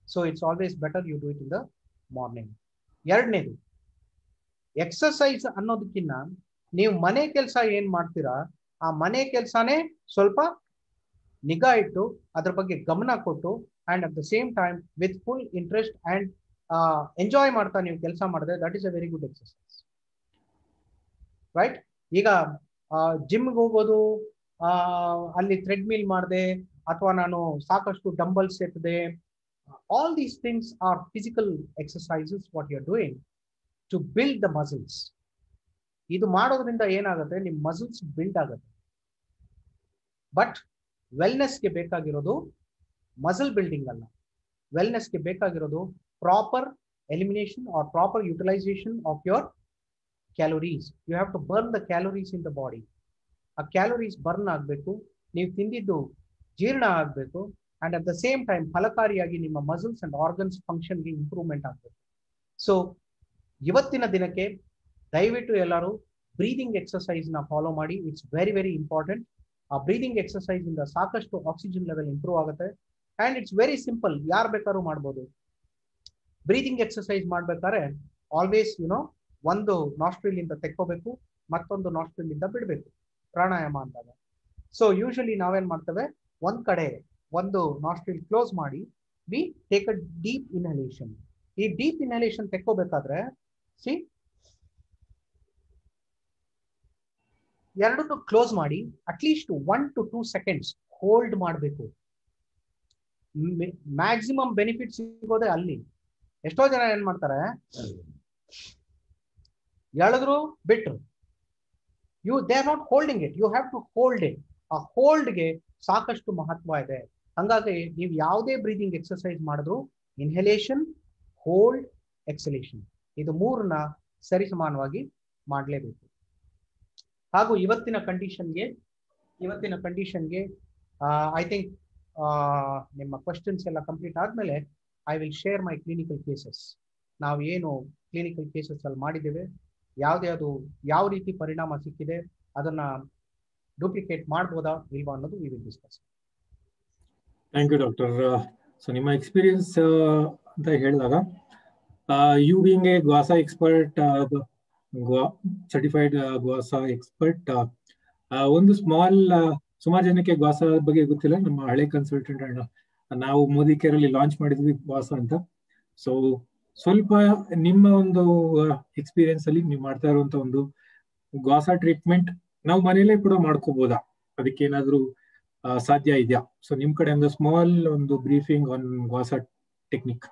so it's always better you do it in the morning ಎರಡನೇದು ಎಕ್ಸಸೈಸ್ ಅನ್ನೋದಕ್ಕಿಂತ ನೀವು ಮನೆ ಕೆಲಸ ಏನ್ ಮಾಡ್ತೀರಾ ಆ ಮನೆ ಕೆಲಸನೇ ಸ್ವಲ್ಪ ನಿಗಾ ಇಟ್ಟು ಅದ್ರ ಬಗ್ಗೆ ಗಮನ ಕೊಟ್ಟು and at the same time with full interest and enjoy ಮಾಡ್ತಾ ನೀವು ಕೆಲಸ ಮಾಡಿದ್ರೆ that is a very good exercise right ಈಗ ಜಿಮ್ಗೆ ಹೋಗೋದು ಅಲ್ಲಿ ಥ್ರೆಡ್ಮಿಲ್ ಮಾಡಿದೆ ಅಥವಾ ನಾನು ಸಾಕಷ್ಟು ಡಂಬಲ್ಸ್ ಎತ್ತದೆ all these things are physical exercises what you are doing to build the muscles ಇದು ಮಾಡೋದ್ರಿಂದ ಏನಾಗುತ್ತೆ ನಿಮ್ಮ ಮಸಲ್ಸ್ ಬಿಲ್ಡ್ ಆಗುತ್ತೆ ಬಟ್ ವೆಲ್ನೆಸ್ಗೆ ಬೇಕಾಗಿರೋದು ಮಸಲ್ ಬಿಲ್ಡಿಂಗ್ ಅಲ್ಲ ವೆಲ್ನೆಸ್ಗೆ ಬೇಕಾಗಿರೋದು proper elimination or proper utilisation of your calories you have to burn the calories in the body ಆ ಕ್ಯಾಲೋರೀಸ್ ಬರ್ನ್ ಆಗಬೇಕು ನೀವು ತಿಂದಿದ್ದು ಜೀರ್ಣ ಆಗಬೇಕು and at the same time ಫಲಕಾರಿಯಾಗಿ ನಿಮ್ಮ ಮಸಲ್ಸ್ ಅಂಡ್ ಆರ್ಗನ್ಸ್ ಫಂಕ್ಷನ್ಗೆ ಇಂಪ್ರೂವ್ಮೆಂಟ್ ಆಗಬೇಕು ಸೊ ಇವತ್ತಿನ ದಿನಕ್ಕೆ ದಯವಿಟ್ಟು ಎಲ್ಲರೂ ಬ್ರೀದಿಂಗ್ ಎಕ್ಸಸೈಸ್ ನ ಫಾಲೋ ಮಾಡಿ ಇಟ್ಸ್ ವೆರಿ ವೆರಿ ಇಂಪಾರ್ಟೆಂಟ್ ಆ ಬ್ರೀದಿಂಗ್ ಎಕ್ಸಸೈಸ್ ಇಂದ ಸಾಕಷ್ಟು ಆಕ್ಸಿಜನ್ ಲೆವೆಲ್ ಇಂಪ್ರೂವ್ ಆಗುತ್ತೆ ಅಂಡ್ ಇಟ್ಸ್ ವೆರಿ ಸಿಂಪಲ್ ಯಾರು ಬೇಕಾದ್ರೂ ಮಾಡ್ಬೋದು ಬ್ರೀದಿಂಗ್ ಎಕ್ಸಸೈಸ್ ಮಾಡ್ಬೇಕಾದ್ರೆ ಆಲ್ವೇಸ್ ಯುನೋ ಒಂದು ನಾಸ್ಟ್ರಿಲ್ ಇಂದ ತೆಕ್ಕೋಬೇಕು ಮತ್ತೊಂದು ನಾಸ್ಟ್ರಿಲ್ ಇಂದ ಬಿಡಬೇಕು ಪ್ರಾಣಾಯಾಮ ಅಂದಾಗ ಸೊ ಯೂಶಲಿ ನಾವೇನ್ ಮಾಡ್ತೇವೆ ಒಂದ್ ಕಡೆ ಒಂದು ನಾಸ್ಟ್ರಿಲ್ ಕ್ಲೋಸ್ ಮಾಡಿ we take a deep inhalation ಈ ಡೀಪ್ ಇನ್ಹಲೇಷನ್ ತೆಕ್ಕೋಬೇಕಾದ್ರೆ ಸಿ ಎರಡನ್ನು ಕ್ಲೋಸ್ ಮಾಡಿ at least one to two seconds hold ಮಾಡಬೇಕು ಮ್ಯಾಕ್ಸಿಮಮ್ ಬೆನಿಫಿಟ್ ಸಿಗೋದೆ ಅಲ್ಲಿ ಎಷ್ಟೋ ಜನ ಏನ್ ಮಾಡ್ತಾರೆ ಎಳೆದ್ರು ಬಿಟ್ರು you they are not holding it you have to hold it ಆ ಹೋಲ್ಡ್ಗೆ ಸಾಕಷ್ಟು ಮಹತ್ವ ಇದೆ ಹಂಗಾಗಿ ನೀವು ಯಾವುದೇ ಬ್ರೀದಿಂಗ್ ಎಕ್ಸರ್ಸೈಸ್ ಮಾಡಿದ್ರು ಇನ್ಹಲೇಷನ್ ಹೋಲ್ಡ್ ಎಕ್ಸಲೇಷನ್ ಇದು ಮೂರನ್ನ ಸರಿಸಮಾನವಾಗಿ ಮಾಡಲೇಬೇಕು ಹಾಗೂ ಇವತ್ತಿನ ಕಂಡೀಷನ್ಗೆ ಇವತ್ತಿನ ಕಂಡೀಷನ್ಗೆ ಐ ಥಿಂಕ್ ನಿಮ್ಮ ಕ್ವಶನ್ಸ್ ಎಲ್ಲ ಕಂಪ್ಲೀಟ್ ಆದ್ಮೇಲೆ I will share my clinical cases ನಾವು ಏನು ಕ್ಲಿನಿಕಲ್ ಕೇಸಸ್ ಅಲ್ಲಿ ಮಾಡಿದ್ದೇವೆ ಯಾವ್ದ್ಯಾವ್ದು ಯಾವ ರೀತಿ ಪರಿಣಾಮ ಸಿಕ್ಕಿದೆ ಅದನ್ನ ಡೂಪ್ಲಿಕೇಟ್ ಮಾಡ್ಬೋದಾ ಇಲ್ವಾ ಅನ್ನೋದು we will discuss thank you doctor so ನಿಮ್ಮ ಎಕ್ಸ್ಪೀರಿಯನ್ಸ್ ಅಂತ ಹೇಳಿದಾಗ you being a gua sha expert certified gua sha expert ಒಂದು ಸ್ಮಾಲ್ ಸುಮಾರು ಜನಕ್ಕೆ ಗ್ವಾಸಾ ಬಗ್ಗೆ ಗೊತ್ತಿಲ್ಲ ನಮ್ಮ ಹಳೆ ಕನ್ಸಲ್ಟೆಂಟ್ ನಾವು ಮೋದಿ ಕೇರ್ ಅಲ್ಲಿ ಲಾಂಚ್ ಮಾಡಿದ್ವಿ ಗ್ವಾಸಾ ಅಂತ ಸೊ ಸ್ವಲ್ಪ ನಿಮ್ಮ ಒಂದು ಎಕ್ಸ್ಪೀರಿಯನ್ಸ್ ಅಲ್ಲಿ ನೀವು ಮಾಡ್ತಾ ಇರುವಂತ ಒಂದು ಗ್ವಾಸಾ ಟ್ರೀಟ್ಮೆಂಟ್ ನಾವು ಮನೇಲೆ ಕೂಡ ಮಾಡ್ಕೋಬಹುದಾ ಅದಕ್ಕೆ ಏನಾದ್ರು ಸಾಧ್ಯ ಇದೆಯಾ ಸೊ ನಿಮ್ ಕಡೆ ಒಂದು ಸ್ಮಾಲ್ ಒಂದು briefing on gua sha technique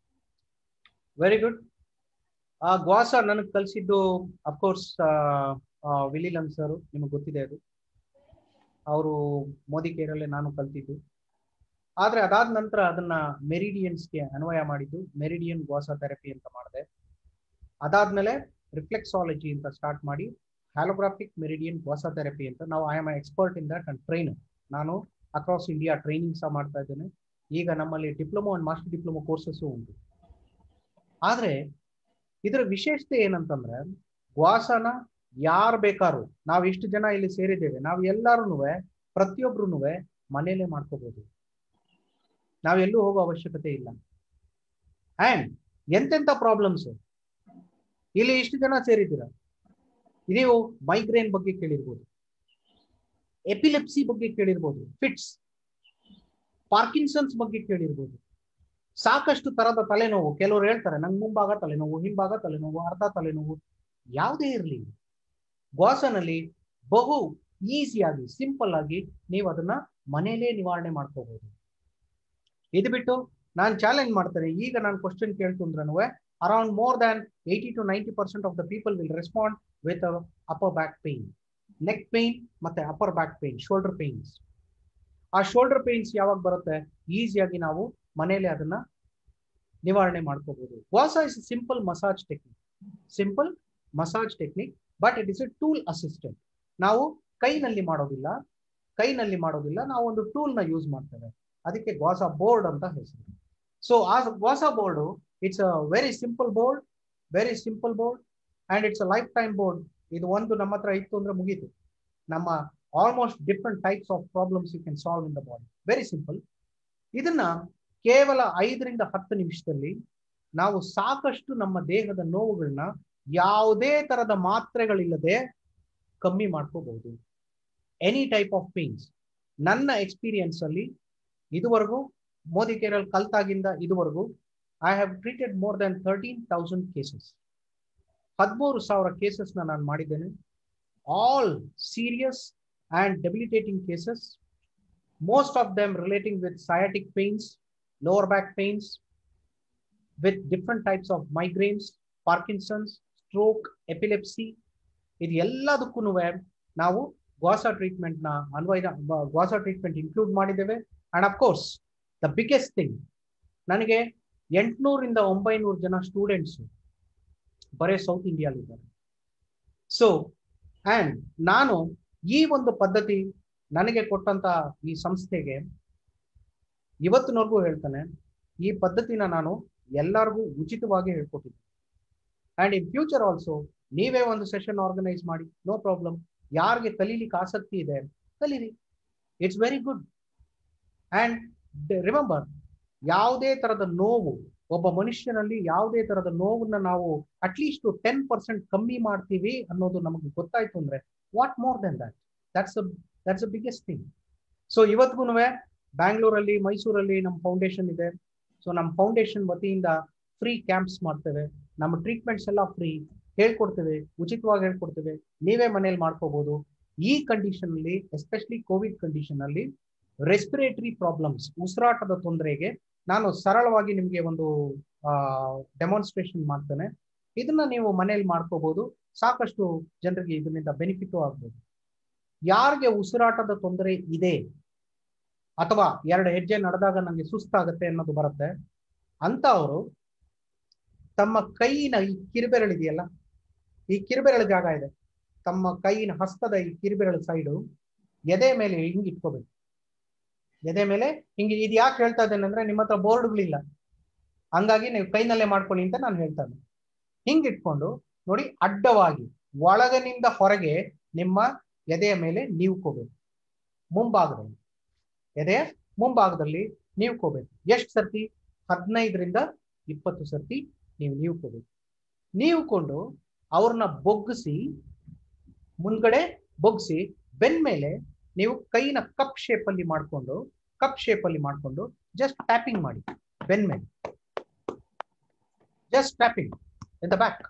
very good ಆ ಗ್ವಾಸ ನನಗೆ ಕಲಿಸಿದ್ದು ಅಫ್ಕೋರ್ಸ್ ವಿಲಿಲನ್ ಸರ್ ನಿಮಗೆ ಗೊತ್ತಿದೆ ಅದು ಅವರು ಮೋದಿ ಕೇರಲ್ಲೇ ನಾನು ಕಲ್ತಿದ್ದು ಆದ್ರೆ ಅದಾದ ನಂತರ ಅದನ್ನ ಮೆರಿಡಿಯನ್ಸ್ಗೆ ಅನ್ವಯ ಮಾಡಿದ್ದು ಮೆರಿಡಿಯನ್ ಗ್ವಾಸ ಥೆರಪಿ ಅಂತ ಮಾಡಿದೆ ಅದಾದ್ಮೇಲೆ ರಿಫ್ಲೆಕ್ಸಾಲಜಿ ಅಂತ ಸ್ಟಾರ್ಟ್ ಮಾಡಿ ಹ್ಯಾಲೋಗ್ರಾಫಿಕ್ ಮೆರಿಡಿಯನ್ ಗ್ವಾಸ ಥೆರಪಿ ಅಂತ ನಾವು I am expert in that and trainer ನಾನು ಅಕ್ರಾಸ್ ಇಂಡಿಯಾ ಟ್ರೈನಿಂಗ್ ಸಹ ಮಾಡ್ತಾ ಇದ್ದೇನೆ ಈಗ ನಮ್ಮಲ್ಲಿ diploma and master diploma courses ಉಂಟು ಆದ್ರೆ ಇದರ ವಿಶೇಷತೆ ಏನಂತಂದ್ರೆ ಗ್ವಾಸನ ಯಾರು ಬೇಕಾದ್ರು ನಾವು ಇಷ್ಟು ಜನ ಇಲ್ಲಿ ಸೇರಿದ್ದೇವೆ ನಾವು ಎಲ್ಲಾರು ಪ್ರತಿಯೊಬ್ರು ಮನೇಲೆ ಮಾಡ್ಕೋಬಹುದು ನಾವೆಲ್ಲೂ ಹೋಗೋ ಅವಶ್ಯಕತೆ ಇಲ್ಲ ಅಂಡ್ ಎಂತೆಂತ ಪ್ರಾಬ್ಲಮ್ಸ್ ಇಲ್ಲಿ ಇಷ್ಟು ಜನ ಸೇರಿದ್ದೀರ ನೀವು ಮೈಗ್ರೇನ್ ಬಗ್ಗೆ ಕೇಳಿರ್ಬೋದು ಎಪಿಲೆಪ್ಸಿ ಬಗ್ಗೆ ಕೇಳಿರ್ಬೋದು ಫಿಟ್ಸ್ ಪಾರ್ಕಿನ್ಸನ್ಸ್ ಬಗ್ಗೆ ಕೇಳಿರ್ಬೋದು ಸಾಕಷ್ಟು ತರದ ತಲೆನೋವು ಕೆಲವರು ಹೇಳ್ತಾರೆ ನಂಗೆ ಮುಂಭಾಗ ತಲೆನೋವು ಹಿಂಭಾಗ ತಲೆನೋವು ಅರ್ಧ ತಲೆನೋವು ಯಾವುದೇ ಇರಲಿ ಗ್ವಾಸನಲ್ಲಿ ಬಹು ಈಸಿಯಾಗಿ ಸಿಂಪಲ್ ಆಗಿ ನೀವು ಅದನ್ನ ಮನೇಲೇ ನಿವಾರಣೆ ಮಾಡ್ಕೋಬಹುದು ಇದು ಬಿಟ್ಟು ನಾನು ಚಾಲೆಂಜ್ ಮಾಡ್ತೇನೆ ಈಗ ನಾನು ಕ್ವಶನ್ ಕೇಳ್ತು ಅಂದ್ರೆ around more than eighty to ninety percent of the people will respond with upper back pain neck pain ಮತ್ತೆ upper back pain shoulder pains ಆ ಶೋಲ್ಡರ್ ಪೇನ್ಸ್ ಯಾವಾಗ ಬರುತ್ತೆ ಈಸಿಯಾಗಿ ನಾವು ಮನೆಯಲ್ಲಿ ಅದನ್ನ ನಿವಾರಣೆ ಮಾಡ್ಕೋಬಹುದು gua sha is simple massage technique simple massage technique but it is a tool assistant ನಾವು ಕೈನಲ್ಲಿ ಮಾಡೋದಿಲ್ಲ ಕೈನಲ್ಲಿ ಮಾಡೋದಿಲ್ಲ ನಾವು ಒಂದು ಟೂಲ್ ನ ಯೂಸ್ ಮಾಡ್ತೇವೆ ಅದಕ್ಕೆ ಗ್ವಾಸಾ ಬೋರ್ಡ್ ಅಂತ ಹೆಸರು ಸೊ ಆ gua sha board it's a very simple board very simple board and it's a lifetime board ಇದು ಒಂದು ನಮ್ಮ ಹತ್ರ ಇತ್ತು ಅಂದ್ರೆ ಮುಗೀತು ನಮ್ಮ almost different types of problems you can solve in the body very simple ಇದನ್ನ ಕೇವಲ ಐದರಿಂದ ಹತ್ತು ನಿಮಿಷದಲ್ಲಿ ನಾವು ಸಾಕಷ್ಟು ನಮ್ಮ ದೇಹದ ನೋವುಗಳನ್ನ ಯಾವುದೇ ತರದ ಮಾತ್ರೆಗಳಿಲ್ಲದೆ ಕಮ್ಮಿ ಮಾಡ್ಕೋಬಹುದು ಎನಿ ಟೈಪ್ ಆಫ್ ಪೇನ್ಸ್ ನನ್ನ ಎಕ್ಸ್ಪೀರಿಯನ್ಸ್ ಅಲ್ಲಿ ಇದುವರೆಗೂ ಮೋದಿ ಕೇರಲ್ ಕಲ್ತಾಗಿಂದ ಇದುವರೆಗೂ I have treated more than thirteen thousand cases ಹದಿಮೂರು ಸಾವಿರ ಕೇಸಸ್ನ ನಾನು ಮಾಡಿದ್ದೇನೆ all serious and debilitating cases most of them relating with sciatic pains, lower back pains, with different types of migraines, Parkinson's, stroke, epilepsy. ಇದು ಎಲ್ಲದಕ್ಕೂ ನಾವು ಗ್ವಾಸಾ treatment ನ ಅನ್ವಯ ಗ್ವಾಸಾ ಟ್ರೀಟ್ಮೆಂಟ್ ಇನ್ಕ್ಲೂಡ್ ಮಾಡಿದ್ದೇವೆ and of course the biggest thing ನನಗೆ ಎಂಟುನೂರಿಂದ ಒಂಬೈನೂರು ಜನ ಸ್ಟೂಡೆಂಟ್ಸ್ ಬರೇ ಸೌತ್ ಇಂಡಿಯಾಲಿದ್ದಾರೆ ಸೊ ಅಂಡ್ ನಾನು ಈ ಒಂದು ಪದ್ಧತಿ ನನಗೆ ಕೊಟ್ಟಂತ ಈ ಸಂಸ್ಥೆಗೆ ಇವತ್ತಿನವರೆಗೂ ಹೇಳ್ತಾನೆ ಈ ಪದ್ಧತಿನ ನಾನು ಎಲ್ಲರಿಗೂ ಉಚಿತವಾಗಿ ಹೇಳ್ಕೊಟ್ಟಿದ್ದೆ ಅಂಡ್ ಇನ್ ಫ್ಯೂಚರ್ ಆಲ್ಸೋ ನೀವೇ ಒಂದು ಸೆಷನ್ ಆರ್ಗನೈಸ್ ಮಾಡಿ ನೋ ಪ್ರಾಬ್ಲಮ್ ಯಾರಿಗೆ ಕಲೀಲಿಕ್ಕೆ ಆಸಕ್ತಿ ಇದೆ ಕಲೀರಿ it's very good and remember ಯಾವುದೇ ತರದ ನೋವು ಒಬ್ಬ ಮನುಷ್ಯನಲ್ಲಿ ಯಾವುದೇ ತರದ ನೋವನ್ನ ನಾವು ಅಟ್ಲೀಸ್ಟ್ ಟೆನ್ ಪರ್ಸೆಂಟ್ ಕಮ್ಮಿ ಮಾಡ್ತೀವಿ ಅನ್ನೋದು ನಮಗೆ ಗೊತ್ತಾಯ್ತು ಅಂದ್ರೆ what more than that that's that's a biggest thing so ಇವತ್ತಿಗೂ ಬ್ಯಾಂಗ್ಳೂರಲ್ಲಿ ಮೈಸೂರಲ್ಲಿ ನಮ್ಮ ಫೌಂಡೇಶನ್ ಇದೆ ಸೊ ನಮ್ಮ ಫೌಂಡೇಶನ್ ವತಿಯಿಂದ ಫ್ರೀ ಕ್ಯಾಂಪ್ಸ್ ಮಾಡ್ತೇವೆ ನಮ್ಮ ಟ್ರೀಟ್ಮೆಂಟ್ಸ್ ಎಲ್ಲ ಫ್ರೀ ಹೇಳ್ಕೊಡ್ತೇವೆ ಉಚಿತವಾಗಿ ಹೇಳ್ಕೊಡ್ತೇವೆ ನೀವೇ ಮನೇಲಿ ಮಾಡ್ಕೋಬಹುದು ಈ ಕಂಡೀಷನ್ ಅಲ್ಲಿ ಎಸ್ಪೆಷಲಿ ಕೋವಿಡ್ ಕಂಡೀಷನ್ ಅಲ್ಲಿ ರೆಸ್ಪಿರೇಟರಿ ಪ್ರಾಬ್ಲಮ್ಸ್ ಉಸಿರಾಟದ ತೊಂದರೆಗೆ ನಾನು ಸರಳವಾಗಿ ನಿಮಗೆ ಒಂದು ಡೆಮಾನ್ಸ್ಟ್ರೇಷನ್ ಮಾಡ್ತೇನೆ ಇದನ್ನ ನೀವು ಮನೇಲಿ ಮಾಡ್ಕೋಬಹುದು ಸಾಕಷ್ಟು ಜನರಿಗೆ ಇದರಿಂದ ಬೆನಿಫಿಟ್ ಆಗ್ಬೋದು ಯಾರಿಗೆ ಉಸಿರಾಟದ ತೊಂದರೆ ಇದೆ ಅಥವಾ ಎರಡು ಹೆಜ್ಜೆ ನಡೆದಾಗ ನನಗೆ ಸುಸ್ತಾಗತ್ತೆ ಅನ್ನೋದು ಬರುತ್ತೆ ಅಂತ ಅವರು ತಮ್ಮ ಕೈಯಿನ ಈ ಕಿರುಬೆರಳಿದೆಯಲ್ಲ ಈ ಕಿರುಬೆರಳು ಜಾಗ ಇದೆ ತಮ್ಮ ಕೈಯಿನ ಹಸ್ತದ ಈ ಕಿರುಬೆರಳು ಸೈಡು ಎದೆ ಮೇಲೆ ಹಿಂಗ್ ಇಟ್ಕೋಬೇಕು ಎದೆ ಮೇಲೆ ಹಿಂಗೆ ಇದು ಯಾಕೆ ಹೇಳ್ತಾ ಇದ್ದೇನೆ ಅಂದ್ರೆ ನಿಮ್ಮ ಹತ್ರ ಬೋರ್ಡ್ಗಳಿಲ್ಲ ಹಂಗಾಗಿ ನೀವು ಕೈನಲ್ಲೇ ಮಾಡ್ಕೊಳ್ಳಿ ಅಂತ ನಾನು ಹೇಳ್ತಾ ಇದ್ದೆ ಹಿಂಗ್ ಇಟ್ಕೊಂಡು ನೋಡಿ ಅಡ್ಡವಾಗಿ ಒಳಗನಿಂದ ಹೊರಗೆ ನಿಮ್ಮ ಎದೆಯ ಮೇಲೆ ನೀವ್ಕೋಬೇಕು ಮುಂಭಾಗದಲ್ಲಿ ಎದೆಯ ಮುಂಭಾಗದಲ್ಲಿ ನೀವ್ಕೋಬೇಕು ಎಷ್ಟು ಸರ್ತಿ ಹದಿನೈದರಿಂದ ಇಪ್ಪತ್ತು ಸರ್ತಿ ನೀವು ನೀವ್ಕೋಬೇಕು ನೀವ್ಕೊಂಡು ಅವ್ರನ್ನ ಬೊಗ್ಗಿಸಿ ಮುಂದ್ಗಡೆ ಬೊಗ್ಸಿ ಬೆನ್ ಮೇಲೆ ನೀವು ಕೈನ ಕಪ್ ಶೇಪ್ ಅಲ್ಲಿ ಮಾಡ್ಕೊಂಡು ಕಪ್ ಶೇಪ್ ಅಲ್ಲಿ ಮಾಡ್ಕೊಂಡು ಜಸ್ಟ್ ಟ್ಯಾಪಿಂಗ್ ಮಾಡಿ ಬೆನ್ ಮೇಲೆ just tapping in the back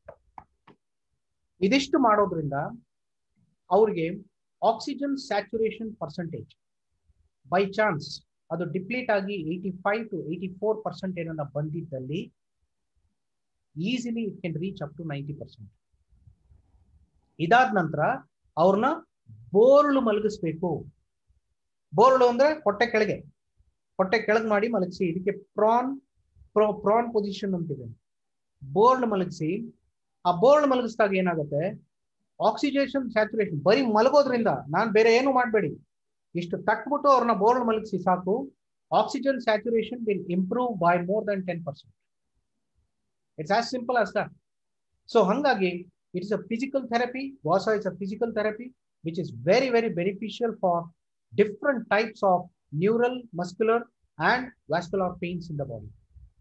ಇದಿಷ್ಟು ಮಾಡೋದ್ರಿಂದ ಅವ್ರಿಗೆ oxygen saturation percentage by chance ಅದು ಡಿಪ್ಲೀಟ್ ಆಗಿ eighty five to eighty four percent ಏನನ್ನ ಬಂದಿದ್ದಲ್ಲಿ easily it can reach up to ninety percent ಇದಾದ ನಂತರ ಅವ್ರನ್ನ ಬೋರ್ಳು ಮಲಗಿಸ್ಬೇಕು ಬೋರ್ಳು ಅಂದ್ರೆ ಹೊಟ್ಟೆ ಕೆಳಗೆ ಹೊಟ್ಟೆ ಕೆಳಗೆ ಮಾಡಿ ಮಲಗಿಸಿ ಇದಕ್ಕೆ ಪ್ರಾನ್ ಪ್ರೊ ಪ್ರಾನ್ ಪೊಸಿಷನ್ ಅಂತಿದೆ ಬೋರ್ಡ್ ಮಲಗಿಸಿ ಆ ಬೋರ್ಡ್ ಮಲಗಿಸಿದಾಗ ಏನಾಗುತ್ತೆ ಆಕ್ಸಿಜೇಷನ್ ಸ್ಯಾಚುರೇಷನ್ ಬರೀ ಮಲಗೋದ್ರಿಂದ ನಾನು ಬೇರೆ ಏನು ಮಾಡಬೇಡಿ ಇಷ್ಟು ತಕ್ಬಿಟ್ಟು ಅವ್ರನ್ನ ಬೋರ್ಡ್ ಮಲಗಿಸಿ ಸಾಕು oxygen saturation will improve by more than ten percent it's as simple as that so ಹಂಗಾಗಿ it's a physical therapy was is a physical therapy which is very very beneficial for different types of neural muscular and vascular pains in the body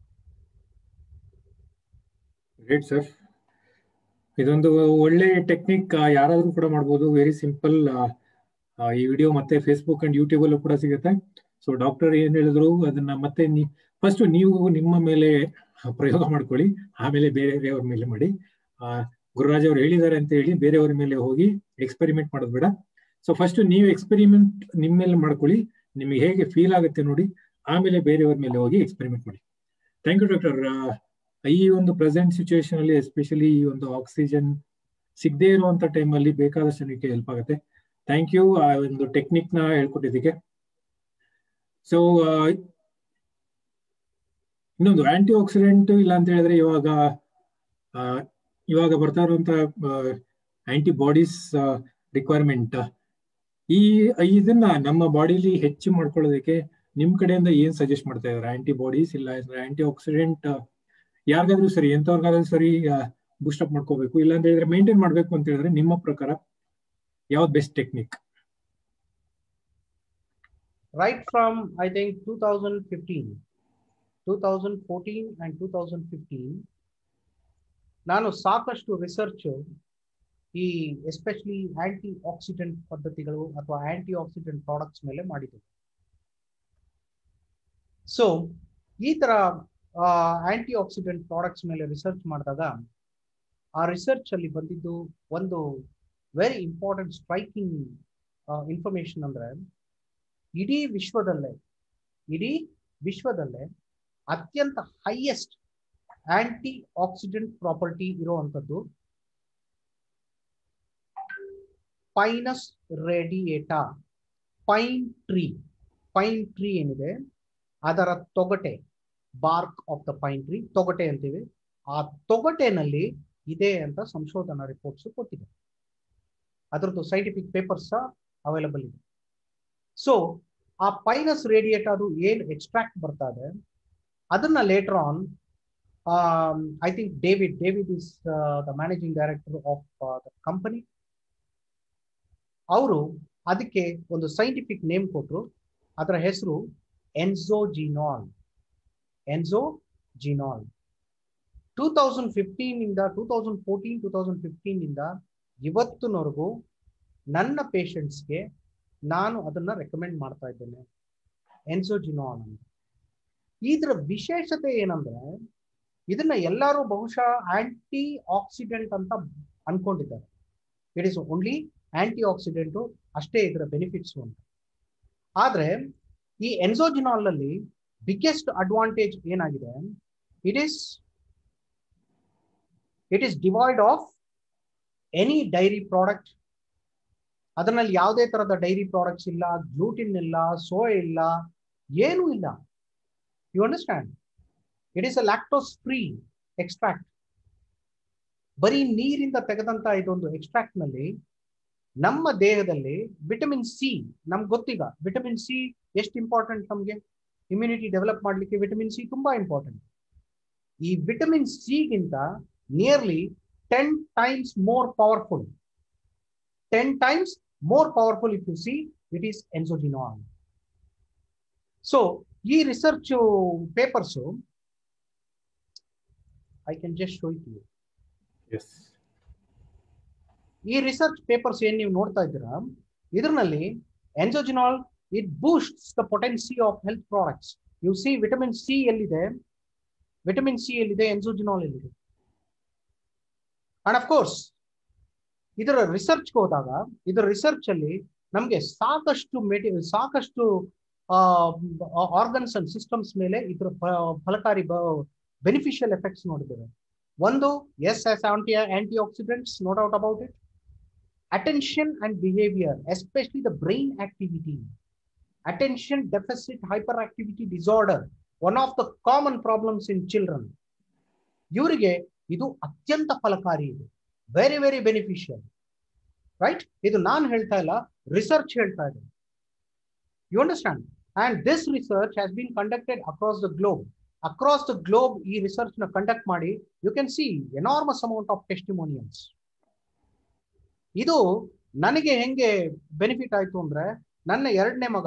great sir ಇದೊಂದು ಒಳ್ಳೆ technique ಯಾರಾದ್ರೂ ಕೂಡ ಮಾಡ್ಬೋದು very simple ಈ video ಮತ್ತೆ Facebook and YouTube ಅಲ್ಲೂ ಕೂಡ ಸಿಗುತ್ತೆ ಸೊ ಡಾಕ್ಟರ್ ಏನ್ ಹೇಳಿದ್ರು ಅದನ್ನ ಮತ್ತೆ ಫಸ್ಟ್ ನೀವು ನಿಮ್ಮ ಮೇಲೆ ಪ್ರಯೋಗ ಮಾಡ್ಕೊಳ್ಳಿ ಆಮೇಲೆ ಬೇರೆಯವ್ರ ಮೇಲೆ ಮಾಡಿ ಗುರುರಾಜ್ ಅವ್ರು ಹೇಳಿದ್ದಾರೆ ಅಂತ ಹೇಳಿ ಬೇರೆಯವ್ರ ಮೇಲೆ ಹೋಗಿ ಎಕ್ಸ್ಪೆರಿಮೆಂಟ್ ಮಾಡೋದು ಬೇಡ ಸೊ ಫಸ್ಟ್ ನೀವು ಎಕ್ಸ್ಪೆರಿಮೆಂಟ್ ನಿಮ್ಮ ಮೇಲೆ ಮಾಡ್ಕೊಳ್ಳಿ ನಿಮಗೆ ಹೇಗೆ ಫೀಲ್ ಆಗುತ್ತೆ ನೋಡಿ ಆಮೇಲೆ ಬೇರೆಯವ್ರ ಮೇಲೆ ಹೋಗಿ ಎಕ್ಸ್ಪೆರಿಮೆಂಟ್ ಮಾಡಿ ಥ್ಯಾಂಕ್ ಯು ಡಾಕ್ಟರ್ ಈ ಒಂದು ಪ್ರೆಸೆಂಟ್ ಸಿಚುವೇಶನ್ ಅಲ್ಲಿ ಎಸ್ಪೆಷಲಿ ಈ ಒಂದು ಆಕ್ಸಿಜನ್ ಸಿಗದೆ ಇರುವಂತ ಟೈಮ್ ಅಲ್ಲಿ ಬೇಕಾದಷ್ಟು ಜನಕ್ಕೆ ಹೆಲ್ಪ್ ಆಗುತ್ತೆ ಥ್ಯಾಂಕ್ ಯು ಆ ಒಂದು ಟೆಕ್ನಿಕ್ ನ ಹೇಳ್ಕೊಟ್ಟಿದ್ದಕ್ಕೆ ಸೊ ಇನ್ನೊಂದು ಆಂಟಿ ಆಕ್ಸಿಡೆಂಟ್ ಇಲ್ಲ ಅಂತ ಹೇಳಿದ್ರೆ ಇವಾಗ ಇವಾಗ ಬರ್ತಾ ಇರುವಂತ ಆಂಟಿ ಬಾಡೀಸ್ ರಿಕ್ವೈರ್ಮೆಂಟ್ ಈ ಇದನ್ನ ನಮ್ಮ ಬಾಡಿಲಿ ಹೆಚ್ಚು ಮಾಡ್ಕೊಳ್ಳೋದಕ್ಕೆ ನಿಮ್ ಕಡೆಯಿಂದ ಏನ್ ಸಜೆಸ್ಟ್ ಮಾಡ್ತಾ ಇದಾರೆ ಆಂಟಿ ಬಾಡೀಸ್ ಇಲ್ಲ ಆಂಟಿ ಆಕ್ಸಿಡೆಂಟ್ ಯಾರಿಗಾದ್ರೂ ಸರಿ ಎಂತವ್ರಿಗಾದ್ರೂ ಸರಿ ಬೂಸ್ಟ್ ಅಪ್ ಮಾಡ್ಕೋಬೇಕು ಇಲ್ಲ ಅಂತ ಹೇಳಿದ್ರೆ ಮೇಂಟೈನ್ ಮಾಡ್ಬೇಕು ಅಂತ ಹೇಳಿದ್ರೆ ನಿಮ್ಮ ಪ್ರಕಾರ ಯಾವ್ದು best technique right from I think two thousand fifteen two thousand fourteen and two thousand fifteen ನಾನು ಸಾಕಷ್ಟು ರಿಸರ್ಚ್ ಈ ಎಸ್ಪೆಷಲಿ ಆಂಟಿ ಆಕ್ಸಿಡೆಂಟ್ ಪದ್ಧತಿಗಳು ಅಥವಾ ಆಂಟಿ ಆಕ್ಸಿಡೆಂಟ್ ಪ್ರಾಡಕ್ಟ್ಸ್ ಮೇಲೆ ಮಾಡಿದೆ ಸೊ ಈ ತರ ಆಂಟಿ ಆಕ್ಸಿಡೆಂಟ್ ಪ್ರಾಡಕ್ಟ್ಸ್ ಮೇಲೆ ರಿಸರ್ಚ್ ಮಾಡಿದಾಗ ಆ ರಿಸರ್ಚ್ ಅಲ್ಲಿ ಬಂದಿದ್ದು ಒಂದು ವೆರಿ ಇಂಪಾರ್ಟೆಂಟ್ ಸ್ಟ್ರೈಕಿಂಗ್ ಇನ್ಫಾರ್ಮೇಶನ್ ಅಂದ್ರೆ ಇಡೀ ವಿಶ್ವದಲ್ಲೇ ಇಡೀ ವಿಶ್ವದಲ್ಲೇ ಅತ್ಯಂತ ಹೈಯೆಸ್ಟ್ ಆಂಟಿ ಆಕ್ಸಿಡೆಂಟ್ ಪ್ರಾಪರ್ಟಿ ಇರುವಂತದ್ದು Pinus radiata pine tree pine tree ಏನಿದೆ ಅದರ ತೊಗಟೆ bark of the pine tree ತೊಗಟೆ ಅಂತೀವಿ ಆ ತೊಗಟೆನಲ್ಲಿ ಇದೆ ಅಂತ ಸಂಶೋಧನಾ ರಿಪೋರ್ಟ್ಸ್ ಕೊಟ್ಟಿದೆ ಅದರದ್ದು ಸೈಂಟಿಫಿಕ್ ಪೇಪರ್ಸ್ ಅವೈಲಬಲ್ ಇದೆ ಸೊ ಆ ಪೈನಸ್ ರೇಡಿಯೇಟ್ ಅದು ಏನು ಎಕ್ಸ್ಟ್ರಾಕ್ಟ್ ಬರ್ತಾ ಇದೆ ಅದನ್ನ later on I think David David is the managing director of the company ಅವರು ಅದಕ್ಕೆ ಒಂದು ಸೈಂಟಿಫಿಕ್ ನೇಮ್ ಕೊಟ್ಟರು ಅದರ ಹೆಸರು Enzogenol Enzogenol two thousand fifteen ಇಂದ two thousand fourteen two thousand fifteen ಇಂದ ಇವತ್ತಿನವರೆಗೂ ನನ್ನ ಪೇಷಂಟ್ಸ್ಗೆ ನಾನು ಅದನ್ನ ರೆಕಮೆಂಡ್ ಮಾಡ್ತಾ ಇದ್ದೇನೆ ಎನ್ಸೋಜಿನಾಲ್ ಅಂತ ಇದರ ವಿಶೇಷತೆ ಏನಂದ್ರೆ ಇದನ್ನ ಎಲ್ಲರೂ ಬಹುಶಃ ಆಂಟಿ ಆಕ್ಸಿಡೆಂಟ್ ಅಂತ ಅನ್ಕೊಂಡಿದ್ದಾರೆ it is only antioxidant ಅಷ್ಟೇ ಇದರ ಬೆನಿಫಿಟ್ಸ್ ಅಂತ ಆದ್ರೆ ಈ ಎನ್ಸೋಜಿನಾಲ್ ಅಲ್ಲಿ ಬಿಗ್ಗೆಸ್ಟ್ ಅಡ್ವಾಂಟೇಜ್ ಏನಾಗಿದೆ it is it is devoid of any dairy product ಅದರಲ್ಲಿ ಯಾವುದೇ ತರದ ಡೈರಿ ಪ್ರಾಡಕ್ಟ್ಸ್ ಇಲ್ಲ ಗ್ಲೂಟಿನ್ ಇಲ್ಲ ಸೋಯ್ ಇಲ್ಲ ಏನೂ ಇಲ್ಲ you understand it is a lactose free extract ಬರೀ ನೀರಿಂದ ತೆಗೆದಂತ ಇದೊಂದು ಎಕ್ಸ್ಟ್ರಾಕ್ಟ್ ನಲ್ಲಿ ನಮ್ಮ ದೇಹದಲ್ಲಿ ವಿಟಮಿನ್ ಸಿ ನಮ್ಗೆ ಗೊತ್ತೀಗ ವಿಟಮಿನ್ ಸಿ ಎಷ್ಟು ಇಂಪಾರ್ಟೆಂಟ್ ನಮಗೆ ಇಮ್ಯುನಿಟಿ ಡೆವಲಪ್ ಮಾಡಲಿಕ್ಕೆ ವಿಟಮಿನ್ ಸಿ ತುಂಬಾ ಇಂಪಾರ್ಟೆಂಟ್ ಈ ವಿಟಮಿನ್ ಸಿಗಿಂತ nearly ten times more powerful ten times more powerful if you see it is Enzogenol so ಈ research papers I can just show it you yes ಈ research papers ಏನ್ ನೀವು ನೋಡ್ತಾ ಇದ್ದೀರಾ ಇದರಲ್ಲಿ Enzogenol it boost the potency of health products you see vitamin C ಎಲ್ಲಿದೆ vitamin C ಎಲ್ಲಿದೆ ಎನ್ಸೋಜಿನಾಲ್ ಎಲ್ಲಿದೆ ಅಂಡ್ ಅಫ್ ಕೋರ್ಸ್ ಇದರ ರಿಸರ್ಚ್ ಹೋದಾಗ ಇದರ ರಿಸರ್ಚ್ ಅಲ್ಲಿ ನಮಗೆ ಸಾಕಷ್ಟು ಮೆಟಿ ಸಾಕಷ್ಟು ಆರ್ಗನ್ಸ್ ಅಂಡ್ ಸಿಸ್ಟಮ್ಸ್ ಮೇಲೆ ಇದರ ಫಲಕಾರಿ ಬೆನಿಫಿಷಿಯಲ್ ಎಫೆಕ್ಟ್ಸ್ ನೋಡಿದ್ದೇವೆ ಒಂದು yes yes anti antioxidants no doubt about it attention and behaviour especially the brain activity attention deficit hyperactivity disorder one of the common problems in children ಇವರಿಗೆ ಇದು ಅತ್ಯಂತ ಫಲಕಾರಿ ಇದೆ very very beneficial right ಇದು ನಾನು ಹೇಳ್ತಾ ಇಲ್ಲ research ಹೇಳ್ತಾ ಇದೆ you understand and this research has been conducted across the globe across the globe ಈ ರಿಸರ್ಚ್ ನ ಕಂಡಕ್ಟ್ ಮಾಡಿ you can see enormous amount of testimonials ಇದು ನನಗೆ ಹೆಂಗೆ ಬೆನಿಫಿಟ್ ಆಯ್ತು ಅಂದ್ರೆ ನನ್ನ ಎರಡನೇ ಮಗ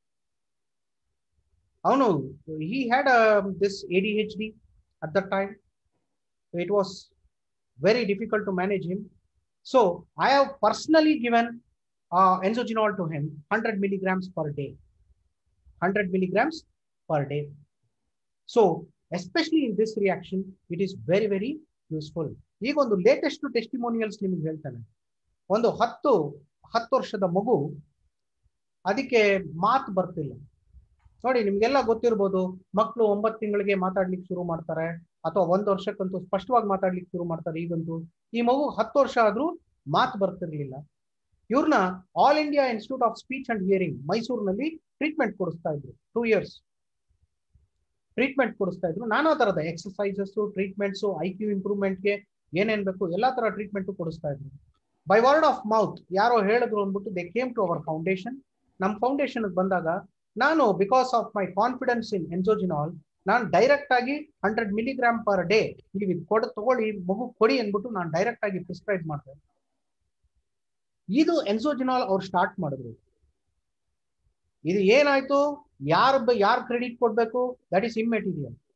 ಅವನು he had this A D H D at the time it was very difficult to manage him so I have personally given Enzogenol to him hundred milligrams per day hundred milligrams per day so especially in this reaction it is very very useful ಈಗ ಒಂದು latest testimonials ನಿಮ್ಗೆ ಹೇಳ್ತಾನೆ ಒಂದು ಹತ್ತು ಹತ್ತು ವರ್ಷದ ಮಗು ಅದಕ್ಕೆ ಮಾತು ಬರ್ತಿಲ್ಲ ನೋಡಿ ನಿಮ್ಗೆಲ್ಲ ಗೊತ್ತಿರ್ಬೋದು ಮಕ್ಕಳು ಒಂಬತ್ತು ತಿಂಗಳಿಗೆ ಮಾತಾಡ್ಲಿಕ್ಕೆ ಶುರು ಮಾಡ್ತಾರೆ ಅಥವಾ ಒಂದು ವರ್ಷಕ್ಕಂತೂ ಸ್ಪಷ್ಟವಾಗಿ ಮಾತಾಡ್ಲಿಕ್ಕೆ ಶುರು ಮಾಡ್ತಾರೆ ಈಗಂತೂ ಈ ಮಗು ಹತ್ತು ವರ್ಷ ಆದ್ರೂ ಮಾತು ಬರ್ತಿರ್ಲಿಲ್ಲ ಇವ್ರನ್ನ All India Institute of Speech and Hearing ಮೈಸೂರಿನಲ್ಲಿ ಟ್ರೀಟ್ಮೆಂಟ್ ಕೊಡಿಸ್ತಾ ಇದ್ರು ಟೂ ಇಯರ್ಸ್ ಟ್ರೀಟ್ಮೆಂಟ್ ಕೊಡಿಸ್ತಾ ಇದ್ರು ನಾನಾ ತರದ ಎಕ್ಸಸೈಸಸ್ ಟ್ರೀಟ್ಮೆಂಟ್ಸ್ ಐ ಕ್ಯೂ ಇಂಪ್ರೂವ್ಮೆಂಟ್ಗೆ ಏನೇನ್ ಬೇಕು ಎಲ್ಲಾ ತರ ಟ್ರೀಟ್ಮೆಂಟ್ ಕೊಡಿಸ್ತಾ ಇದ್ರು ಬೈ ವರ್ಡ್ ಆಫ್ ಮೌತ್ ಯಾರೋ ಹೇಳಿದ್ರು ಅಂದ್ಬಿಟ್ಟು they came to our foundation ನಮ್ಮ ಫೌಂಡೇಶನ್ ಬಂದಾಗ ನಾನು because of my confidence in Enzogenol ನಾನು ಡೈರೆಕ್ಟ್ ಆಗಿ ಹಂಡ್ರೆಡ್ ಮಿಲಿಗ್ರಾಮ್ ಪರ್ ಡೇ ನೀವು ಇದು ಕೊಡ ತಗೊಳ್ಳಿ ಮಗು ಕೊಡಿ ಅಂದ್ಬಿಟ್ಟು ನಾನು ಡೈರೆಕ್ಟ್ ಆಗಿ ಪ್ರಿಸ್ಕ್ರೈಬ್ ಮಾಡಿದೆ ಇದು ಎನ್ಸೋಜಿನಾಲ್ ಅವ್ರು ಸ್ಟಾರ್ಟ್ ಮಾಡಿದ್ರು ಇದು ಏನಾಯ್ತು ಯಾರು ಯಾರು ಕ್ರೆಡಿಟ್ ಕೊಡ್ಬೇಕು ದಟ್ ಈಸ್ ಇಮ್ಮೆಟೀರಿಯಲ್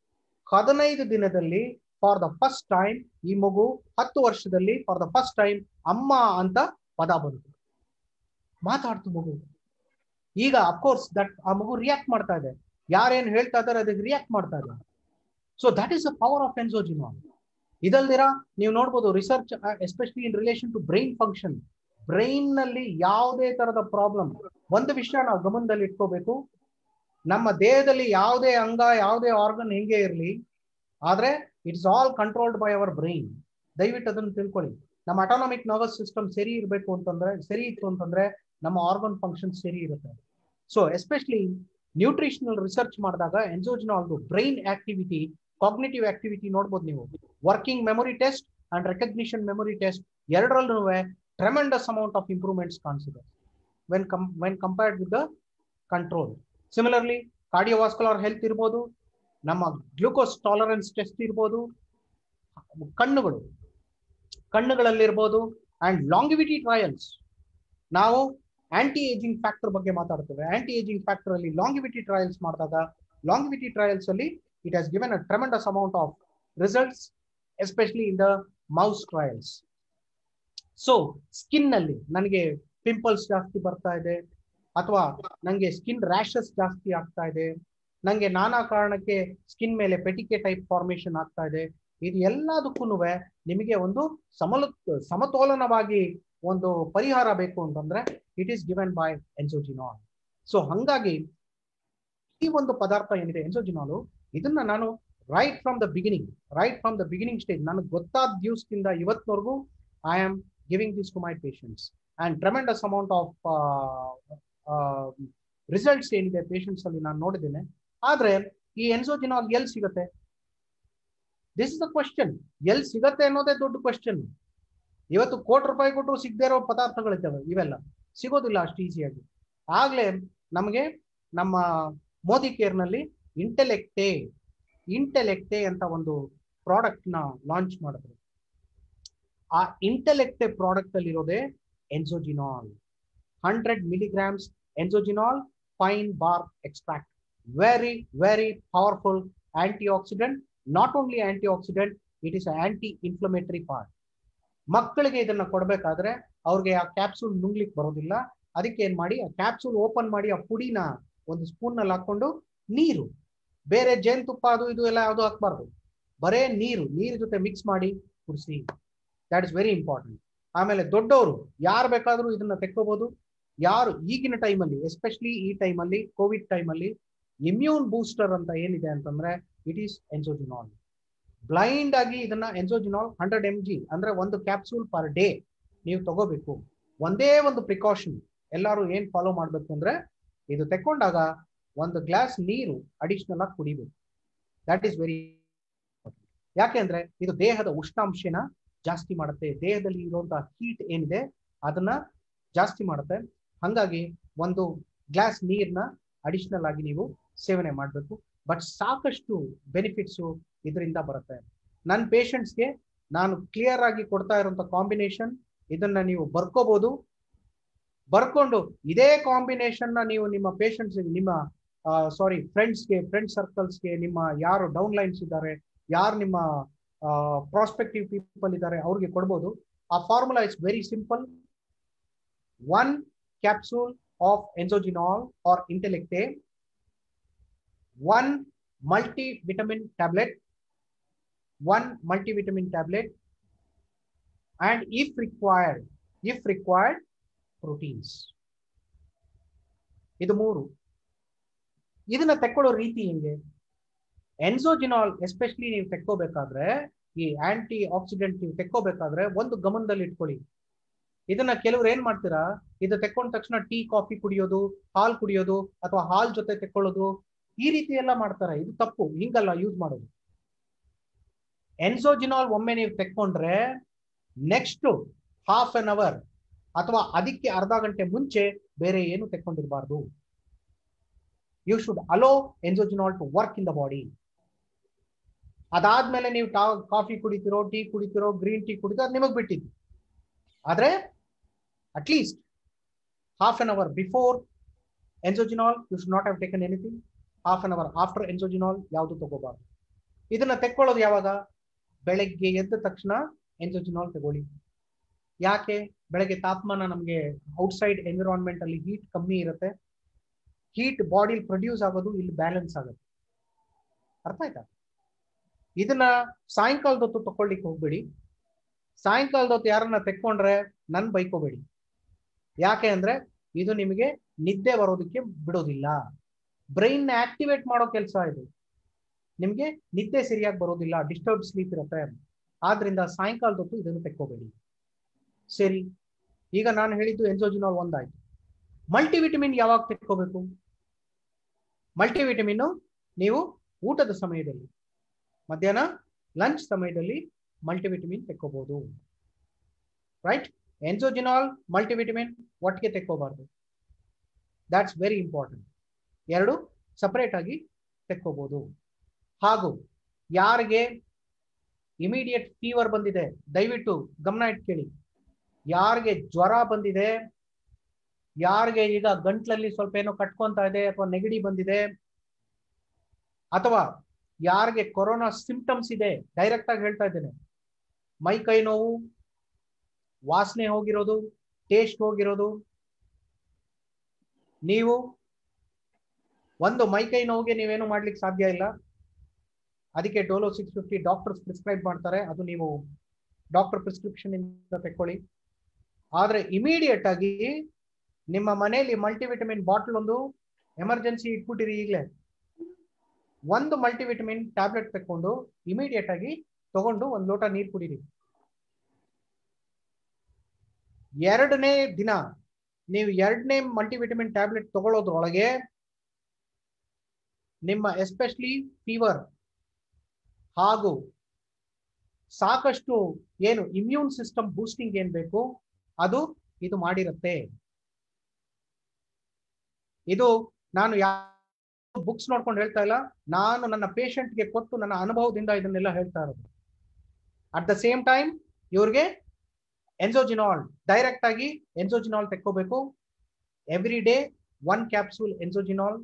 ಹದಿನೈದು ದಿನದಲ್ಲಿ ಫಾರ್ ದ ಫಸ್ಟ್ ಟೈಮ್ ಈ ಮಗು ಹತ್ತು ವರ್ಷದಲ್ಲಿ ಫಾರ್ ದ ಫಸ್ಟ್ ಟೈಮ್ ಅಮ್ಮ ಅಂತ ಪದ ಬಂತು ಮಾತಾಡ್ತು ಮಗು ಈಗ ಅಫ್ಕೋರ್ಸ್ ದಟ್ ಆ ಮಗು ರಿಯಾಕ್ಟ್ ಮಾಡ್ತಾ ಇದೆ ಯಾರೇನು ಹೇಳ್ತಾ ಇದಾರೆ ಅದಕ್ಕೆ ರಿಯಾಕ್ಟ್ ಮಾಡ್ತಾ ಇದೆ so that is the power of Enzogenol ಇದಲ್ದಿರ ನೀವು ನೋಡ್ಬೋದು research especially in relation to brain function brain ನಲ್ಲಿ ಯಾವುದೇ ತರದ ಪ್ರಾಬ್ಲಮ್ ಒಂದು ವಿಷಯ ನಾವು ಗಮನದಲ್ಲಿ ಇಟ್ಕೋಬೇಕು ನಮ್ಮ ದೇಹದಲ್ಲಿ ಯಾವುದೇ ಅಂಗ ಯಾವುದೇ ಆರ್ಗನ್ ಹೆಂಗೆ ಇರಲಿ ಆದ್ರೆ it's all controlled by our brain ದಯವಿಟ್ಟು ಅದನ್ನು ತಿಳ್ಕೊಳ್ಳಿ ನಮ್ಮ ಅಟಾನಮಿಕ್ ನರ್ವಸ್ ಸಿಸ್ಟಮ್ ಸರಿ ಇರಬೇಕು ಅಂತಂದ್ರೆ ಸರಿ ಇತ್ತು ಅಂತಂದ್ರೆ ನಮ್ಮ ಆರ್ಗನ್ ಫಂಕ್ಷನ್ ಸರಿ ಇರುತ್ತೆ ಸೊ ಎಸ್ಪೆಷಲಿ ನ್ಯೂಟ್ರಿಷನಲ್ ರಿಸರ್ಚ್ ಮಾಡಿದಾಗ ಎನ್ಸೋಜಿನಾಲ್ದು ಬ್ರೈನ್ ಆಕ್ಟಿವಿಟಿ ಕಾಗ್ನೇಟಿವ್ ಆಕ್ಟಿವಿಟಿ ನೋಡ್ಬೋದು ನೀವು working memory test and recognition memory test ಎರಡರಲ್ಲೂ ಟ್ರೆಮೆಂಡಸ್ ಅಮೌಂಟ್ ಆಫ್ ಇಂಪ್ರೂವ್ಮೆಂಟ್ಸ್ ಕಾಣಿಸಿದೆ when com when compared with the control similarly cardiovascular health ಇರ್ಬೋದು ನಮ್ಮ ಗ್ಲೂಕೋಸ್ ಟಾಲರೆನ್ಸ್ ಟೆಸ್ಟ್ ಇರ್ಬೋದು ಕಣ್ಣುಗಳು ಕಣ್ಣುಗಳಲ್ಲಿರ್ಬೋದು ಅಂಡ್ ಲಾಂಗಿವಿಟಿ ಟ್ರಯಲ್ಸ್ ನಾವು ಆಂಟಿ ಏಜಿಂಗ್ ಫ್ಯಾಕ್ಟರ್ ಬಗ್ಗೆ ಮಾತಾಡ್ತೇವೆ ಆಂಟಿ ಏಜಿಂಗ್ ಫ್ಯಾಕ್ಟರ್ ಅಲ್ಲಿ ಲಾಂಗಿವಿಟಿ ಟ್ರಯಲ್ಸ್ ಮಾಡಿದಾಗ ಲಾಂಗಿವಿಟಿ ಟ್ರಯಲ್ಸ್ ಅಲ್ಲಿ it has given a tremendous amount of results especially in the mouse trials so skin ನಲ್ಲಿ ನನಗೆ ಪಿಂಪಲ್ಸ್ ಜಾಸ್ತಿ ಬರ್ತಾ ಇದೆ ಅಥವಾ ನಂಗೆ ಸ್ಕಿನ್ ರ್ಯಾಶಸ್ ಜಾಸ್ತಿ ಆಗ್ತಾ ಇದೆ ನಂಗೆ ನಾನಾ ಕಾರಣಕ್ಕೆ ಸ್ಕಿನ್ ಮೇಲೆ ಪೆಟಿಕೆ ಟೈಪ್ ಫಾರ್ಮೇಶನ್ ಆಗ್ತಾ ಇದೆ ಇದು ಎಲ್ಲದಕ್ಕೂ ನಿಮಗೆ ಒಂದು ಸಮಲ ಸಮತೋಲನವಾಗಿ ಒಂದು ಪರಿಹಾರ ಬೇಕು ಅಂತಂದ್ರೆ it is given by Enzogenol so ಹಂಗಾಗಿ ಈ ಒಂದು ಪದಾರ್ಥ ಏನಿದೆ ಎನ್ಸೋಜಿನಾಲು ಇದನ್ನ ನಾನು right from the beginning right from the beginning stage ನನಗೆ ಗೊತ್ತಾದ ದಿವಸದಿಂದ ಇವತ್ತಿನವರೆಗೂ I am giving this to my patients and tremendous amount of results ಏನಿದೆ ಪೇಷಂಟ್ಸ್ ಅಲ್ಲಿ ನಾನು ನೋಡಿದ್ದೇನೆ ಆದ್ರೆ ಈ ಎನ್ಸೋಜಿನಾಲ್ ಎಲ್ಲಿ ಸಿಗುತ್ತೆ ದಿಸ್ ಇಸ್ ದ ಕ್ವಶನ್ ಎಲ್ಲಿ ಸಿಗತ್ತೆ ಅನ್ನೋದೇ ದೊಡ್ಡ ಕ್ವಶನ್ ಇವತ್ತು ಕೋಟಿ ರೂಪಾಯಿ ಕೊಟ್ಟರು ಸಿಗದೇ ಇರೋ ಪದಾರ್ಥಗಳಿದ್ದಾವೆ ಇವೆಲ್ಲ ಸಿಗೋದಿಲ್ಲ ಅಷ್ಟು ಈಸಿಯಾಗಿ ಆಗ್ಲೇ ನಮಗೆ ನಮ್ಮ ಮೋದಿ ಕೇರ್ನಲ್ಲಿ ಇಂಟೆಲೆಕ್ಟೆ ಇಂಟೆಲೆಕ್ಟೆ ಅಂತ ಒಂದು ಪ್ರಾಡಕ್ಟ್ ನ ಲಾಂಚ್ ಮಾಡಿದ್ರು ಆ ಇಂಟೆಲೆಕ್ಟೆ ಪ್ರಾಡಕ್ಟ್ ಅಲ್ಲಿ ಇರೋದೇ Enzogenol hundred milligrams Enzogenol pine bark extract very very powerful antioxidant not only antioxidant it is anti inflammatory part ಮಕ್ಕಳಿಗೆ ಇದನ್ನ ಕೊಡಬೇಕಾದ್ರೆ ಅವ್ರಿಗೆ ಆ ಕ್ಯಾಪ್ಸೂಲ್ ನುಂಗ್ಲಿಕ್ಕೆ ಬರೋದಿಲ್ಲ ಅದಕ್ಕೆ ಏನ್ ಮಾಡಿ ಆ ಕ್ಯಾಪ್ಸೂಲ್ ಓಪನ್ ಮಾಡಿ ಆ ಪುಡಿನ ಒಂದು ಸ್ಪೂನ್ ನಲ್ಲಿ ಹಾಕೊಂಡು ನೀರು ಬೇರೆ ಜೇನುತುಪ್ಪ ಅದು ಇದು ಎಲ್ಲ ಯಾವುದು ಹಾಕ್ಬಾರ್ದು ಬರೇ ನೀರು ನೀರ್ ಜೊತೆ ಮಿಕ್ಸ್ ಮಾಡಿ ಕುಡಿಸಿ ದಟ್ ಇಸ್ ವೆರಿ ಇಂಪಾರ್ಟೆಂಟ್ ಆಮೇಲೆ ದೊಡ್ಡವರು ಯಾರು ಬೇಕಾದ್ರೂ ಇದನ್ನ ತೆಕ್ಕೋಬಹುದು ಯಾರು ಈಗಿನ ಟೈಮಲ್ಲಿ ಎಸ್ಪೆಷಲಿ ಈ ಟೈಮಲ್ಲಿ ಕೋವಿಡ್ ಟೈಮಲ್ಲಿ ಇಮ್ಯೂನ್ ಬೂಸ್ಟರ್ ಅಂತ ಏನಿದೆ ಅಂತಂದ್ರೆ ಇಟ್ ಈಸ್ ಎನ್ಸೋಜಿನಾಲ್ ಬ್ಲೈಂಡ್ ಆಗಿ ಇದನ್ನ ಎನ್ಸೋಜಿನಾಲ್ ಹಂಡ್ರೆಡ್ ಎಂ ಜಿ ಅಂದ್ರೆ ಒಂದು ಕ್ಯಾಪ್ಸೂಲ್ ಪರ್ ಡೇ ನೀವು ತಗೋಬೇಕು ಒಂದೇ ಒಂದು ಪ್ರಿಕಾಷನ್ ಎಲ್ಲರೂ ಏನ್ ಫಾಲೋ ಮಾಡ್ಬೇಕು ಅಂದ್ರೆ ಇದು ತೆಕ್ಕೊಂಡಾಗ ಒಂದು ಗ್ಲಾಸ್ ನೀರು ಅಡಿಷನಲ್ ಆಗಿ ಕುಡಿಬೇಕು ದಟ್ ಈಸ್ ವೆರಿ ಯಾಕೆಂದ್ರೆ ಇದು ದೇಹದ ಉಷ್ಣಾಂಶನ ಜಾಸ್ತಿ ಮಾಡುತ್ತೆ ದೇಹದಲ್ಲಿ ಇರುವಂತಹ ಹೀಟ್ ಏನಿದೆ ಅದನ್ನ ಜಾಸ್ತಿ ಮಾಡುತ್ತೆ ಹಂಗಾಗಿ ಒಂದು ಗ್ಲಾಸ್ ನೀರ್ನ ಅಡಿಷನಲ್ ಆಗಿ ನೀವು ಸೇವನೆ ಮಾಡಬೇಕು ಬಟ್ ಸಾಕಷ್ಟು ಬೆನಿಫಿಟ್ಸು ಇದರಿಂದ ಬರುತ್ತೆ ನನ್ನ ಪೇಷಂಟ್ಸ್ಗೆ ನಾನು ಕ್ಲಿಯರ್ ಆಗಿ ಕೊಡ್ತಾ ಇರುವಂತ ಕಾಂಬಿನೇಷನ್ ಇದನ್ನ ನೀವು ಬರ್ಕೋಬಹುದು ಬರ್ಕೊಂಡು ಇದೇ ಕಾಂಬಿನೇಷನ್ ನ ನೀವು ನಿಮ್ಮ ಪೇಷಂಟ್ಸ್ ನಿಮ್ಮ ಸಾರಿ ಫ್ರೆಂಡ್ಸ್ಗೆ ಫ್ರೆಂಡ್ ಸರ್ಕಲ್ಸ್ಗೆ ನಿಮ್ಮ ಯಾರು ಡೌನ್ ಲೈನ್ಸ್ ಇದ್ದಾರೆ ಯಾರು ನಿಮ್ಮ ಪ್ರಾಸ್ಪೆಕ್ಟಿವ್ ಪೀಪಲ್ ಇದ್ದಾರೆ ಅವ್ರಿಗೆ ಕೊಡ್ಬೋದು ಆ formula is very simple one capsule of Enzogenol or Intellect one multivitamin tablet, one multivitamin tablet, and if required, if required, proteins. ಇದು ಮೂರು ಇದನ್ನ ತೆಕ್ಕೊಳ್ಳೋ ರೀತಿ ಹೆಂಗೆ ಎನ್ಸೋಜಿನಾಲ್ ಎಸ್ಪೆಷಲಿ ನೀವು ತೆಕ್ಕೋಬೇಕಾದ್ರೆ ಈ ಆಂಟಿ ಆಕ್ಸಿಡೆಂಟ್ ನೀವು ತೆಕ್ಕೋಬೇಕಾದ್ರೆ ಒಂದು ಗಮನದಲ್ಲಿ ಇಟ್ಕೊಳ್ಳಿ ಇದನ್ನ ಕೆಲವ್ರು ಏನ್ ಮಾಡ್ತೀರಾ ಇದು ತೆಕ್ಕೊಂಡ ತಕ್ಷಣ ಟೀ ಕಾಫಿ ಕುಡಿಯೋದು ಹಾಲ್ ಕುಡಿಯೋದು ಅಥವಾ ಹಾಲ್ ಜೊತೆ ತೆಕ್ಕೊಳ್ಳೋದು ಈ ರೀತಿ ಎಲ್ಲ ಮಾಡ್ತಾರೆ ಇದು ತಪ್ಪು ಹಿಂಗಲ್ಲ ಯೂಸ್ ಮಾಡೋದು ಎನ್ಸೋಜಿನಾಲ್ ಒಮ್ಮೆ ನೀವು ತೆಕ್ಕೊಂಡ್ರೆ ನೆಕ್ಸ್ಟ್ ಹಾಫ್ ಅನ್ ಅವರ್ ಅಥವಾ ಅದಕ್ಕೆ ಅರ್ಧ ಗಂಟೆ ಮುಂಚೆ ಬೇರೆ ಏನು ತೆಕ್ಕೊಂಡಿರಬಾರ್ದು you should allow Enzogenol to work in the body ಅದಾದ್ಮೇಲೆ ನೀವು ಕಾಫಿ ಕುಡಿತಿರೋ ಟೀ ಕುಡಿತಿರೋ ಗ್ರೀನ್ ಟೀ ಕುಡಿತಿರೋ ಅದು ನಿಮಗೆ ಬಿಟ್ಟಿದ್ದು ಆದ್ರೆ at least half an hour before Enzogenol you should not have taken anything half an hour after Enzogenol ಯಾವುದು ತಗೋಬಾರ್ದು ಇದನ್ನ ತೆಕ್ಕೊಳ್ಳೋದು ಯಾವಾಗ ಬೆಳಗ್ಗೆ ಎದ್ದ ತಕ್ಷಣ ಎಂಜೋಜಿನಾಲ್ ತಗೊಳ್ಳಿ ಯಾಕೆ ಬೆಳಗ್ಗೆ ತಾಪಮಾನ ನಮಗೆ ಔಟ್ಸೈಡ್ ಎನ್ವಿರಾನ್ಮೆಂಟ್ ಅಲ್ಲಿ ಹೀಟ್ ಕಮ್ಮಿ ಇರುತ್ತೆ ಹೀಟ್ ಬಾಡಿ ಪ್ರೊಡ್ಯೂಸ್ ಆಗೋದು ಇಲ್ಲಿ ಬ್ಯಾಲೆನ್ಸ್ ಆಗುತ್ತೆ ಅರ್ಥ ಆಯ್ತಾ ಇದನ್ನ ಸಾಯಂಕಾಲದ ಹೊತ್ತು ತಕೊಳ್ಳಿಕ್ಕೆ ಹೋಗ್ಬೇಡಿ ಸಾಯಂಕಾಲದ ಹೊತ್ತು ಯಾರನ್ನ ತೆಕ್ಕೊಂಡ್ರೆ ನನ್ ಬೈಕೋಬೇಡಿ ಯಾಕೆ ಅಂದ್ರೆ ಇದು ನಿಮಗೆ ನಿದ್ದೆ ಬರೋದಕ್ಕೆ ಬಿಡೋದಿಲ್ಲ ಬ್ರೈನ್ ಆಕ್ಟಿವೇಟ್ ಮಾಡೋ ಕೆಲಸ ಇದು ನಿಮ್ಗೆ ನಿದ್ದೆ ಸರಿಯಾಗಿ ಬರೋದಿಲ್ಲ ಡಿಸ್ಟರ್ಬ್ ಸ್ಲೀಪ್ ಇರುತ್ತೆ ಆದ್ರಿಂದ ಸಾಯಂಕಾಲದ ಹೊತ್ತು ಇದನ್ನು ತೆಕ್ಕೋಬೇಡಿ ಸರಿ ಈಗ ನಾನು ಹೇಳಿದ್ದು ಎಂಜೋಜಿನಾಲ್ ಒಂದಾಯ್ತು ಮಲ್ಟಿವಿಟಮಿನ್ ಯಾವಾಗ ತೆಕ್ಕೋಬೇಕು ಮಲ್ಟಿವಿಟಮಿನ್ ನೀವು ಊಟದ ಸಮಯದಲ್ಲಿ ಮಧ್ಯಾಹ್ನ ಲಂಚ್ ಸಮಯದಲ್ಲಿ ಮಲ್ಟಿವಿಟಮಿನ್ ತೆಕ್ಕೋಬಹುದು ರೈಟ್ ಎಂಜೋಜಿನಾಲ್ ಮಲ್ಟಿವಿಟಮಿನ್ ಒಟ್ಟಿಗೆ ತೆಕ್ಕೋಬಾರ್ದು ದಾಟ್ಸ್ ವೆರಿ ಇಂಪಾರ್ಟೆಂಟ್ ಎರಡು ಸಪರೇಟ್ ಆಗಿ ತೆಕ್ಕೋಬಹುದು ಹಾಗೂ ಯಾರಿಗೆ ಇಮಿಡಿಯೇಟ್ ಫೀವರ್ ಬಂದಿದೆ ದಯವಿಟ್ಟು ಗಮನ ಇಟ್ಕೇಳಿ ಯಾರಿಗೆ ಜ್ವರ ಬಂದಿದೆ ಯಾರಿಗೆ ಈಗ ಗಂಟ್ಲಲ್ಲಿ ಸ್ವಲ್ಪ ಏನೋ ಕಟ್ಕೊಂತ ಇದೆ ಅಥವಾ ನೆಗಡಿ ಬಂದಿದೆ ಅಥವಾ ಯಾರಿಗೆ ಕೊರೋನಾ ಸಿಂಪ್ಟಮ್ಸ್ ಇದೆ ಡೈರೆಕ್ಟ್ ಆಗಿ ಹೇಳ್ತಾ ಇದ್ದೇನೆ ಮೈ ಕೈ ನೋವು ವಾಸನೆ ಹೋಗಿರೋದು ಟೇಸ್ಟ್ ಹೋಗಿರೋದು ನೀವು ಒಂದು ಮೈ ಕೈ ನೋವಿಗೆ ನೀವೇನು ಮಾಡ್ಲಿಕ್ಕೆ ಸಾಧ್ಯ ಇಲ್ಲ ಅದಕ್ಕೆ Dolo six fifty doctors prescribe ಮಾಡ್ತಾರೆ ಅದು ನೀವು ಡಾಕ್ಟರ್ ಪ್ರಿಸ್ಕ್ರಿಪ್ಷನ್ ಇಂದ ತೆಕ್ಕೊಳ್ಳಿ ಆದ್ರೆ ಇಮಿಡಿಯೇಟ್ ಆಗಿ ನಿಮ್ಮ ಮನೆಯಲ್ಲಿ ಮಲ್ಟಿವಿಟಮಿನ್ ಬಾಟಲ್ ಒಂದು ಎಮರ್ಜೆನ್ಸಿ ಇಟ್ಬಿಟ್ಟಿರಿ ಈಗಲೇ ಒಂದು ಮಲ್ಟಿವಿಟಮಿನ್ ಟ್ಯಾಬ್ಲೆಟ್ ತಕೊಂಡು ಇಮಿಡಿಯೇಟ್ ಆಗಿ ತಗೊಂಡು ಒಂದು ಲೋಟ ನೀರು ಕುಡೀರಿ ಎರಡನೇ ದಿನ ನೀವು ಎರಡನೇ ಮಲ್ಟಿವಿಟಮಿನ್ ಟ್ಯಾಬ್ಲೆಟ್ ತಗೊಳ್ಳೋದ್ರೊಳಗೆ ನಿಮ್ಮ ಎಸ್ಪೆಷಲಿ ಫೀವರ್ ಹಾಗೂ ಸಾಕಷ್ಟು ಏನು ಇಮ್ಯೂನ್ ಸಿಸ್ಟಮ್ ಬೂಸ್ಟಿಂಗ್ ಏನ್ ಬೇಕು ಅದು ಇದು ಮಾಡಿರುತ್ತೆ ಇದು ನಾನು ಯಾವ ಬುಕ್ಸ್ ನೋಡ್ಕೊಂಡು ಹೇಳ್ತಾ ಇಲ್ಲ ನಾನು ನನ್ನ ಪೇಷಂಟ್ಗೆ ಕೊಟ್ಟು ನನ್ನ ಅನುಭವದಿಂದ ಇದನ್ನೆಲ್ಲ ಹೇಳ್ತಾ ಇರೋದು ಅಟ್ ದ ಸೇಮ್ ಟೈಮ್ ಇವ್ರಿಗೆ ಎನ್ಸೋಜಿನಾಲ್ ಡೈರೆಕ್ಟ್ ಆಗಿ ಎನ್ಸೋಜಿನಾಲ್ ತೆಕ್ಕೋಬೇಕು every day one capsule Enzogenol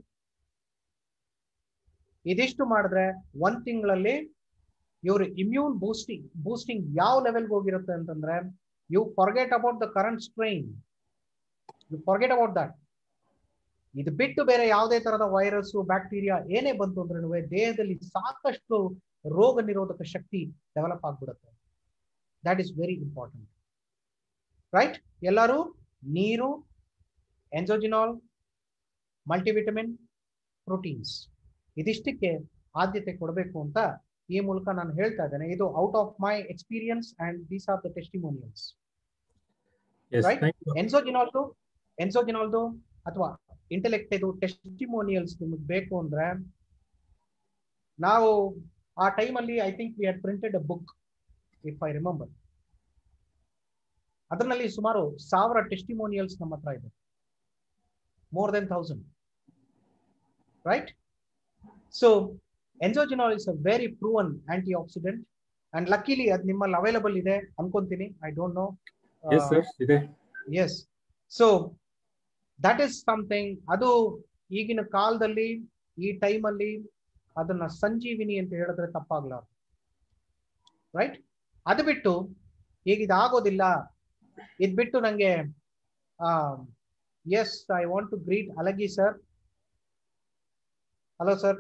ಇದಿಷ್ಟು ಮಾಡಿದ್ರೆ ಒಂದ್ ತಿಂಗಳಲ್ಲಿ ಇವ್ರ ಇಮ್ಯೂನ್ ಬೂಸ್ಟಿಂಗ್ ಬೂಸ್ಟಿಂಗ್ ಯಾವ ಲೆವೆಲ್ಗೆ ಹೋಗಿರುತ್ತೆ ಅಂತಂದ್ರೆ you forget about the current strain you forget about that ಇದು ಬಿಟ್ಟು ಬೇರೆ ಯಾವುದೇ ತರಹದ ವೈರಸ್ ಬ್ಯಾಕ್ಟೀರಿಯಾ ಏನೇ ಬಂತು ಅಂದ್ರೆ ದೇಹದಲ್ಲಿ ಸಾಕಷ್ಟು ರೋಗ ನಿರೋಧಕ ಶಕ್ತಿ ಡೆವಲಪ್ ಆಗ್ಬಿಡುತ್ತೆ that is very important right ಎಲ್ಲರೂ ನೀರು ಎನ್ಸೋಜಿನಾಲ್ ಮಲ್ಟಿವಿಟಮಿನ್ ಪ್ರೋಟೀನ್ಸ್ ಇದಿಷ್ಟಕ್ಕೆ ಆದ್ಯತೆ ಕೊಡಬೇಕು ಅಂತ ಈ ಮೂಲಕ ನಾನು ಹೇಳ್ತಾ ಇದ್ದೇನೆ ಇದು out of my experience and these are the testimonials Yes, Right? thank you. ಎನ್ಸೋಜಿನಾಲ್ದು ಎನ್ಸೋಜಿನಾಲ್ದು ಅಥವಾ ಇಂಟೆಲೆಕ್ಟ್ ಇದು ಟೆಸ್ಟಿಮೋನಿಯಲ್ಸ್ ನಿಮಗೆ ಬೇಕು ಅಂದ್ರೆ ನಾವು ಆ ಟೈಮಲ್ಲಿ I think we had printed a book if I remember ಅದರಲ್ಲಿ ಸುಮಾರು ಸಾವಿರ ಟೆಸ್ಟಿಮೋನಿಯಲ್ಸ್ ನಮ್ಮ ಹತ್ರ ಇದೆ more than thousand right so Enzogenol is a very proven antioxidant and luckily ಅದು ನಿಮ್ಮಲ್ಲಿ ಅವೈಲಬಲ್ ಇದೆ ಅನ್ಕೊಂತೀನಿ I don't know Yes, sir. ಇದೆ yes so that is something ಅದು ಈಗಿನ ಕಾಲದಲ್ಲಿ ಈ ಟೈಮಲ್ಲಿ ಅದನ್ನ ಸಂಜೀವಿನಿ ಅಂತ ಹೇಳಿದ್ರೆ ತಪ್ಪಾಗ್ಲಾರ್ದು ರೈಟ್ ಅದು ಬಿಟ್ಟು ಈಗ ಇದಾಗೋದಿಲ್ಲ ಇದ್ ಬಿಟ್ಟು ನಂಗೆ yes I want to greet Alagi sir hello sir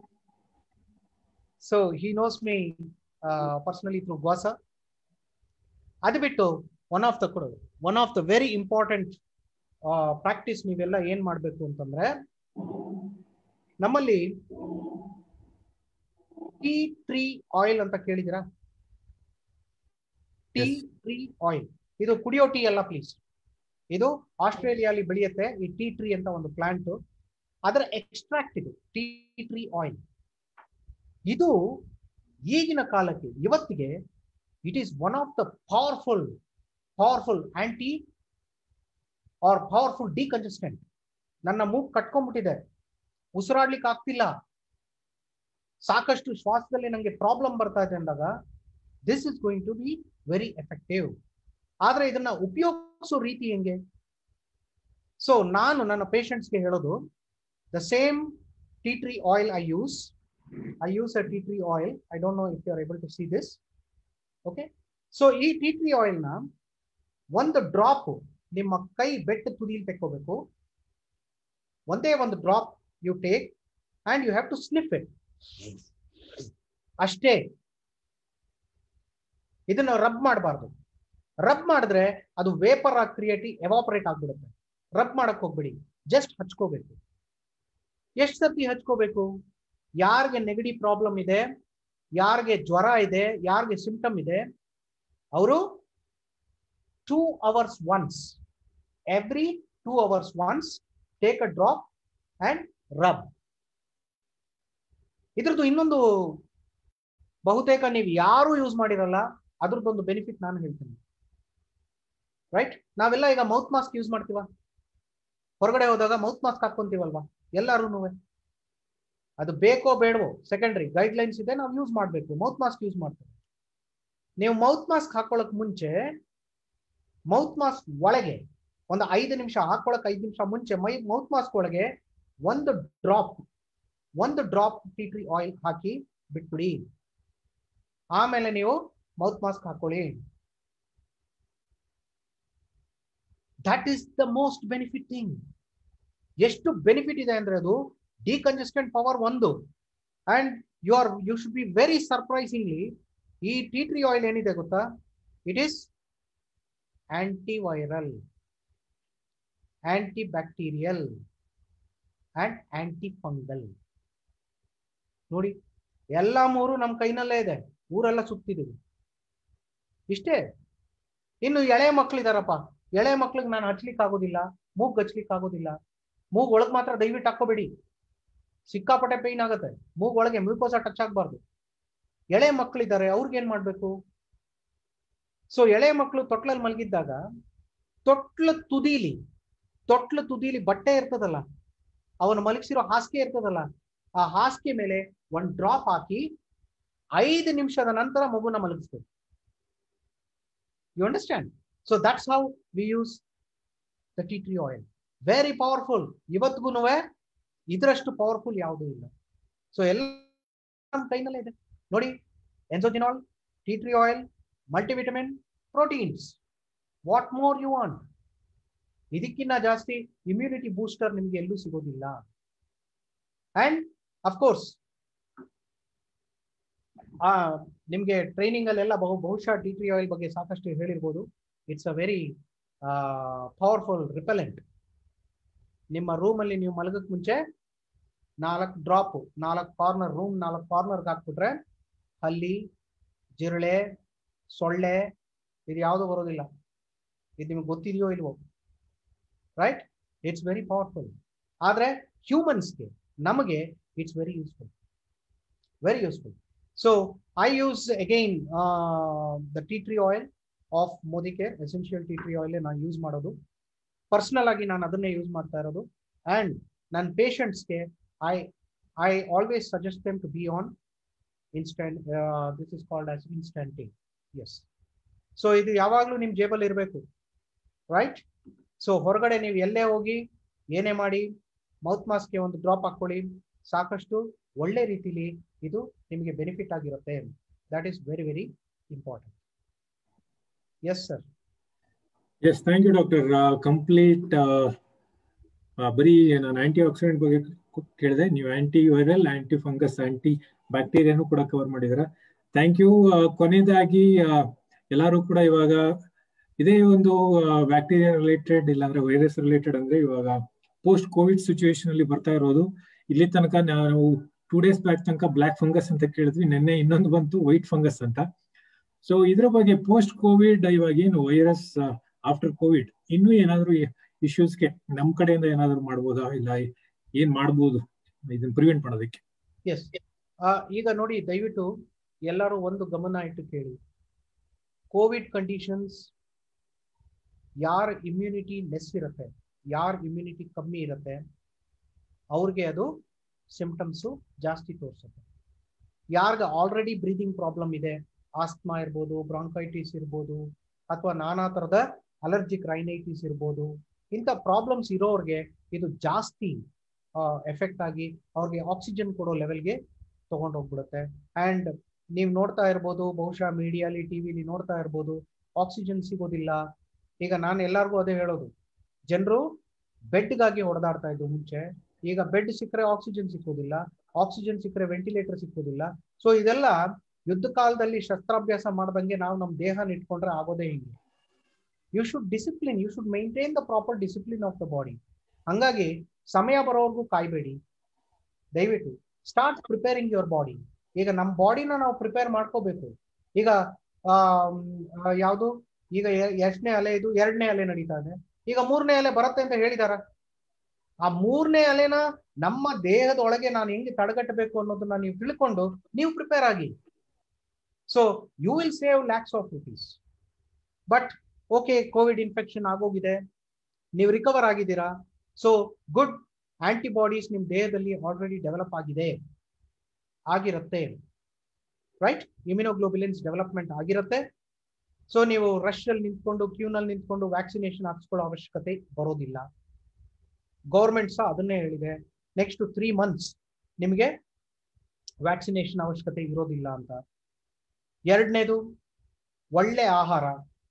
so he knows me personally through gua sha ಅದು ಬಿಟ್ಟು ಒನ್ ಆಫ್ ದ ಕೂಡ one of the very important practice ನೀವೆಲ್ಲ ಏನ್ ಮಾಡ್ಬೇಕು ಅಂತಂದ್ರೆ ನಮ್ಮಲ್ಲಿ ಟೀ ಟ್ರೀ ಆಯಿಲ್ ಅಂತ ಕೇಳಿದಿರಾ ಟೀ Yes. ಟ್ರೀ ಆಯಿಲ್ ಇದು ಕುಡಿಯೋ ಟೀ ಅಲ್ಲ ಪ್ಲೀಸ್ ಇದು ಆಸ್ಟ್ರೇಲಿಯಾಲಿ ಬೆಳೆಯುತ್ತೆ ಈ ಟೀ ಟ್ರೀ ಅಂತ ಒಂದು ಪ್ಲಾಂಟ್ ಅದರ ಎಕ್ಸ್ಟ್ರಾಕ್ಟ್ ಇದು ಟೀ ಟ್ರೀ ಆಯಿಲ್ ಇದು ಈಗಿನ ಕಾಲಕ್ಕೆ ಇವತ್ತಿಗೆ it is one of the powerful powerful anti or powerful decongestant ನನ್ನ ಮೂಗ್ ಕಟ್ಕೊಂಡ್ಬಿಟ್ಟಿದೆ ಉಸಿರಾಡ್ಲಿಕ್ಕೆ ಆಗ್ತಿಲ್ಲ ಸಾಕಷ್ಟು ಶ್ವಾಸದಲ್ಲಿ ನನಗೆ ಪ್ರಾಬ್ಲಮ್ ಬರ್ತಾ ಇದೆ ಅಂದಾಗ this is going to be very effective ಆದ್ರೆ ಇದನ್ನ ಉಪಯೋಗಿಸೋ ರೀತಿ ಹೆಂಗೆ ಸೊ ನಾನು ನನ್ನ ಪೇಷಂಟ್ಸ್ಗೆ ಹೇಳೋದು the same tea tree oil I use I use a tea tree oil. I don't know if you are able to see this. Okay. So ಈ ಟಿ ಟ್ರೀ ಆಯಿಲ್ನ ಒಂದು ಡ್ರಾಪ್ ನಿಮ್ಮ ಕೈ ಬೆಟ್ಟ ತುದಿಲಿ ತೆಕ್ಕೋಬೇಕು ಒಂದೇ ಒಂದು drop you take and you have to sniff it ಅಷ್ಟೇ ಇದನ್ನ ರಬ್ ಮಾಡಬಾರ್ದು ರಬ್ ಮಾಡಿದ್ರೆ ಅದು ವೇಪರ್ ಆಗಿ ಕ್ರಿಯೇಟಿ ಎವಾಪರೇಟ್ ಆಗ್ಬಿಡುತ್ತೆ ರಬ್ ಮಾಡಕ್ ಹೋಗ್ಬಿಡಿ ಜಸ್ಟ್ ಹಚ್ಕೋಬೇಕು ಎಷ್ಟು ಸರ್ತಿ ಹಚ್ಕೋಬೇಕು ಯಾರಿಗೆ ನೆಗಡಿ ಪ್ರಾಬ್ಲಮ್ ಇದೆ ಯಾರಿಗೆ ಜ್ವರ ಇದೆ ಯಾರಿಗೆ ಸಿಂಪ್ಟಮ್ ಇದೆ ಅವರು two hours once every two hours once take a drop and rub ಇದ್ರದ್ದು ಇನ್ನೊಂದು ಬಹುತೇಕ ನೀವು ಯಾರು ಯೂಸ್ ಮಾಡಿರಲ್ಲ ಅದ್ರದ್ದೊಂದು ಬೆನಿಫಿಟ್ ನಾನು ಹೇಳ್ತೀನಿ ರೈಟ್ ನಾವೆಲ್ಲ ಈಗ ಮೌತ್ ಮಾಸ್ಕ್ ಯೂಸ್ ಮಾಡ್ತೀವ ಹೊರಗಡೆ ಹೋದಾಗ ಮೌತ್ ಮಾಸ್ಕ್ ಹಾಕೊಂತೀವಲ್ವಾ ಎಲ್ಲರೂ ಅದು ಬೇಕೋ ಬೇಡವೋ ಸೆಕೆಂಡ್ರಿ ಗೈಡ್ ಲೈನ್ಸ್ ಇದೆ ನಾವು ಯೂಸ್ ಮಾಡಬೇಕು ಮೌತ್ ಮಾಸ್ಕ್ ಯೂಸ್ ಮಾಡ್ತೇವೆ ನೀವು ಮೌತ್ ಮಾಸ್ಕ್ ಹಾಕೊಳ್ಳಕ್ ಮುಂಚೆ ಮೌತ್ ಮಾಸ್ಕ್ ಒಳಗೆ ಒಂದು ಐದು ನಿಮಿಷ ಹಾಕೊಳಕ್ ಐದು ನಿಮಿಷ ಮುಂಚೆ ಮೈ ಮೌತ್ ಮಾಸ್ಕ್ ಒಳಗೆ ಒಂದು ಡ್ರಾಪ್ ಒಂದು ಡ್ರಾಪ್ ಟಿ ಟ್ರೀ ಆಯಿಲ್ ಹಾಕಿ ಬಿಟ್ಬಿಡಿ ಆಮೇಲೆ ನೀವು ಮೌತ್ ಮಾಸ್ಕ್ ಹಾಕೊಳ್ಳಿ that is the most benefit thing ಎಷ್ಟು ಬೆನಿಫಿಟ್ ಇದೆ ಅಂದ್ರೆ ಅದು ಡಿಕಂಜೆಸ್ಟೆಂಟ್ ಪವರ್ ಒಂದು and you are you should be very surprisingly ಈ ಟಿ ಟ್ರೀ ಆಯಿಲ್ ಏನಿದೆ ಗೊತ್ತಾ it is antiviral antibacterial and antifungal ನೋಡಿ ಎಲ್ಲ ಮೂರು ನಮ್ಮ ಕೈನಲ್ಲೇ ಇದೆ ಊರೆಲ್ಲ ಸುತ್ತಿದೀವಿ ಇಷ್ಟೇ ಇನ್ನು ಎಳೆ ಮಕ್ಳಿದಾರಪ್ಪ ಎಳೆ ಮಕ್ಳಿಗೆ ನಾನು ಹಚ್ಲಿಕ್ಕೆ ಆಗೋದಿಲ್ಲ ಮೂಗ್ ಹಚ್ಲಿಕ್ಕೆ ಆಗೋದಿಲ್ಲ ಮೂಗ್ ಒಳಗ್ ಮಾತ್ರ ದಯವಿಟ್ಟು ಹಾಕೋಬೇಡಿ ಸಿಕ್ಕಾಪಟ್ಟೆ ಪೇನ್ ಆಗುತ್ತೆ ಮೂಗ್ ಒಳಗೆ ಮ್ಯೂಕೋಸ ಟಚ್ ಆಗಬಾರ್ದು ಎಳೆ ಮಕ್ಕಳಿದ್ದಾರೆ ಅವ್ರಿಗೆ ಏನ್ ಮಾಡ್ಬೇಕು ಸೊ ಎಳೆ ಮಕ್ಕಳು ತೊಟ್ಲಲ್ಲಿ ಮಲಗಿದ್ದಾಗ ತೊಟ್ಲ ತುದೀಲಿ ತೊಟ್ಲ ತುದೀಲಿ ಬಟ್ಟೆ ಇರ್ತದಲ್ಲ ಅವನು ಮಲಗಿಸಿರೋ ಹಾಸಿಗೆ ಇರ್ತದಲ್ಲ ಆ ಹಾಸಿಗೆ ಮೇಲೆ ಒಂದ್ ಡ್ರಾಪ್ ಹಾಕಿ ಐದು ನಿಮಿಷದ ನಂತರ ಮಗುನ ಮಲಗಿಸ್ಬೇಕು you understand so that's how we use the tea tree oil very powerful ಇವತ್ತಿಗೂ ಇದರಷ್ಟು ಪವರ್ಫುಲ್ ಯಾವುದೂ ಇಲ್ಲ ಸೊ ಎಲ್ಲ ನಮ್ಮ ಕೈನಲ್ಲೇ ಇದೆ ನೋಡಿ Enzogenol tea tree oil multivitamin proteins what more you want ಇದಕ್ಕಿಂತ ಜಾಸ್ತಿ ಇಮ್ಯುನಿಟಿ ಬೂಸ್ಟರ್ ನಿಮ್ಗೆ ಎಲ್ಲೂ ಸಿಗೋದಿಲ್ಲ ಅಂಡ್ ಅಫ್ಕೋರ್ಸ್ ಆ ನಿಮ್ಗೆ ಟ್ರೈನಿಂಗ್ ಅಲ್ಲೆಲ್ಲ ಬಹು ಬಹುಶಃ ಟಿ ಟ್ರೀ ಆಯಿಲ್ ಬಗ್ಗೆ ಸಾಕಷ್ಟು ಹೇಳಿರ್ಬೋದು it's a very powerful repellent ನಿಮ್ಮ ರೂಮಲ್ಲಿ ನೀವು ಮಲಗಕ್ ಮುಂಚೆ ನಾಲ್ಕು ಡ್ರಾಪ್ ನಾಲ್ಕು ಕಾರ್ನರ್ ರೂಮ್ ನಾಲ್ಕು ಕಾರ್ನರ್ಗೆ ಹಾಕ್ಬಿಟ್ರೆ ಹಲ್ಲಿ ಜಿರಳೆ ಸೊಳ್ಳೆ ಇದು ಯಾವುದು ಬರೋದಿಲ್ಲ ಇದು ನಿಮ್ಗೆ ಗೊತ್ತಿದೆಯೋ ಇಲ್ವೋ ರೈಟ್ ಇಟ್ಸ್ ವೆರಿ ಪವರ್ಫುಲ್ ಆದರೆ ಹ್ಯೂಮನ್ಸ್ಗೆ ನಮಗೆ it's very useful very useful so I use again the tea tree oil of Modicare essential tea tree oil ನಾನು ಯೂಸ್ ಮಾಡೋದು ಪರ್ಸನಲ್ ಆಗಿ ನಾನು ಅದನ್ನೇ ಯೂಸ್ ಮಾಡ್ತಾ ಇರೋದು ಅಂಡ್ ನನ್ನ ಪೇಷಂಟ್ಸ್ಗೆ I I always suggest them to be on instant this is called as instanting yes so ಇದು ಯಾವಾಗಲೂ ನಿಮ್ಮ ಜೇಬಲ್ಲಿ ಇರಬೇಕು ರೈಟ್ ಸೊ ಹೊರಗಡೆ ನೀವು ಎಲ್ಲೇ ಹೋಗಿ ಏನೇ ಮಾಡಿ ಮೌತ್ ಮಾಸ್ಕ್ಗೆ ಒಂದು ಡ್ರಾಪ್ ಹಾಕೊಳ್ಳಿ ಸಾಕಷ್ಟು ಒಳ್ಳೆ ರೀತಿಲಿ ಇದು ನಿಮಗೆ ಬೆನಿಫಿಟ್ ಆಗಿರುತ್ತೆ that is very very important yes sir yes thank you doctor complete ಬರೀ ನಾನು ಆಂಟಿ ಆಕ್ಸಿಡೆಂಟ್ ಬಗ್ಗೆ ಕೇಳಿದೆ ನೀವು antiviral anti fungus anti ಬ್ಯಾಕ್ಟೀರಿಯಾನು ಕೂಡ ಕವರ್ ಮಾಡಿದ್ದೀರಾ ಥ್ಯಾಂಕ್ ಯು ಕೊನೆಯದಾಗಿ ಎಲ್ಲರೂ ಕೂಡ ಇವಾಗ ಇದೇ ಒಂದು ಬ್ಯಾಕ್ಟೀರಿಯಾ ರಿಲೇಟೆಡ್ ಇಲ್ಲಾಂದ್ರೆ ವೈರಸ್ ರಿಲೇಟೆಡ್ ಅಂದ್ರೆ ಇವಾಗ ಪೋಸ್ಟ್ ಕೋವಿಡ್ ಸಿಚುವೇಶನ್ ಅಲ್ಲಿ ಬರ್ತಾ ಇರೋದು ಇಲ್ಲಿ ತನಕ ನಾವು ಟೂ ಡೇಸ್ ಬ್ಯಾಕ್ ತನಕ ಬ್ಲಾಕ್ ಫಂಗಸ್ ಅಂತ ಕೇಳಿದ್ವಿ ನಿನ್ನೆ ಇನ್ನೊಂದು ಬಂತು ವೈಟ್ ಫಂಗಸ್ ಅಂತ ಸೊ ಇದ್ರ ಬಗ್ಗೆ ಪೋಸ್ಟ್ ಕೋವಿಡ್ ಇವಾಗ ಏನು ವೈರಸ್ ಆಫ್ಟರ್ ಕೋವಿಡ್ ಇನ್ನೂ ಏನಾದ್ರು ಇಶ್ಯೂಸ್ಗೆ ನಮ್ ಕಡೆಯಿಂದ ಏನಾದ್ರು ಮಾಡ್ಬೋದಾ ಇಲ್ಲ ಏನ್ ಮಾಡ್ಬೋದು ಇದನ್ನ ಪ್ರಿವೆಂಟ್ ಮಾಡೋದಕ್ಕೆ ಎಸ್ ಈಗ ನೋಡಿ ದಯವಿಟ್ಟು ಎಲ್ಲರೂ ಒಂದು ಗಮನ ಇಟ್ಟು ಕೇಳಿ ಕೋವಿಡ್ ಕಂಡೀಷನ್ಸ್ ಯಾರ ಇಮ್ಯುನಿಟಿ ಲೆಸ್ ಇರುತ್ತೆ ಯಾರ ಇಮ್ಯುನಿಟಿ ಕಮ್ಮಿ ಇರುತ್ತೆ ಅವ್ರಿಗೆ ಅದು ಸಿಂಪ್ಟಮ್ಸು ಜಾಸ್ತಿ ತೋರಿಸುತ್ತೆ ಯಾರಿಗೆ ಆಲ್ರೆಡಿ ಬ್ರೀದಿಂಗ್ ಪ್ರಾಬ್ಲಮ್ ಇದೆ ಆಸ್ಮಾ ಇರ್ಬೋದು ಬ್ರಾಂಕೈಟಿಸ್ ಇರ್ಬೋದು ಅಥವಾ ನಾನಾ ಥರದ ಅಲರ್ಜಿಕ್ ರೈನೈಟಿಸ್ ಇರ್ಬೋದು ಇಂಥ ಪ್ರಾಬ್ಲಮ್ಸ್ ಇರೋರಿಗೆ ಇದು ಜಾಸ್ತಿ ಎಫೆಕ್ಟ್ ಆಗಿ ಅವ್ರಿಗೆ ಆಕ್ಸಿಜನ್ ಕೊಡೋ ಲೆವೆಲ್ಗೆ ತಗೊಂಡು ಹೋಗ್ಬಿಡುತ್ತೆ ಅಂಡ್ ನೀವು ನೋಡ್ತಾ ಇರ್ಬೋದು ಬಹುಶಃ ಮೀಡಿಯಾಲಿ ಟಿವಿಲಿ ನೋಡ್ತಾ ಇರ್ಬೋದು ಆಕ್ಸಿಜನ್ ಸಿಗೋದಿಲ್ಲ ಈಗ ನಾನು ಎಲ್ಲರಿಗೂ ಅದೇ ಹೇಳೋದು ಜನರು ಬೆಡ್ಗಾಗಿ ಹೊಡೆದಾಡ್ತಾ ಇದ್ದು ಮುಂಚೆ ಈಗ ಬೆಡ್ ಸಿಕ್ಕರೆ ಆಕ್ಸಿಜನ್ ಸಿಕ್ಕೋದಿಲ್ಲ ಆಕ್ಸಿಜನ್ ಸಿಕ್ಕರೆ ವೆಂಟಿಲೇಟರ್ ಸಿಕ್ಕೋದಿಲ್ಲ ಸೊ ಇದೆಲ್ಲ ಯುದ್ಧ ಕಾಲದಲ್ಲಿ ಶಸ್ತ್ರಾಭ್ಯಾಸ ಮಾಡ್ದಂಗೆ ನಾವು ನಮ್ಮ ದೇಹನ ಇಟ್ಕೊಂಡ್ರೆ ಆಗೋದೇ ಹಿಂಗೆ you should discipline you should maintain the proper discipline of the body ಹಂಗಾಗಿ ಸಮಯ ಬರೋವರೆಗೂ ಕಾಯ್ಬೇಡಿ ದಯವಿಟ್ಟು ಸ್ಟಾರ್ಟ್ ಪ್ರಿಪೇರಿಂಗ್ ಯುವರ್ ಬಾಡಿ ಈಗ ನಮ್ಮ ಬಾಡಿನ ನಾವು ಪ್ರಿಪೇರ್ ಮಾಡ್ಕೋಬೇಕು ಈಗ ಯಾವುದು ಈಗ ಎಷ್ಟನೇ ಅಲೆ ಇದು ಎರಡನೇ ಅಲೆ ನಡೀತಾ ಇದೆ ಈಗ ಮೂರನೇ ಅಲೆ ಬರುತ್ತೆ ಅಂತ ಹೇಳಿದಾರ ಆ ಮೂರನೇ ಅಲೆನ ನಮ್ಮ ದೇಹದ ಒಳಗೆ ನಾನು ಹೆಂಗೆ ತಡೆಗಟ್ಟಬೇಕು ಅನ್ನೋದನ್ನ ನೀವು ತಿಳ್ಕೊಂಡು ನೀವು ಪ್ರಿಪೇರ್ ಆಗಿ so you will save lakhs of rupees but okay Covid infection ಆಗೋಗಿದೆ ನೀವು ರಿಕವರ್ ಆಗಿದ್ದೀರಾ ಸೊ ಗುಡ್ ಆಂಟಿಬಾಡೀಸ್ ನಿಮ್ಮ ದೇಹದಲ್ಲಿ ಆಲ್ರೆಡಿ ಡೆವಲಪ್ ಆಗಿದೆ ಆಗಿರುತ್ತೆ ರೈಟ್ ಇಮ್ಯುನೋಗ್ಲೋಬಿಲಿನ್ಸ್ ಡೆವಲಪ್ಮೆಂಟ್ ಆಗಿರುತ್ತೆ ಸೊ ನೀವು ರಶ್ ಅಲ್ಲಿ ನಿಂತ್ಕೊಂಡು ಕ್ಯೂನಲ್ಲಿ ನಿಂತ್ಕೊಂಡು ವ್ಯಾಕ್ಸಿನೇಷನ್ ಹಾಕ್ಸ್ಕೊಳ್ಳೋ ಅವಶ್ಯಕತೆ ಬರೋದಿಲ್ಲ ಗೌರ್ಮೆಂಟ್ ಸಹ ಅದನ್ನೇ ಹೇಳಿದೆ ನೆಕ್ಸ್ಟ್ ತ್ರೀ ಮಂತ್ಸ್ ನಿಮಗೆ ವ್ಯಾಕ್ಸಿನೇಷನ್ ಅವಶ್ಯಕತೆ ಇರೋದಿಲ್ಲ ಅಂತ ಎರಡನೇದು ಒಳ್ಳೆ ಆಹಾರ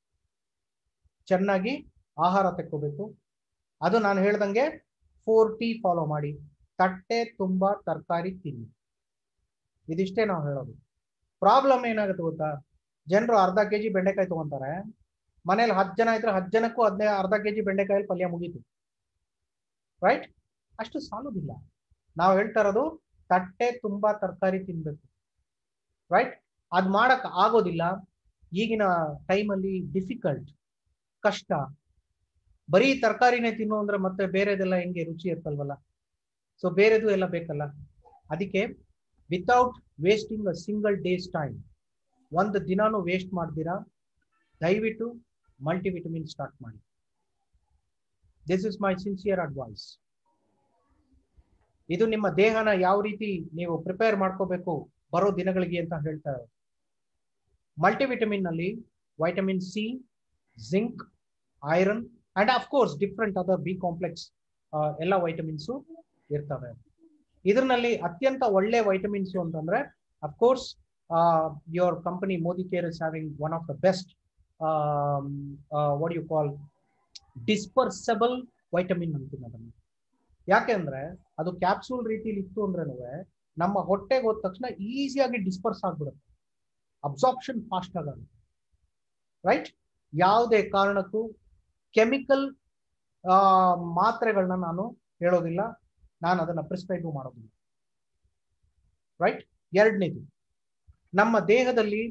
ಚೆನ್ನಾಗಿ ಆಹಾರ ತೆಕ್ಕೋಬೇಕು ಅದು ನಾನು ಹೇಳ್ದಂಗೆ ಫೋರ್ ಟಿ ಫಾಲೋ ಮಾಡಿ ತಟ್ಟೆ ತುಂಬಾ ತರಕಾರಿ ತಿನ್ನಿ ಇದಿಷ್ಟೇ ನಾವು ಹೇಳೋದು ಪ್ರಾಬ್ಲಮ್ ಏನಾಗುತ್ತೆ ಗೊತ್ತಾ ಜನರು ಅರ್ಧ ಕೆ ಜಿ ಬೆಂಡೆಕಾಯಿ ತಗೊಂತಾರೆ ಮನೇಲಿ ಹತ್ತು ಜನ ಇದ್ರೆ ಹತ್ತು ಜನಕ್ಕೂ ಹದಿನೈ ಅರ್ಧ ಕೆ ಜಿ ಬೆಂಡೆಕಾಯಲ್ಲಿ ಪಲ್ಯ ಮುಗೀತು ರೈಟ್ ಅಷ್ಟು ಸಾಲೋದಿಲ್ಲ ನಾವು ಹೇಳ್ತಾ ಇರೋದು ತಟ್ಟೆ ತುಂಬಾ ತರಕಾರಿ ತಿನ್ಬೇಕು ರೈಟ್ ಅದ್ ಮಾಡಕ್ ಆಗೋದಿಲ್ಲ ಈಗಿನ ಟೈಮಲ್ಲಿ ಡಿಫಿಕಲ್ಟ್ ಕಷ್ಟ ಬರೀ ತರಕಾರಿನೇ ತಿನ್ನು ಅಂದ್ರೆ ಮತ್ತೆ ಬೇರೆದೆಲ್ಲ ಹೆಂಗೆ ರುಚಿ ಇರ್ತಲ್ವಲ್ಲ ಸೊ ಬೇರೆದು ಎಲ್ಲ ಬೇಕಲ್ಲ ಅದಕ್ಕೆ without wasting a single days time ಒಂದು ದಿನಾನು ವೇಸ್ಟ್ ಮಾಡ್ದಿರಾ ದಯವಿಟ್ಟು ಮಲ್ಟಿವಿಟಮಿನ್ ಸ್ಟಾರ್ಟ್ ಮಾಡಿ this is my sincere advice ಇದು ನಿಮ್ಮ ದೇಹನ ಯಾವ ರೀತಿ ನೀವು ಪ್ರಿಪೇರ್ ಮಾಡ್ಕೋಬೇಕು ಬರೋ ದಿನಗಳಿಗೆ ಅಂತ ಹೇಳ್ತಾ ಇರೋದು ಮಲ್ಟಿವಿಟಮಿನ್ ನಲ್ಲಿ vitamin C zinc iron and of course different other B complex ಎಲ್ಲ ವೈಟಮಿನ್ಸು ಇರ್ತವೆ ಇದರಲ್ಲಿ ಅತ್ಯಂತ ಒಳ್ಳೆ ವೈಟಮಿನ್ಸ್ ಅಂತಂದ್ರೆ of course your company Modicare is having one of the best what you call dispersible vitamin ಅಂತೀನಿ ಅದನ್ನು ಯಾಕೆಂದ್ರೆ ಅದು ಕ್ಯಾಪ್ಸೂಲ್ ರೀತಿಲಿ ಇತ್ತು ಅಂದ್ರೂ ನಮ್ಮ ಹೊಟ್ಟೆಗೆ ಹೋದ ತಕ್ಷಣ ಈಸಿಯಾಗಿ ಡಿಸ್ಪರ್ಸ್ ಆಗ್ಬಿಡುತ್ತೆ ಅಬ್ಸಾರ್ಪ್ಷನ್ ಫಾಸ್ಟ್ ಆಗುತ್ತೆ ರೈಟ್ ಯಾವುದೇ ಕಾರಣಕ್ಕೂ ಕೆಮಿಕಲ್ ಮಾತ್ರೆಗಳನ್ನ ನಾನು ಹೇಳೋದಿಲ್ಲ ನಾನು ಅದನ್ನ ಪ್ರಿಸ್ಕ್ರೈಬ್ ಮಾಡೋದಿಲ್ಲ ರೈಟ್ ಎರಡನೇದು ನಮ್ಮ ದೇಹದಲ್ಲಿ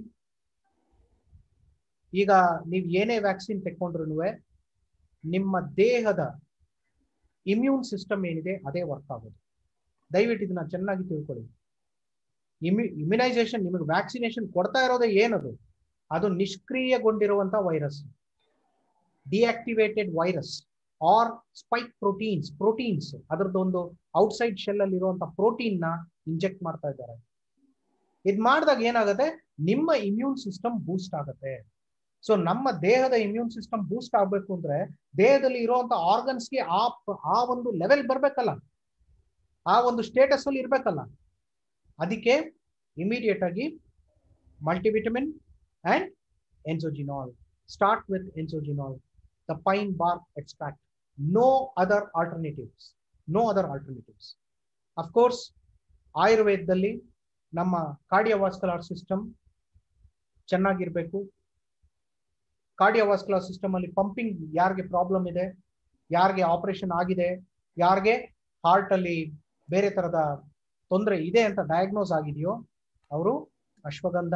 ಈಗ ನೀವು ಏನೇ ವ್ಯಾಕ್ಸಿನ್ ತೆಕ್ಕೊಂಡ್ರು ನಿಮ್ಮ ದೇಹದ ಇಮ್ಯೂನ್ ಸಿಸ್ಟಮ್ ಏನಿದೆ ಅದೇ ವರ್ಕ್ ಆಗೋದು ದಯವಿಟ್ಟು ಇದನ್ನ ಚೆನ್ನಾಗಿ ತಿಳ್ಕೊಳ್ಳಿ ಇಮ್ಯು ಇಮ್ಯುನೈಸೇಷನ್ ನಿಮಗೆ ವ್ಯಾಕ್ಸಿನೇಷನ್ ಕೊಡ್ತಾ ಇರೋದೇ ಏನದು ಅದು ನಿಷ್ಕ್ರಿಯಗೊಂಡಿರುವಂತ virus deactivated virus or spike proteins proteins ಅದರದ್ದೊಂದು ಔಟ್ಸೈಡ್ ಶೆಲ್ ಅಲ್ಲಿ ಇರುವಂತ ಪ್ರೋಟೀನ್ ನ ಇಂಜೆಕ್ಟ್ ಮಾಡ್ತಾ ಇದ್ದಾರೆ ಇದ್ ಮಾಡಿದಾಗ ಏನಾಗುತ್ತೆ ನಿಮ್ಮ ಇಮ್ಯೂನ್ ಸಿಸ್ಟಮ್ ಬೂಸ್ಟ್ ಆಗುತ್ತೆ ಸೊ ನಮ್ಮ ದೇಹದ ಇಮ್ಯೂನ್ ಸಿಸ್ಟಮ್ ಬೂಸ್ಟ್ ಆಗ್ಬೇಕು ಅಂದ್ರೆ ದೇಹದಲ್ಲಿ ಇರುವಂತ ಆರ್ಗನ್ಸ್ಗೆ ಆ ಆ ಒಂದು ಲೆವೆಲ್ ಬರ್ಬೇಕಲ್ಲ ಆ ಒಂದು ಸ್ಟೇಟಸ್ ಅಲ್ಲಿ ಇರ್ಬೇಕಲ್ಲ ಅದಕ್ಕೆ ಇಮಿಡಿಯೇಟ್ ಆಗಿ multivitamin and Enzogenol start with Enzogenol the pine bark extract no other alternatives no other alternatives of course ಆಯುರ್ವೇದದಲ್ಲಿ ನಮ್ಮ ಕಾರ್ಡಿಯೋವಾಸ್ಕುಲಾರ್ ಸಿಸ್ಟಮ್ ಚೆನ್ನಾಗಿರ್ಬೇಕು ಕಾರ್ಡಿಯೋವಾಸ್ಕುಲರ್ ಸಿಸ್ಟಮ್ ಅಲ್ಲಿ ಪಂಪಿಂಗ್ ಯಾರಿಗೆ ಪ್ರಾಬ್ಲಮ್ ಇದೆ ಯಾರಿಗೆ ಆಪರೇಷನ್ ಆಗಿದೆ ಯಾರಿಗೆ ಹಾರ್ಟ್ ಅಲ್ಲಿ ಬೇರೆ ತರದ ತೊಂದರೆ ಇದೆ ಅಂತ ಡಯಾಗ್ನೋಸ್ ಆಗಿದೆಯೋ ಅವರು ಅಶ್ವಗಂಧ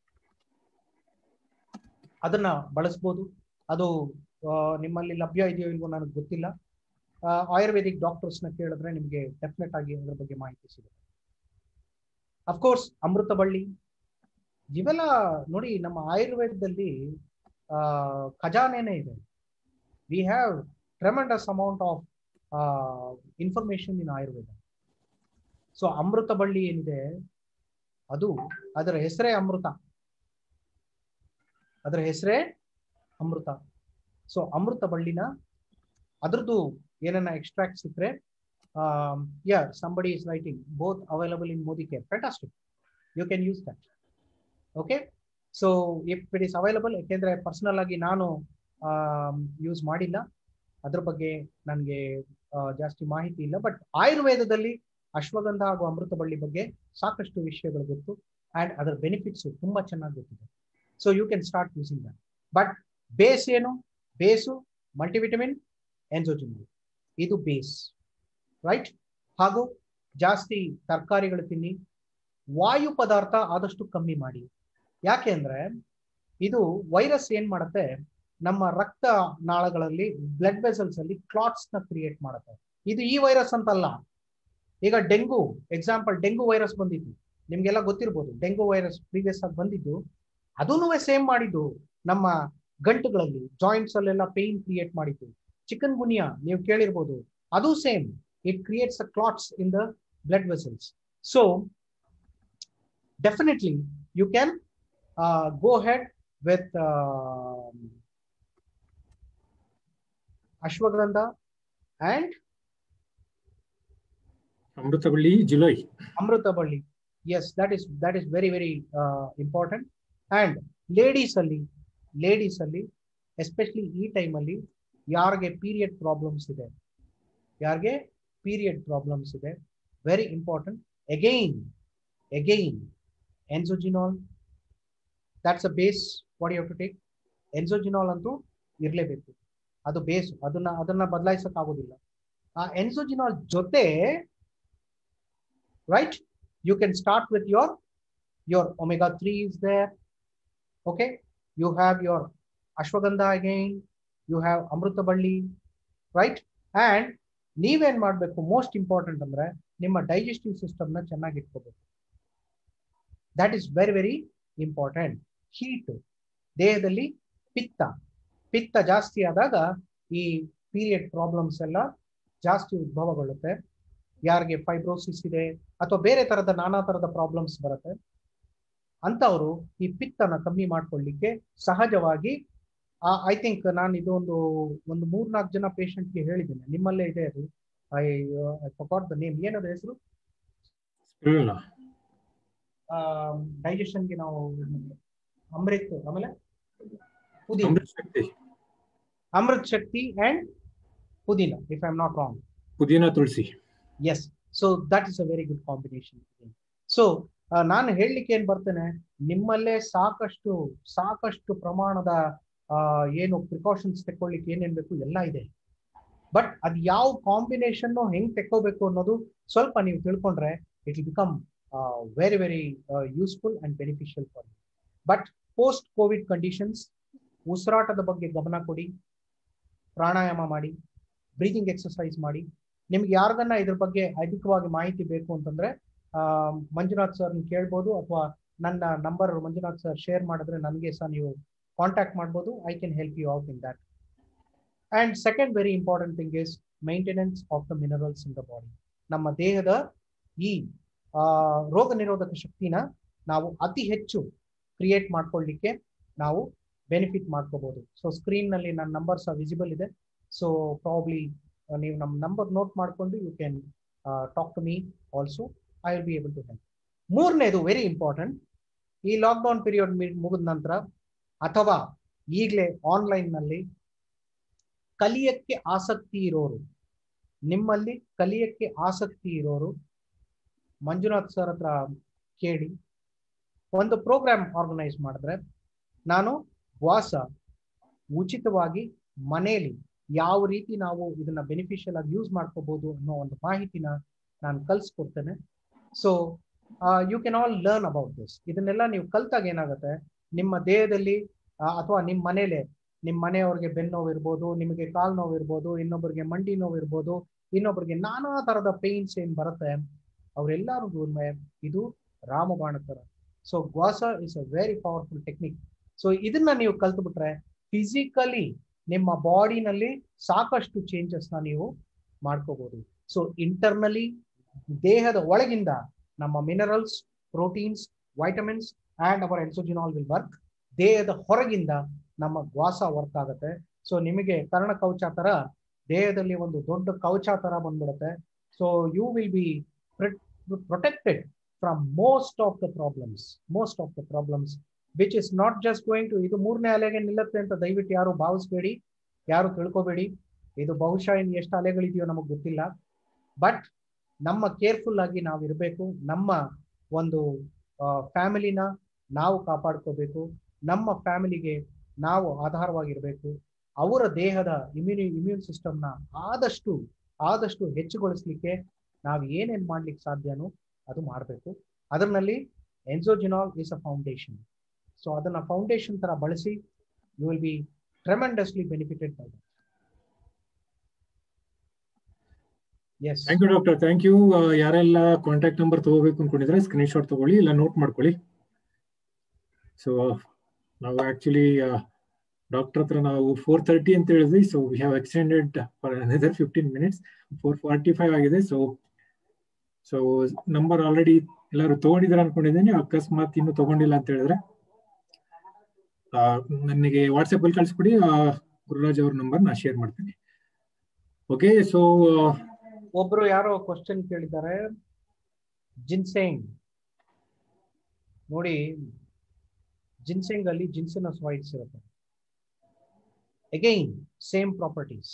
ಅದನ್ನ ಬಳಸ್ಬೋದು ಅದು ನಿಮ್ಮಲ್ಲಿ ಲಭ್ಯ ಇದೆಯೋ ಇಲ್ವೋ ನನಗೆ ಗೊತ್ತಿಲ್ಲ ಆಯುರ್ವೇದಿಕ್ ಡಾಕ್ಟರ್ಸ್ನ ಕೇಳಿದ್ರೆ ನಿಮಗೆ ಡೆಫಿನೆಟ್ ಆಗಿ ಅದ್ರ ಬಗ್ಗೆ ಮಾಹಿತಿ ಸಿಗುತ್ತೆ ಅಫ್ಕೋರ್ಸ್ ಅಮೃತ ಬಳ್ಳಿ ಇವೆಲ್ಲ ನೋಡಿ ನಮ್ಮ ಆಯುರ್ವೇದದಲ್ಲಿ ಖಜಾನೆನೇ ಇದೆ we have tremendous amount of information in Ayurveda so ಅಮೃತ ಬಳ್ಳಿ ಏನಿದೆ ಅದು ಅದರ ಹೆಸರೇ ಅಮೃತ ಅದರ ಹೆಸರೇ ಅಮೃತ ಸೊ ಅಮೃತ ಬಳ್ಳಿನ ಅದ್ರದ್ದು ಏನನ್ನ ಎಕ್ಸ್ಟ್ರಾಕ್ಟ್ ಸಿಕ್ಕರೆ yeah somebody is writing both available in Modicare fantastic you can use that okay so if it is available ಯಾಕೆಂದ್ರೆ ಪರ್ಸನಲ್ ಆಗಿ ನಾನು ಯೂಸ್ ಮಾಡಿಲ್ಲ ಅದ್ರ ಬಗ್ಗೆ ನನಗೆ ಜಾಸ್ತಿ ಮಾಹಿತಿ ಇಲ್ಲ ಬಟ್ ಆಯುರ್ವೇದದಲ್ಲಿ ಅಶ್ವಗಂಧ ಹಾಗೂ ಅಮೃತ ಬಳ್ಳಿ ಬಗ್ಗೆ ಸಾಕಷ್ಟು ವಿಷಯಗಳು ಗೊತ್ತು ಅಂಡ್ ಅದರ ಬೆನಿಫಿಟ್ಸ್ ತುಂಬಾ ಚೆನ್ನಾಗಿ ಗೊತ್ತಿದೆ so you can start using that but base ಏನು ಬೇಸು ಮಲ್ಟಿವಿಟಮಿನ್ ಎನ್ಸೋಜಿನಲ್ ಇದು ಬೇಸ್ ರೈಟ್ ಹಾಗೂ ಜಾಸ್ತಿ ತರಕಾರಿಗಳು ತಿನ್ನಿ ವಾಯು ಪದಾರ್ಥ ಆದಷ್ಟು ಕಮ್ಮಿ ಮಾಡಿ ಯಾಕೆ ಅಂದ್ರೆ ಇದು ವೈರಸ್ ಏನ್ ಮಾಡುತ್ತೆ ನಮ್ಮ ರಕ್ತ ನಾಳಗಳಲ್ಲಿ ಬ್ಲಡ್ ವೆಸಲ್ಸ್ ಅಲ್ಲಿ ಕ್ಲಾಟ್ಸ್ ನ ಕ್ರಿಯೇಟ್ ಮಾಡುತ್ತೆ ಇದು ಈ ವೈರಸ್ ಅಂತಲ್ಲ ಈಗ ಡೆಂಗು ಎಕ್ಸಾಂಪಲ್ ಡೆಂಗು ವೈರಸ್ ಬಂದಿತ್ತು ನಿಮ್ಗೆಲ್ಲ ಗೊತ್ತಿರ್ಬೋದು ಡೆಂಗು ವೈರಸ್ ಪ್ರೀವಿಯಸ್ ಆಗಿ ಬಂದಿದ್ದು ಅದೂ ಸೇಮ್ ಮಾಡಿದ್ದು ನಮ್ಮ ಗಂಟುಗಳಲ್ಲಿ ಜಾಯಿಂಟ್ಸ್ ಅಲ್ಲೆಲ್ಲ ಪೇನ್ ಕ್ರಿಯೇಟ್ ಮಾಡಿತ್ತು ಚಿಕನ್ ಗುನಿಯಾ ನೀವು ಕೇಳಿರ್ಬೋದು ಅದು same it creates a clots in the blood vessels so definitely you can go head with ashwagandha and ಅಮೃತಬಳ್ಳಿ ಜುಲೈ ಅಮೃತ ಬಳ್ಳಿ yes that is that is very very important and ladies ಅಲ್ಲಿ ladies ಅಲ್ಲಿ ಎಸ್ಪೆಷಲಿ ಈ ಟೈಮಲ್ಲಿ ಯಾರಿಗೆ ಪೀರಿಯಡ್ ಪ್ರಾಬ್ಲಮ್ಸ್ ಇದೆ ಯಾರಿಗೆ ಪೀರಿಯಡ್ ಪ್ರಾಬ್ಲಮ್ಸ್ ಇದೆ very important again again Enzogenol that's a base what you to take Enzogenol ಅಂತೂ ಇರಲೇಬೇಕು ಅದು ಬೇಸ್ ಅದನ್ನ ಅದನ್ನ ಬದಲಾಯಿಸಕ್ ಆಗೋದಿಲ್ಲ ಆ ಎನ್ಸೋಜಿನಾಲ್ ಜೊತೆ right you can start with your your omega 3 is there okay you have your ashwagandha again you have amruta balli right and ನೀವೇನ್ ಮಾಡಬೇಕು ಮೋಸ್ಟ್ ಇಂಪಾರ್ಟೆಂಟ್ ಅಂದ್ರೆ ನಿಮ್ಮ ಡೈಜೆಸ್ಟಿವ್ ಸಿಸ್ಟಮ್ ನ ಚೆನ್ನಾಗಿ ಇಟ್ಕೋಬೇಕು that is very very important heat ದೇಹದಲ್ಲಿ ಪಿತ್ತ ಪಿತ್ತ ಜಾಸ್ತಿ ಆದಾಗ ಈ ಪೀರಿಯಡ್ ಪ್ರಾಬ್ಲಮ್ಸ್ ಎಲ್ಲ ಜಾಸ್ತಿ ಉದ್ಭವಗೊಳ್ಳುತ್ತೆ ಯಾರಿಗೆ ಫೈಬ್ರೋಸಿಸ್ ಇದೆ ಅಥವಾ ಬೇರೆ ತರದ ನಾನಾ ತರದ ಪ್ರಾಬ್ಲಮ್ಸ್ ಬರುತ್ತೆ ಅಂತವರು ಈ ಪಿತ್ತನ ಕಮ್ಮಿ ಮಾಡ್ಕೊಳ್ಳಿಕ್ಕೆ ಸಹಜವಾಗಿ ಐ ಥಿಂಕ್ ನಾನು ಇದೊಂದು ಒಂದು ಮೂರ್ನಾಲ್ಕು ಜನ ಪೇಷಂಟ್ಗೆ ಹೇಳಿದ್ದೇನೆ ನಿಮ್ಮಲ್ಲೇ ಇದೆ ಅದು ಐ ಫಾಟ್ ದ ನೇಮ್ ಏನದ ಹೆಸರು ಡೈಜೆಷನ್ಗೆ ನಾವು ಅಮೃತ್ ಆಮೇಲೆ ಪುದೀನ ಅಮೃತ್ ಶಕ್ತಿ ಅಂಡ್ ಪುದೀನ if I am not wrong ಪುದೀನ ತುಳಸಿ yes so that is a very good combination so ನಾನು ಹೇಳಲಿಕ್ಕೆ ಏನ್ ಬರ್ತೇನೆ ನಿಮ್ಮಲ್ಲೇ ಸಾಕಷ್ಟು ಸಾಕಷ್ಟು ಪ್ರಮಾಣದ ಏನು ಪ್ರಿಕಾಷನ್ಸ್ ತೆಕ್ಕೊಳ್ಳಿಕ್ಕೆ ಏನೇನ್ ಬೇಕು ಎಲ್ಲ ಇದೆ ಬಟ್ ಅದ್ ಯಾವ ಕಾಂಬಿನೇಷನ್ ಹೆಂಗ್ ತೆಕ್ಕೋಬೇಕು ಅನ್ನೋದು ಸ್ವಲ್ಪ ನೀವು ತಿಳ್ಕೊಂಡ್ರೆ it will become very very useful and beneficial for you but post Covid conditions ಉಸಿರಾಟದ ಬಗ್ಗೆ ಗಮನ ಕೊಡಿ ಪ್ರಾಣಾಯಾಮ ಮಾಡಿ ಬ್ರೀದಿಂಗ್ ಎಕ್ಸರ್ಸೈಸ್ ಮಾಡಿ ನಿಮ್ಗೆ ಯಾರಿಗನ್ನ ಇದ್ರ ಬಗ್ಗೆ ಅಧಿಕವಾಗಿ ಮಾಹಿತಿ ಬೇಕು ಅಂತಂದ್ರೆ ಮಂಜುನಾಥ್ ಸರ್ ಕೇಳ್ಬೋದು ಅಥವಾ ನನ್ನ ನಂಬರ್ ಮಂಜುನಾಥ್ ಸರ್ ಶೇರ್ ಮಾಡಿದ್ರೆ ನನಗೆ ಸಹ ನೀವು ಕಾಂಟ್ಯಾಕ್ಟ್ ಮಾಡ್ಬೋದು I can help you out in that and second very important thing is maintenance of the minerals in the body ನಮ್ಮ ದೇಹದ ಈ ರೋಗ ನಿರೋಧಕ ಶಕ್ತಿನ ನಾವು ಅತಿ ಹೆಚ್ಚು ಕ್ರಿಯೇಟ್ ಮಾಡ್ಕೊಳ್ಳಿಕ್ಕೆ ನಾವು ಬೆನಿಫಿಟ್ ಮಾಡ್ಕೋಬಹುದು ಸೊ ಸ್ಕ್ರೀನ್ ನಲ್ಲಿ ನನ್ನ ನಂಬರ್ ಸಹ ವಿಸಿಬಲ್ ಇದೆ ಸೊ ಪ್ರಾಬ್ಲಿ ನೀವು ನಮ್ಮ ನಂಬರ್ ನೋಟ್ ಮಾಡಿಕೊಂಡು you can talk to me also I will be able to help ಮೂರನೇದು ವೆರಿ ಇಂಪಾರ್ಟೆಂಟ್ ಈ ಲಾಕ್ಡೌನ್ ಪೀರಿಯಡ್ ಮುಗಿದ ನಂತರ ಅಥವಾ ಈಗಲೇ ಆನ್ಲೈನ್ನಲ್ಲಿ ಕಲಿಯಕ್ಕೆ ಆಸಕ್ತಿ ಇರೋರು ನಿಮ್ಮಲ್ಲಿ ಕಲಿಯಕ್ಕೆ ಆಸಕ್ತಿ ಇರೋರು ಮಂಜುನಾಥ್ ಸರ್ ಹತ್ರ ಕೇಳಿ ಒಂದು ಪ್ರೋಗ್ರಾಮ್ ಆರ್ಗನೈಸ್ ಮಾಡಿದ್ರೆ ನಾನು ವಾಸ ಉಚಿತವಾಗಿ ಮನೆಯಲ್ಲಿ ಯಾವ ರೀತಿ ನಾವು ಇದನ್ನ ಬೆನಿಫಿಷಿಯಲ್ ಆಗಿ ಯೂಸ್ ಮಾಡ್ಕೋಬಹುದು ಅನ್ನೋ ಒಂದು ಮಾಹಿತಿನ ನಾನು ಕಲ್ಸ್ಕೊಡ್ತೇನೆ so you can all learn about this ಇದನ್ನೆಲ್ಲ ನೀವು ಕಲ್ತಾಗ ಏನಾಗುತ್ತೆ ನಿಮ್ಮ ದೇಹದಲ್ಲಿ ಅಥವಾ ನಿಮ್ಮ ಮನೇಲೆ ನಿಮ್ಮ ಮನೆಯವ್ರಿಗೆ ಬೆನ್ನು ನೋವು ಇರ್ಬೋದು ನಿಮಗೆ ಕಾಲು ನೋವು ಇರ್ಬೋದು ಇನ್ನೊಬ್ಬರಿಗೆ ಮಂಡಿ ನೋವು ಇರ್ಬೋದು ಇನ್ನೊಬ್ಬರಿಗೆ ನಾನಾ ತರದ ಪೇನ್ಸ್ ಏನ್ ಬರುತ್ತೆ ಅವರೆಲ್ಲರಿಗೂ ಇದು ರಾಮಬಾಣ ತರ so gua sha is a very powerful technique so ಇದನ್ನ ನೀವು ಕಲ್ತ್ಬಿಟ್ರೆ ಫಿಸಿಕಲಿ ನಿಮ್ಮ ಬಾಡಿನಲ್ಲಿ ಸಾಕಷ್ಟು ಚೇಂಜಸ್ ನ ನೀವು ಮಾಡ್ಕೋಬಹುದು ಸೊ ಇಂಟರ್ನಲಿ ದೇಹದ ಒಳಗಿಂದ ನಮ್ಮ minerals proteins vitamins and our Enzogenol will work ದೇಹದ ಹೊರಗಿಂದ ನಮ್ಮ ಗ್ವಾಸ ವರ್ಕ್ ಆಗುತ್ತೆ ಸೊ ನಿಮಗೆ ಕರ್ಣ ಕವಚ ತರ ದೇಹದಲ್ಲಿ ಒಂದು ದೊಡ್ಡ ಕವಚ ತರ ಬಂದ್ಬಿಡುತ್ತೆ so you will be protected from most of the problems most of the problems which is not just going to ಇದು ಮೂರನೇ ಅಲೆಗೆ ನಿಲ್ಲುತ್ತೆ ಅಂತ ದಯವಿಟ್ಟು ಯಾರು ಭಾವಿಸ್ಬೇಡಿ ಯಾರು ತಿಳ್ಕೊಬೇಡಿ ಇದು ಬಹುಶಃ ಇನ್ನು ಎಷ್ಟು ಅಲೆಗಳಿದೆಯೋ ನಮಗೆ ಗೊತ್ತಿಲ್ಲ ಬಟ್ ನಮ್ಮ ಕೇರ್ಫುಲ್ ಆಗಿ ನಾವು ಇರಬೇಕು ನಮ್ಮ ಒಂದು ಫ್ಯಾಮಿಲಿನ ನಾವು ಕಾಪಾಡ್ಕೋಬೇಕು ನಮ್ಮ ಫ್ಯಾಮಿಲಿಗೆ ನಾವು ಆಧಾರವಾಗಿರಬೇಕು ಅವರ ದೇಹದ ಇಮ್ಯುನಿ ಇಮ್ಯೂನ್ ಸಿಸ್ಟಮ್ನ ಆದಷ್ಟು ಆದಷ್ಟು ಹೆಚ್ಚುಗೊಳಿಸ್ಲಿಕ್ಕೆ ನಾವು ಏನೇನು ಮಾಡ್ಲಿಕ್ಕೆ ಸಾಧ್ಯನೋ ಅದು ಮಾಡಬೇಕು ಅದರಲ್ಲಿ Enzogenol is a foundation so ಅದನ್ನ ಫೌಂಡೇಶನ್ ತರ ಬಳಸಿ you will be tremendously benefited by that yes thank you doctor thank you ಯಾರೆಲ್ಲ ಕಾಂಟ್ಯಾಕ್ಟ್ ನಂಬರ್ ತಗೋಬೇಕು ಅನ್ಕೊಂಡಿದ್ರೆ ಸ್ಕ್ರೀನ್ ಶಾಟ್ ತಗೊಳ್ಳಿ ಇಲ್ಲ ನೋಟ್ ಮಾಡ್ಕೊಳ್ಳಿ ಸೊ ನಾವು ಆಕ್ಚುಲಿ ಡಾಕ್ಟರ್ ಹತ್ರ ನಾವು ಫೋರ್ ತರ್ಟಿ ಅಂತ ಹೇಳಿದ್ವಿ so we have extended for another fifteen minutes four forty five ಆಗಿದೆ ಸೊ ಸೊ ನಂಬರ್ ಆಲ್ರೆಡಿ ಎಲ್ಲರೂ ತಗೊಂಡಿದ್ದಾರೆ ಅನ್ಕೊಂಡಿದ್ದೀನಿ ಅಕಸ್ಮಾತ್ ಇನ್ನು ತಗೊಂಡಿಲ್ಲ ಅಂತ ಹೇಳಿದ್ರೆ ನನಗೆ ವಾಟ್ಸಪ್ ಅಲ್ಲಿ ಕಳಿಸ್ಬಿಡಿ ಗುರುರಾಜ್ ಅವ್ರ ನಂಬರ್ ನಾ ಶೇರ್ ಮಾಡ್ತೀನಿ ಓಕೆ ಸೊ ಒಬ್ರು ಯಾರೋ ಕ್ವಶನ್ ಕೇಳಿದ್ದಾರೆ ಜಿನ್ಸೆಂಗ್ ನೋಡಿ ಜಿನ್ಸೆಂಗ್ ಅಲ್ಲಿ ಜಿನ್ಸಿನ ಸಾಯಿಲ್ಸ್ ಇರುತ್ತೆ again same properties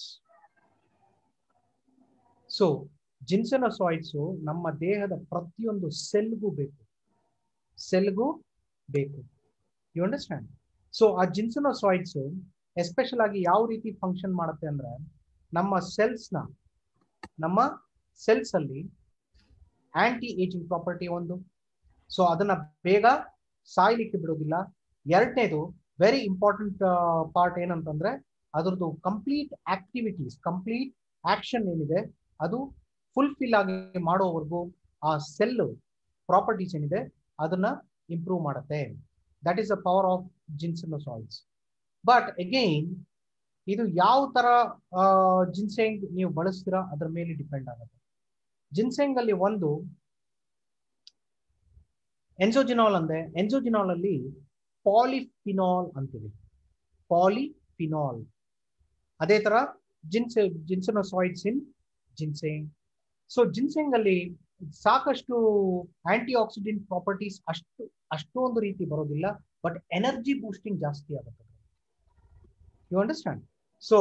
so ginsenosides ನಮ್ಮ ದೇಹದ ಪ್ರತಿಯೊಂದು ಸೆಲ್ಗೂ ಬೇಕು ಸೆಲ್ಗೂ ಬೇಕು ಯು ಅಂಡರ್ಸ್ಟ್ಯಾಂಡ್ ಸೊ ಆ ಜಿನ್ಸಿನ ಸಾಯಿಲ್ಸ್ ಎಸ್ಪೆಷಲ್ ಆಗಿ ಯಾವ ರೀತಿ ಫಂಕ್ಷನ್ ಮಾಡುತ್ತೆ ಅಂದ್ರೆ ನಮ್ಮ ಸೆಲ್ಸ್ನ ನಮ್ಮ ಸೆಲ್ಸ್ ಅಲ್ಲಿ ಆಂಟಿ ಏಜಿಂಗ್ ಪ್ರಾಪರ್ಟಿ ಒಂದು ಸೊ ಅದನ್ನ ಬೇಗ ಸಾಯ್ಲಿಕ್ಕೆ ಬಿಡೋದಿಲ್ಲ ಎರಡನೇದು ವೆರಿ ಇಂಪಾರ್ಟೆಂಟ್ ಪಾರ್ಟ್ ಏನಂತಂದ್ರೆ ಅದ್ರದ್ದು ಕಂಪ್ಲೀಟ್ ಆಕ್ಟಿವಿಟೀಸ್ ಕಂಪ್ಲೀಟ್ ಆಕ್ಷನ್ ಏನಿದೆ ಅದು ಫುಲ್ಫಿಲ್ ಆಗಿ ಮಾಡೋವರೆಗೂ ಆ ಸೆಲ್ ಪ್ರಾಪರ್ಟೀಸ್ ಏನಿದೆ ಅದನ್ನ ಇಂಪ್ರೂವ್ ಮಾಡುತ್ತೆ that is the power of ginsenosides but again ಇದು ಯಾವ ತರ ಜಿನ್ಸೆಂಗ್ ನೀವು ಬಳಸ್ತೀರಾ ಅದ್ರ ಮೇಲೆ ಡಿಪೆಂಡ್ ಆಗುತ್ತೆ ಜಿನ್ಸೆಂಗ್ ಅಲ್ಲಿ ಒಂದು ಎನ್ಸೋಜಿನಾಲ್ ಅಂದೆ ಎನ್ಸೋಜಿನಾಲ್ ಅಲ್ಲಿ ಪಾಲಿಫಿನಾಲ್ ಅಂತೀವಿ ಪಾಲಿಫಿನಾಲ್ ಅದೇ ತರ ಜಿನ್ಸೆ ಜಿನ್ಸನೋಸಾಯ್ಡ್ಸ್ ಇನ್ ಜಿನ್ಸೆಂಗ್ ಸೊ ಜಿನ್ಸೆಂಗ್ ಅಲ್ಲಿ ಸಾಕಷ್ಟು ಆಂಟಿ ಆಕ್ಸಿಡೆಂಟ್ ಪ್ರಾಪರ್ಟೀಸ್ ಅಷ್ಟು ಅಷ್ಟೊಂದು ರೀತಿ ಬರೋದಿಲ್ಲ ಬಟ್ ಎನರ್ಜಿ ಬೂಸ್ಟಿಂಗ್ ಜಾಸ್ತಿ ಆಗುತ್ತೆ ಯು ಅಂಡರ್ಸ್ಟ್ಯಾಂಡ್ ಸೊ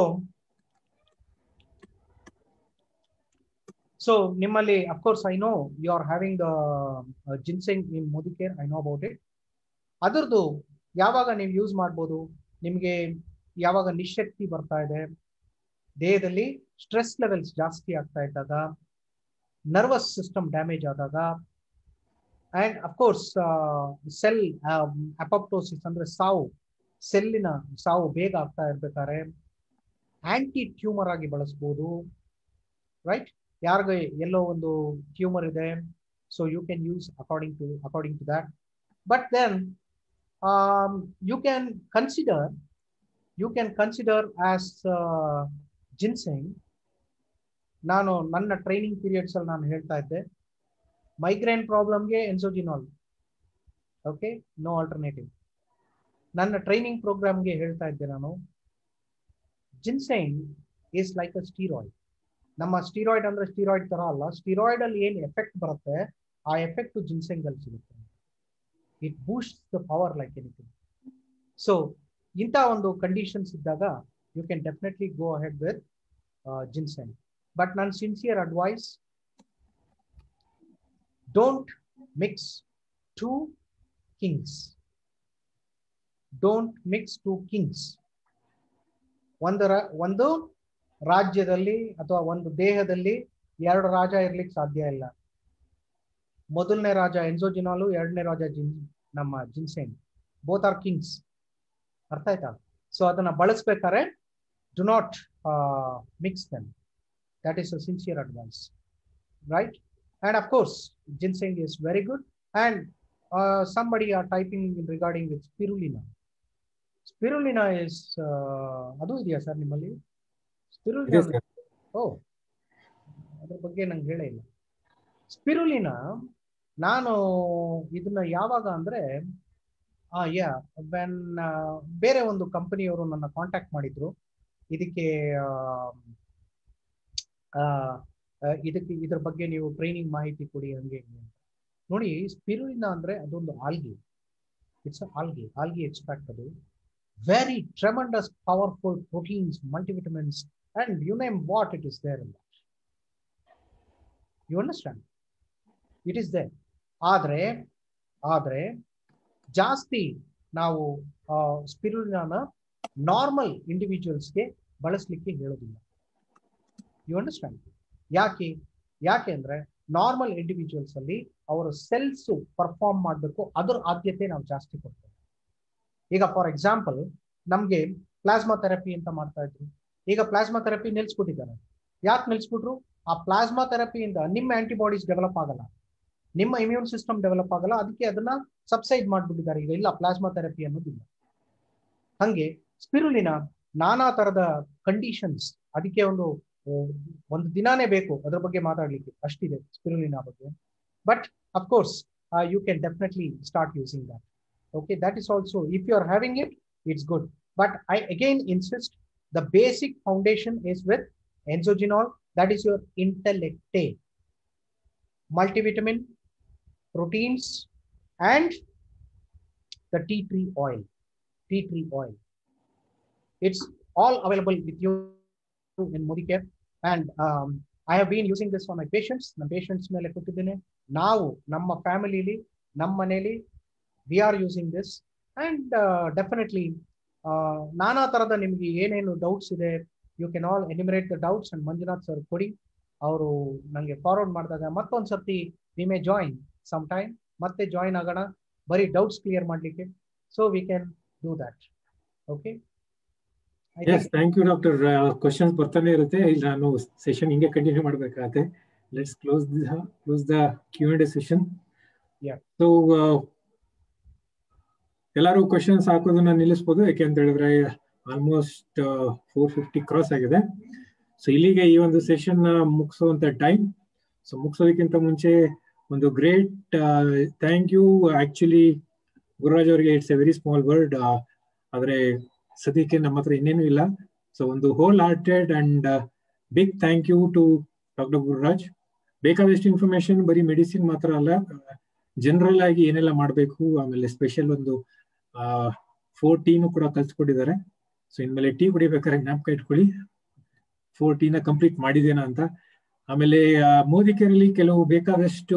ಸೊ ನಿಮ್ಮಲ್ಲಿ of course I know you are having ginseng in Modicare I know about it ಅದರದ್ದು ಯಾವಾಗ ನೀವು ಯೂಸ್ ಮಾಡ್ಬೋದು ನಿಮಗೆ ಯಾವಾಗ ನಿಶಕ್ತಿ ಬರ್ತಾ ಇದೆ ದೇಹದಲ್ಲಿ ಸ್ಟ್ರೆಸ್ ಲೆವೆಲ್ಸ್ ಜಾಸ್ತಿ ಆಗ್ತಾ ಇದ್ದಾಗ ನರ್ವಸ್ ಸಿಸ್ಟಮ್ ಡ್ಯಾಮೇಜ್ ಆದಾಗ ಅಂಡ್ ಅಫ್ಕೋರ್ಸ್ ಸೆಲ್ ಅಪಪ್ಟೋಸಿಸ್ ಅಂದ್ರೆ ಸಾವು ಸೆಲ್ಲಿನ ಸಾವು ಬೇಗ ಆಗ್ತಾ ಇರ್ಬೇಕಾದ್ರೆ ಆಂಟಿ ಟ್ಯೂಮರ್ ಆಗಿ ಬಳಸ್ಬೋದು ರೈಟ್ ಯಾರಿಗೆ ಎಲ್ಲೋ ಒಂದು ಟ್ಯೂಮರ್ ಇದೆ so you can use according to according to that but then you can consider you can consider as ginseng ನಾನು ನನ್ನ ಟ್ರೈನಿಂಗ್ ಪೀರಿಯಡ್ಸ್ ಅಲ್ಲಿ ನಾನು ಹೇಳ್ತಾ ಇದ್ದೆ ಮೈಗ್ರೇನ್ ಪ್ರಾಬ್ಲಮ್ಗೆ ಎನ್ಸೋಜಿನಾಲ್ ಓಕೆ ನೋ ಆಲ್ಟರ್ನೇಟಿವ್ ನನ್ನ ಟ್ರೈನಿಂಗ್ ಪ್ರೋಗ್ರಾಮ್ಗೆ ಹೇಳ್ತಾ ಇದ್ದೆ ನಾನು ginseng is like a steroid ನಮ್ಮ ಸ್ಟೀರಾಯ್ಡ್ ಅಂದ್ರೆ ಸ್ಟೀರಾಯ್ಡ್ ತರ ಅಲ್ಲ ಸ್ಟೀರಾಯ್ಡ್ ಅಲ್ಲಿ ಏನ್ ಎಫೆಕ್ಟ್ ಬರುತ್ತೆ ಆ ಎಫೆಕ್ಟ್ ಜಿನ್ಸೆಂಗ್ ಅಲ್ಲಿ ಸಿಗುತ್ತೆ it boost the power like anything so ಇಂಥ ಒಂದು ಕಂಡೀಷನ್ಸ್ ಇದ್ದಾಗ you can definitely go ahead with ginseng but ನನ್ನ sincere advice don't mix two kings don't mix two kings ಒಂದು ಒಂದು ರಾಜ್ಯದಲ್ಲಿ ಅಥವಾ ಒಂದು ದೇಹದಲ್ಲಿ ಎರಡು ರಾಜ ಇರ್ಲಿಕ್ಕೆ ಸಾಧ್ಯ ಇಲ್ಲ ಮೊದಲನೇ ರಾಜ ಎನ್ಸೋಜಿನಾಲು ಎರಡನೇ ರಾಜ ಜಿನ್ ನಮ್ಮ ಜಿನ್ಸೆನ್ ಬೋತ್ ಆರ್ ಕಿಂಗ್ಸ್ ಅರ್ಥ ಆಯ್ತಾ ಸೊ ಅದನ್ನ ಬಳಸ್ಬೇಕಾದ್ರೆ do not mix them that is a sincere advice right and of course ginseng is very good and somebody are typing in regarding with spirulina spirulina is ಅದು ಇದೆಯಾ sir ನಿಮ್ಮಲ್ಲಿ spirulina ಓ ಅದ್ರ ಬಗ್ಗೆ ನಂಗೆ ಹೇಳೇ ಇಲ್ಲ ಸ್ಪಿರುಲಿನಾ ನಾನು ಇದನ್ನ ಯಾವಾಗ ಅಂದ್ರೆ ಆ ಯಾ ವೆನ್ ಬೇರೆ ಒಂದು ಕಂಪನಿಯವರು ನನ್ನ ಕಾಂಟ್ಯಾಕ್ಟ್ ಮಾಡಿದ್ರು ಇದಕ್ಕೆ ಇದಕ್ಕೆ ಇದ್ರ ಬಗ್ಗೆ ನೀವು ಟ್ರೈನಿಂಗ್ ಮಾಹಿತಿ ಕೊಡಿ ಹಂಗೆ ಹಿಂಗೆ ಅಂತ ನೋಡಿ ಸ್ಪಿರುಲಿನ ಅಂದ್ರೆ ಅದೊಂದು algae it's algae algae extract ಅದು very tremendous powerful proteins multivitamins and you name what it is there in you understand it is there ಆದ್ರೆ ಆದ್ರೆ ಜಾಸ್ತಿ ನಾವು ಸ್ಪಿರುಲಿನ ನಾರ್ಮಲ್ ಇಂಡಿವಿಜುವಲ್ಸ್ಗೆ ಬಳಸಲಿಕ್ಕೆ ಹೇಳೋದಿಲ್ಲ ಯು ಅಂಡರ್ಸ್ಟ್ಯಾಂಡ್ ಯಾಕೆ ಯಾಕೆ ಅಂದ್ರೆ ನಾರ್ಮಲ್ ಇಂಡಿವಿಜುವಲ್ಸ್ ಅಲ್ಲಿ ಅವರ ಸೆಲ್ಸ್ ಪರ್ಫಾರ್ಮ್ ಮಾಡಬೇಕು ಅದರ ಆದ್ಯತೆ ನಾವು ಜಾಸ್ತಿ ಕೊಡ್ತೇವೆ ಈಗ ಫಾರ್ ಎಕ್ಸಾಂಪಲ್ ನಮ್ಗೆ ಪ್ಲಾಸ್ಮಾ ಥೆರಪಿ ಅಂತ ಮಾಡ್ತಾ ಇದ್ರು ಈಗ ಪ್ಲಾಸ್ಮಾ ಥೆರಪಿ ನಿಲ್ಸ್ಬಿಟ್ಟಿದ್ದಾರೆ ಯಾಕೆ ನಿಲ್ಸ್ಬಿಟ್ರು ಆ ಪ್ಲಾಸ್ಮಾ ಥೆರಪಿಯಿಂದ ನಿಮ್ಮ ಆಂಟಿಬಾಡೀಸ್ ಡೆವಲಪ್ ಆಗಲ್ಲ ನಿಮ್ಮ ಇಮ್ಯೂನ್ ಸಿಸ್ಟಮ್ ಡೆವಲಪ್ ಆಗಲ್ಲ ಅದಕ್ಕೆ ಅದನ್ನ ಸಬ್ಸೈಡ್ ಮಾಡ್ಬಿಟ್ಟಿದ್ದಾರೆ ಈಗ ಇಲ್ಲ ಪ್ಲಾಸ್ಮಾ ಥೆರಪಿ ಅನ್ನೋದಿಲ್ಲ ಹಂಗೆ ಸ್ಪಿರುಲಿನ ನಾನಾ ತರದ ಕಂಡೀಷನ್ಸ್ ಅದಕ್ಕೆ ಒಂದು ಒಂದು ದಿನಾನೇ ಬೇಕು ಅದ್ರ ಬಗ್ಗೆ ಮಾತಾಡ್ಲಿಕ್ಕೆ ಅಷ್ಟಿದೆ ಸ್ಪಿರುಲಿನ ಬಗ್ಗೆ but of course you can definitely start using that okay that is also if you are having it it's good but I again insist the basic foundation is with Enzogenol that is your ಇಂಟೆಲೆಕ್ಟೇ multivitamin, proteins, and the tea tree oil. Tea tree oil. It's all available with you in Modicare. And um, I have been using this for my patients. ನಮ್ಮ patients ಮೇಲೆ ಕೊಟ್ಟಿದ್ದೇನೆ ನಾವು ನಮ್ಮ ಫ್ಯಾಮಿಲಿಲಿ ನಮ್ಮ ಮನೇಲಿ we are using this and definitely ನಾನಾ ತರದ ನಿಮ್ಗೆ ಏನೇನು ಡೌಟ್ಸ್ ಇದೆ you can all enumerate the doubts and Manjunath sir ಕೊಡಿ ಅವರು ನಂಗೆ ಫಾರ್ವರ್ಡ್ ಮಾಡಿದಾಗ ಮತ್ತೊಂದು ಸರ್ತಿ we may join some time ಮತ್ತೆ ಜಾಯಿನ್ ಆಗೋಣ ಬರೀ ಡೌಟ್ಸ್ ಕ್ಲಿಯರ್ ಮಾಡಲಿಕ್ಕೆ so we can do that okay yes thank you doctor questions ಬರ್ತಾನೆ ಇರುತ್ತೆ ಇಲ್ಲಿ ನಾನು ಸೆಷನ್ ಹಿಂಗೆ ಕಂಟಿನ್ಯೂ ಮಾಡ್ಬೇಕಾಗತ್ತೆ let's close close the Q and session so ಎಲ್ಲರೂ ಕ್ವಶನ್ಸ್ ಹಾಕೋದನ್ನ ನಿಲ್ಲಿಸ್ಬೋದು ಯಾಕೆ ಅಂತ ಹೇಳಿದ್ರೆ ಆಲ್ಮೋಸ್ಟ್ ಫೋರ್ ಫಿಫ್ಟಿ ಕ್ರಾಸ್ ಆಗಿದೆ ಸೊ ಇಲ್ಲಿಗೆ ಈ ಒಂದು ಸೆಷನ್ ಮುಗಿಸುವಂತ ಟೈಮ್ ಸೊ ಮುಗಿಸೋದಕ್ಕಿಂತ ಮುಂಚೆ ಒಂದು great thank you actually Gururaj ಅವರಿಗೆ it's a very small word ಆದ್ರೆ ಸದ್ಯಕ್ಕೆ ನಮ್ಮ ಹತ್ರ ಇನ್ನೇನು ಇಲ್ಲ ಸೊ ಒಂದು whole hearted and big thank you to doctor Gururaj ಬೇಕಾದಷ್ಟು ಇನ್ಫಾರ್ಮೇಶನ್ ಬರೀ ಮೆಡಿಸಿನ್ ಮಾತ್ರ ಅಲ್ಲ ಜನರಲ್ ಆಗಿ ಏನೆಲ್ಲ ಮಾಡಬೇಕು ಆಮೇಲೆ ಸ್ಪೆಷಲ್ ಒಂದು ಫೋರ್ ಟೀನು ಕೂಡ ಕಲ್ಸ್ಕೊಟ್ಟಿದ್ದಾರೆ ಸೊ ಇನ್ಮೇಲೆ ಟೀ ಕುಡಿಬೇಕಾದ್ರೆ ಜ್ಞಾಪಕ ಇಟ್ಕೊಳ್ಳಿ ಫೋರ್ ಟೀನ ಕಂಪ್ಲೀಟ್ ಮಾಡಿದೇನಾ ಅಂತ ಆಮೇಲೆ ಮೋದಿಕೆರಲ್ಲಿ ಕೆಲವು ಬೇಕಾದಷ್ಟು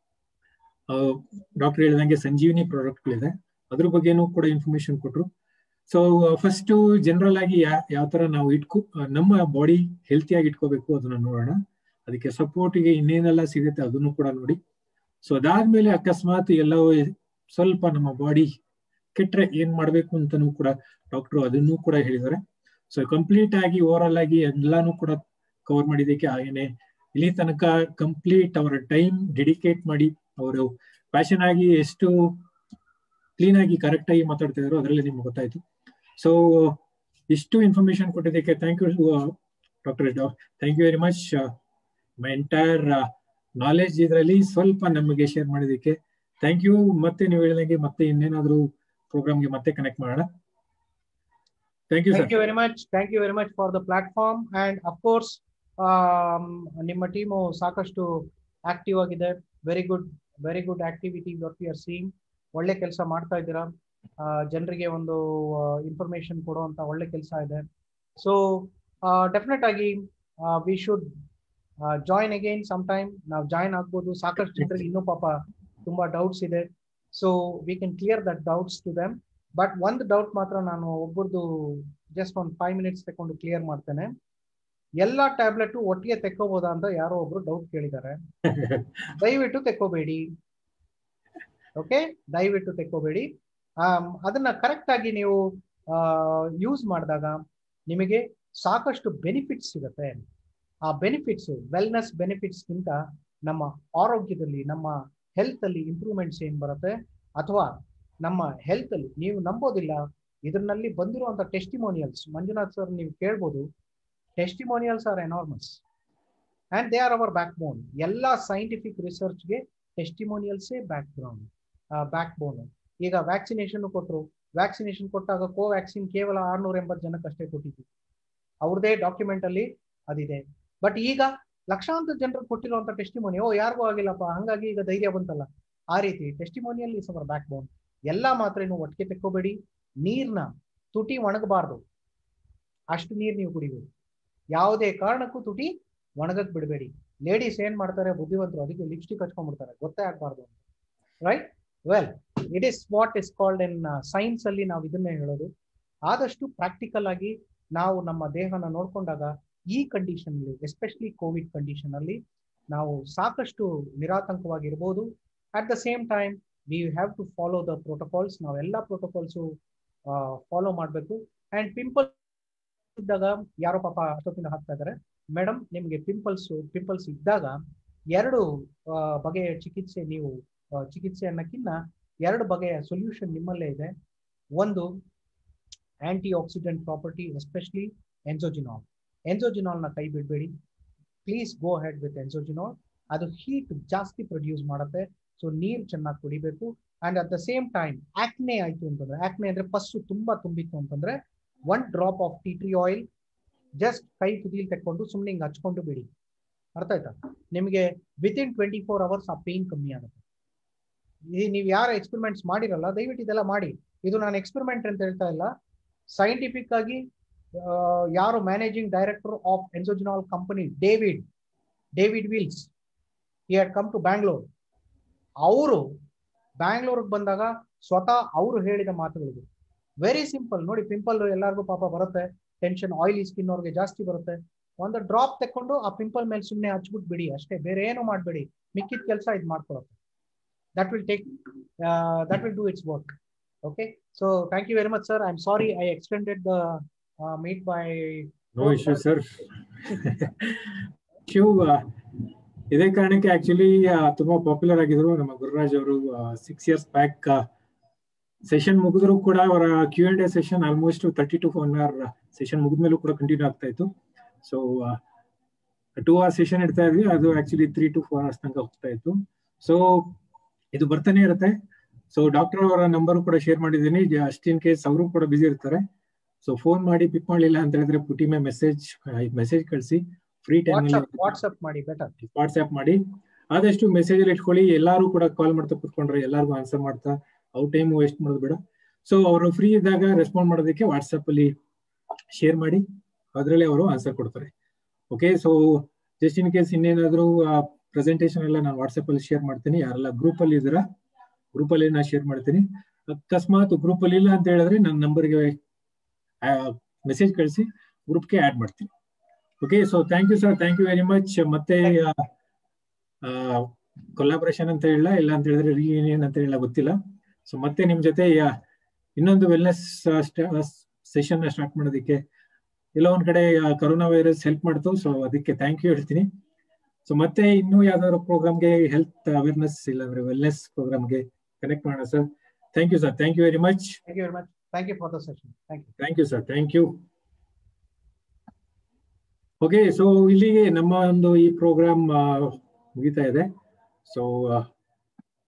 ಡಾಕ್ಟರ್ ಹೇಳಿದಂಗೆ ಸಂಜೀವಿನಿ ಪ್ರಾಡಕ್ಟ್ಗಳಿದೆ ಅದ್ರ ಬಗ್ಗೆನೂ ಕೂಡ ಇನ್ಫಾರ್ಮೇಶನ್ ಕೊಟ್ರು ಸೊ ಫಸ್ಟ್ ಜನರಲ್ ಆಗಿ ಯಾವ ತರ ನಾವು ಇಟ್ಕೊ ನಮ್ಮ ಬಾಡಿ ಹೆಲ್ತಿಯಾಗಿ ಇಟ್ಕೋಬೇಕು ಅದನ್ನ ನೋಡೋಣ ಅದಕ್ಕೆ ಸಪೋರ್ಟಿಗೆ ಇನ್ನೇನೆಲ್ಲ ಸಿಗುತ್ತೆ ಅದನ್ನು ಕೂಡ ನೋಡಿ ಸೊ ಅದಾದ್ಮೇಲೆ ಅಕಸ್ಮಾತ್ ಎಲ್ಲವೂ ಸ್ವಲ್ಪ ನಮ್ಮ ಬಾಡಿ ಕೆಟ್ರೆ ಏನ್ ಮಾಡ್ಬೇಕು ಅಂತಾನು ಕೂಡ ಡಾಕ್ಟರ್ ಅದನ್ನು ಕೂಡ ಹೇಳಿದ್ದಾರೆ ಸೊ ಕಂಪ್ಲೀಟ್ ಆಗಿ ಓವರ್ ಆಲ್ ಆಗಿ ಎಲ್ಲಾನು ಕೂಡ ಕವರ್ ಮಾಡಿದಕ್ಕೆ ಹಾಗೇನೆ ಇಲ್ಲಿ ತನಕ ಕಂಪ್ಲೀಟ್ ಅವರ ಟೈಮ್ ಡೆಡಿಕೇಟ್ ಮಾಡಿ ಅವರು ಪ್ಯಾಷನ್ ಆಗಿ ಎಷ್ಟು ಕ್ಲೀನ್ ಆಗಿ ಕರೆಕ್ಟ್ ಆಗಿ ಮಾತಾಡ್ತಾ ಇದ್ರು ಅದರಲ್ಲಿ ನಿಮ್ಗೆ ಗೊತ್ತಾಯ್ತು ಸೊ ಇಷ್ಟು ಇನ್ಫಾರ್ಮೇಶನ್ ಕೊಟ್ಟಿದ್ದಕ್ಕೆ thank you doctor thank you very much my entire knowledge ಇದರಲ್ಲಿ ಸ್ವಲ್ಪ ನಮಗೆ ಶೇರ್ ಮಾಡಿದಕ್ಕೆ ಥ್ಯಾಂಕ್ ಯು ಮತ್ತೆ ನೀವು ಹೇಳಿದಂಗೆ ಮತ್ತೆ ಇನ್ನೇನಾದ್ರೂ ಪ್ರೋಗ್ರಾಮ್ಗೆ ಮತ್ತೆ ಕನೆಕ್ಟ್ ಮಾಡೋಣ thank you thank you very much thank you very much for the platform and of course ನಿಮ್ಮ ಟೀಮು ಸಾಕಷ್ಟು ಆಕ್ಟಿವ್ ಆಗಿದೆ very good very good activity what you are seeing ಒಳ್ಳೆ ಕೆಲಸ ಮಾಡ್ತಾ ಇದ್ದೀರಾ ಜನರಿಗೆ ಒಂದು ಇನ್ಫಾರ್ಮೇಶನ್ ಕೊಡುವಂತ ಒಳ್ಳೆ ಕೆಲಸ ಇದೆ ಸೊ ಡೆಫಿನೆಟ್ ಆಗಿ we should join again some time ನಾವು ಜಾಯಿನ್ ಆಗ್ಬೋದು ಸಾಕಷ್ಟು ಜನರಿಗೆ ಇನ್ನೂ ಪಾಪ ತುಂಬಾ ಡೌಟ್ಸ್ ಇದೆ so we can clear that doubts to them but ಒಂದು ಡೌಟ್ ಮಾತ್ರ ನಾನು ಒಬ್ಬರದು ಜಸ್ಟ್ ಒಂದು ಫೈವ್ ಮಿನಿಟ್ಸ್ ತಗೊಂಡು ಕ್ಲಿಯರ್ ಮಾಡ್ತೇನೆ ಎಲ್ಲಾ ಟ್ಯಾಬ್ಲೆಟ್ ಒಟ್ಟಿಗೆ ತೆಕ್ಕೋಬೋದಾ ಅಂತ ಯಾರೋ ಒಬ್ರು ಡೌಟ್ ಕೇಳಿದ್ದಾರೆ ದಯವಿಟ್ಟು ತೆಕ್ಕೋಬೇಡಿ ಓಕೆ ದಯವಿಟ್ಟು ತೆಕ್ಕೋಬೇಡಿ ಅದನ್ನ ಕರೆಕ್ಟ್ ಆಗಿ ನೀವು ಯೂಸ್ ಮಾಡಿದಾಗ ನಿಮಗೆ ಸಾಕಷ್ಟು ಬೆನಿಫಿಟ್ಸ್ ಸಿಗುತ್ತೆ ಆ ಬೆನಿಫಿಟ್ಸ್ ವೆಲ್ನೆಸ್ ಬೆನಿಫಿಟ್ಸ್ಗಿಂತ ನಮ್ಮ ಆರೋಗ್ಯದಲ್ಲಿ ನಮ್ಮ ಹೆಲ್ತ್ ಅಲ್ಲಿ ಇಂಪ್ರೂವ್ಮೆಂಟ್ಸ್ ಏನ್ ಬರುತ್ತೆ ಅಥವಾ ನಮ್ಮ ಹೆಲ್ತ್ ಅಲ್ಲಿ ನೀವು ನಂಬೋದಿಲ್ಲ ಇದರಲ್ಲಿ ಬಂದಿರುವಂತ ಟೆಸ್ಟಿಮೋನಿಯಲ್ಸ್ ಮಂಜುನಾಥ್ ಸರ್ ನೀವು ಕೇಳ್ಬೋದು testimonials are enormous and they are our backbone ಎಲ್ಲ ಸೈಂಟಿಫಿಕ್ ರಿಸರ್ಚ್ಗೆ ಟೆಸ್ಟಿಮೋನಿಯಲ್ಸೇ ಬ್ಯಾಕ್ ಗ್ರೌಂಡ್ ಬ್ಯಾಕ್ ಬೋನ್ ಈಗ ವ್ಯಾಕ್ಸಿನೇಷನ್ ಕೊಟ್ಟರು ವ್ಯಾಕ್ಸಿನೇಷನ್ ಕೊಟ್ಟಾಗ ಕೋವ್ಯಾಕ್ಸಿನ್ ಕೇವಲ ಆರ್ನೂರ ಎಂಬತ್ತು ಜನಕ್ಕೆ ಅಷ್ಟೇ ಕೊಟ್ಟಿದ್ದು ಅವ್ರದೇ ಡಾಕ್ಯುಮೆಂಟ್ ಅಲ್ಲಿ ಅದಿದೆ ಬಟ್ ಈಗ ಲಕ್ಷಾಂತರ ಜನರು ಕೊಟ್ಟಿರುವಂತ ಟೆಸ್ಟಿಮೋನಿ ಓ ಯಾರಿಗೂ ಆಗಿಲ್ಲಪ್ಪ ಹಂಗಾಗಿ ಈಗ ಧೈರ್ಯ ಬಂತಲ್ಲ ಆ ರೀತಿ ಟೆಸ್ಟಿಮೋನಿಯಲ್ಲಿ ಇಸ್ ಅವರ್ ಬ್ಯಾಕ್ ಬೋನ್ ಎಲ್ಲ ಮಾತ್ರ ನೀವು ಒಟ್ಟಿಗೆ ತೆಕ್ಕೋಬೇಡಿ ನೀರ್ನ ತುಟಿ ಒಣಗಬಾರ್ದು ಅಷ್ಟು ನೀರು ನೀವು ಕುಡಿಬೇಕು ಯಾವುದೇ ಕಾರಣಕ್ಕೂ ತುಟಿ ಒಣಗಕ್ ಬಿಡಬೇಡಿ ಲೇಡೀಸ್ ಏನ್ ಮಾಡ್ತಾರೆ ಬುದ್ಧಿವಂತರು ಅದಕ್ಕೆ ಲಿಪ್ಸ್ಟಿಕ್ ಹಚ್ಕೊಂಡ್ಬಿಡ್ತಾರೆ ಗೊತ್ತೇ ಆಗ್ಬಾರ್ದು ಅಂತ right well it is what is called in science ಅಲ್ಲಿ ನಾವು ಇದನ್ನೇ ಹೇಳೋದು ಆದಷ್ಟು ಪ್ರಾಕ್ಟಿಕಲ್ ಆಗಿ ನಾವು ನಮ್ಮ ದೇಹನ ನೋಡ್ಕೊಂಡಾಗ ಈ ಕಂಡೀಷನ್ ಅಲ್ಲಿ ಎಸ್ಪೆಷಲಿ ಕೋವಿಡ್ ಕಂಡೀಷನ್ ಅಲ್ಲಿ ನಾವು ಸಾಕಷ್ಟು ನಿರಾತಂಕವಾಗಿರ್ಬೋದು at the same time we have to follow the protocols ನಾವೆಲ್ಲ ಪ್ರೋಟೋಕಾಲ್ಸು ಫಾಲೋ ಮಾಡಬೇಕು ಅಂಡ್ ಪಿಂಪಲ್ ಇದ್ದಾಗ ಯಾರೋ ಪಾಪ ಅಷ್ಟೊತ್ತಿಂದ ಹಾಕ್ತಾ ಇದ್ದಾರೆ ಮೇಡಮ್ ನಿಮಗೆ ಪಿಂಪಲ್ಸ್ ಪಿಂಪಲ್ಸ್ ಇದ್ದಾಗ ಎರಡು ಬಗೆಯ ಚಿಕಿತ್ಸೆ ನೀವು ಚಿಕಿತ್ಸೆ ಅನ್ನಕ್ಕಿಂತ ಎರಡು ಬಗೆಯ ಸೊಲ್ಯೂಷನ್ ನಿಮ್ಮಲ್ಲೇ ಇದೆ ಒಂದು ಆಂಟಿ ಆಕ್ಸಿಡೆಂಟ್ ಪ್ರಾಪರ್ಟಿ ಎಸ್ಪೆಷಲಿ ಎನ್ಸೋಜಿನಾಲ್ ಎನ್ಸೋಜಿನಾಲ್ನ ಕೈ ಬಿಡಬೇಡಿ ಪ್ಲೀಸ್ ಗೋ ಹೆಡ್ ವಿತ್ ಎನ್ಸೋಜಿನಾಲ್ ಅದು ಹೀಟ್ ಜಾಸ್ತಿ ಪ್ರೊಡ್ಯೂಸ್ ಮಾಡುತ್ತೆ ಸೊ ನೀರು ಚೆನ್ನಾಗಿ ಕುಡಿಬೇಕು and at the same time acne ಆಯ್ತು ಅಂತಂದ್ರೆ ಆಕ್ನೆ ಅಂದ್ರೆ ಪಸ್ಸು ತುಂಬಾ ತುಂಬಿತ್ತು ಅಂತಂದ್ರೆ one drop of tea tree oil just ಕೈ ತುದಿಲ್ ತೆಕ್ಕೊಂಡು ಸುಮ್ಮನೆ ಹಿಂಗೆ ಹಚ್ಕೊಂಡು ಬಿಡಿ ಅರ್ಥ ಆಯ್ತಾ ನಿಮಗೆ within twenty four hours ಆ ಪೇನ್ ಕಮ್ಮಿ ಆಗುತ್ತೆ ಈ ನೀವು ಯಾರು ಎಕ್ಸ್ಪೆರಿಮೆಂಟ್ಸ್ ಮಾಡಿರಲ್ಲ ದಯವಿಟ್ಟು ಇದೆಲ್ಲ ಮಾಡಿ ಇದು ನಾನು ಎಕ್ಸ್ಪೆರಿಮೆಂಟ್ ಅಂತ ಹೇಳ್ತಾ ಇಲ್ಲ ಸೈಂಟಿಫಿಕ್ ಆಗಿ ಯಾರು managing director of Enzogenol company David David Wills he had come to Bangalore ಅವರು ಬ್ಯಾಂಗ್ಳೂರ್ಗೆ ಬಂದಾಗ ಸ್ವತಃ ಅವರು ಹೇಳಿದ ಮಾತುಗಳಿದೆ ವೆರಿ ಸಿಂಪಲ್ ನೋಡಿ ಪಿಂಪಲ್ ಎಲ್ಲರಿಗೂ ಪಾಪ ಬರುತ್ತೆ ಟೆನ್ಷನ್ ಆಯಿಲಿ ಸ್ಕಿನ್ ಅವ್ರಿಗೆ ಜಾಸ್ತಿ ಬರುತ್ತೆ ಒಂದು ಡ್ರಾಪ್ ತೆಕ್ಕೊಂಡು ಆ ಪಿಂಪಲ್ ಮೇಲೆ ಸುಮ್ಮನೆ ಹಚ್ಬಿಟ್ಟು ಬಿಡಿ ಅಷ್ಟೇ ಬೇರೆ ಏನು ಮಾಡಬೇಡಿ ಮಿಕ್ಕಿದ ಕೆಲಸ ಇದು ಮಾಡ್ಕೊಳತ್ತೆ that will take that will do its work okay so thank you very much sir I am sorry I extended the meet by no issue sir issue ಇದೇ ಕಾರಣಕ್ಕೆ ಆಕ್ಚುಲಿ ತುಂಬಾ ಪಾಪ್ಯುಲರ್ ಆಗಿದ್ರು ನಮ್ಮ ಗುರುರಾಜ್ ಅವರು ಸಿಕ್ಸ್ ಇಯರ್ಸ್ ಬ್ಯಾಕ್ ಸೆಷನ್ ಮುಗಿದ್ರು ಕೂಡ ಅವರ Q and A session almost thirty to one hour session ಮುಗಿದ್ಮೇಲೂ ಕೂಡ ಕಂಟಿನ್ಯೂ ಆಗ್ತಾ ಇತ್ತು ಸೊ ಟೂ ಅವರ್ ಸೆಷನ್ ಇಡ್ತಾ ಇದ್ವಿ ಅದು actually three to four hours ತನಕ ಹೋಗ್ತಾ ಇತ್ತು ಸೊ ಇದು ಬರ್ತಾನೆ ಇರುತ್ತೆ ಸೊ ಡಾಕ್ಟರ್ ಅವರ ನಂಬರ್ ಕೂಡ ಶೇರ್ ಮಾಡಿದ್ದೀನಿ ಅಸ್ಟ್ ಇನ್ ಕೇಸ್ ಅವರು ಕೂಡ ಬಿಸಿ ಇರ್ತಾರೆ ಸೊ ಫೋನ್ ಮಾಡಿ ಪಿಕ್ ಮಾಡಲಿಲ್ಲ ಅಂತ ಹೇಳಿದ್ರೆ ಪುಟಿ ಮೇ ಮೆಸೇಜ್ ಮೆಸೇಜ್ ಕಳಿಸಿ ಫ್ರೀ ಟೈಮ್ ವಾಟ್ಸ್ಆಪ್ ಮಾಡಿ ಬೆಟರ್ ವಾಟ್ಸ್ಆಪ್ ಮಾಡಿ ಆದಷ್ಟು ಮೆಸೇಜ್ ಅಲ್ಲಿ ಇಟ್ಕೊಳ್ಳಿ ಎಲ್ಲಾರು ಕೂಡ ಕಾಲ್ ಮಾಡ್ತಾ ಕುತ್ಕೊಂಡ್ರೆ ಎಲ್ಲಾರ್ಗು ಆನ್ಸರ್ ಮಾಡ್ತಾ ಅವ್ರ ಟೈಮ್ ವೇಸ್ಟ್ ಮಾಡೋದು ಬೇಡ ಸೊ ಅವರು ಫ್ರೀ ಇದ್ದಾಗ ರೆಸ್ಪಾಂಡ್ ಮಾಡೋದಕ್ಕೆ ವಾಟ್ಸ್ಆಪ್ ಅಲ್ಲಿ ಶೇರ್ ಮಾಡಿ ಅದರಲ್ಲಿ ಅವರು ಆನ್ಸರ್ ಕೊಡ್ತಾರೆ okay so just in case ಇನ್ನೇನಾದ್ರೂ ಪ್ರೆಸೆಂಟೇಶನ್ ಎಲ್ಲ ನಾನು ವಾಟ್ಸ್ಆಪ್ ಅಲ್ಲಿ ಶೇರ್ ಮಾಡ್ತೀನಿ ಯಾರೆಲ್ಲ ಗ್ರೂಪ್ ಅಲ್ಲಿ ಇದ್ದೀರಾ ಗ್ರೂಪ್ ಅಲ್ಲಿ ನಾನು ಶೇರ್ ಮಾಡ್ತೀನಿ ಅಕಸ್ಮಾತ್ ಗ್ರೂಪ್ ಅಲ್ಲಿ ಇಲ್ಲ ಅಂತ ಹೇಳಿದ್ರೆ ನನ್ನ ನಂಬರ್ಗೆ ಮೆಸೇಜ್ ಕಳಿಸಿ ಗ್ರೂಪ್ಗೆ ಆಡ್ ಮಾಡ್ತೀನಿ okay so thank you sir thank you very much ಮತ್ತೆ ಕೊಲಾಬರೇಷನ್ ಅಂತ ಹೇಳ ಇಲ್ಲ ಅಂತ ಹೇಳಿದ್ರೆ ರಿಯೂನಿಯನ್ ಅಂತ ಹೇಳ ಗೊತ್ತಿಲ್ಲ ಸೊ ಮತ್ತೆ ನಿಮ್ ಜೊತೆ ಇನ್ನೊಂದು ವೆಲ್ನೆಸ್ ಸೆಷನ್ ಸ್ಟಾರ್ಟ್ ಮಾಡೋದಕ್ಕೆ ಎಲ್ಲ ಒಂದ್ ಕಡೆ ಕರೋನಾ ವೈರಸ್ ಹೆಲ್ಪ್ ಮಾಡ್ತು ಸೊ ಅದಕ್ಕೆ ಥ್ಯಾಂಕ್ ಯು ಹೇಳ್ತೀನಿ ಸೊ ಮತ್ತೆ ಇನ್ನೂ ಯಾವ್ದಾದ್ರು ಪ್ರೋಗ್ರಾಮ್ಗೆ ಹೆಲ್ತ್ ಅವೇರ್ನೆಸ್ ಇಲ್ಲಾಂದ್ರೆ ವೆಲ್ನೆಸ್ ಪ್ರೋಗ್ರಾಮ್ಗೆ ಕನೆಕ್ಟ್ ಮಾಡೋಣ sir thank you sir thank you very much thank you very much thank you for the session thank you thank you sir thank you okay so ಇಲ್ಲಿಗೆ ನಮ್ಮ ಒಂದು ಈ ಪ್ರೋಗ್ರಾಮ್ ಮುಗಿತಾ ಇದೆ so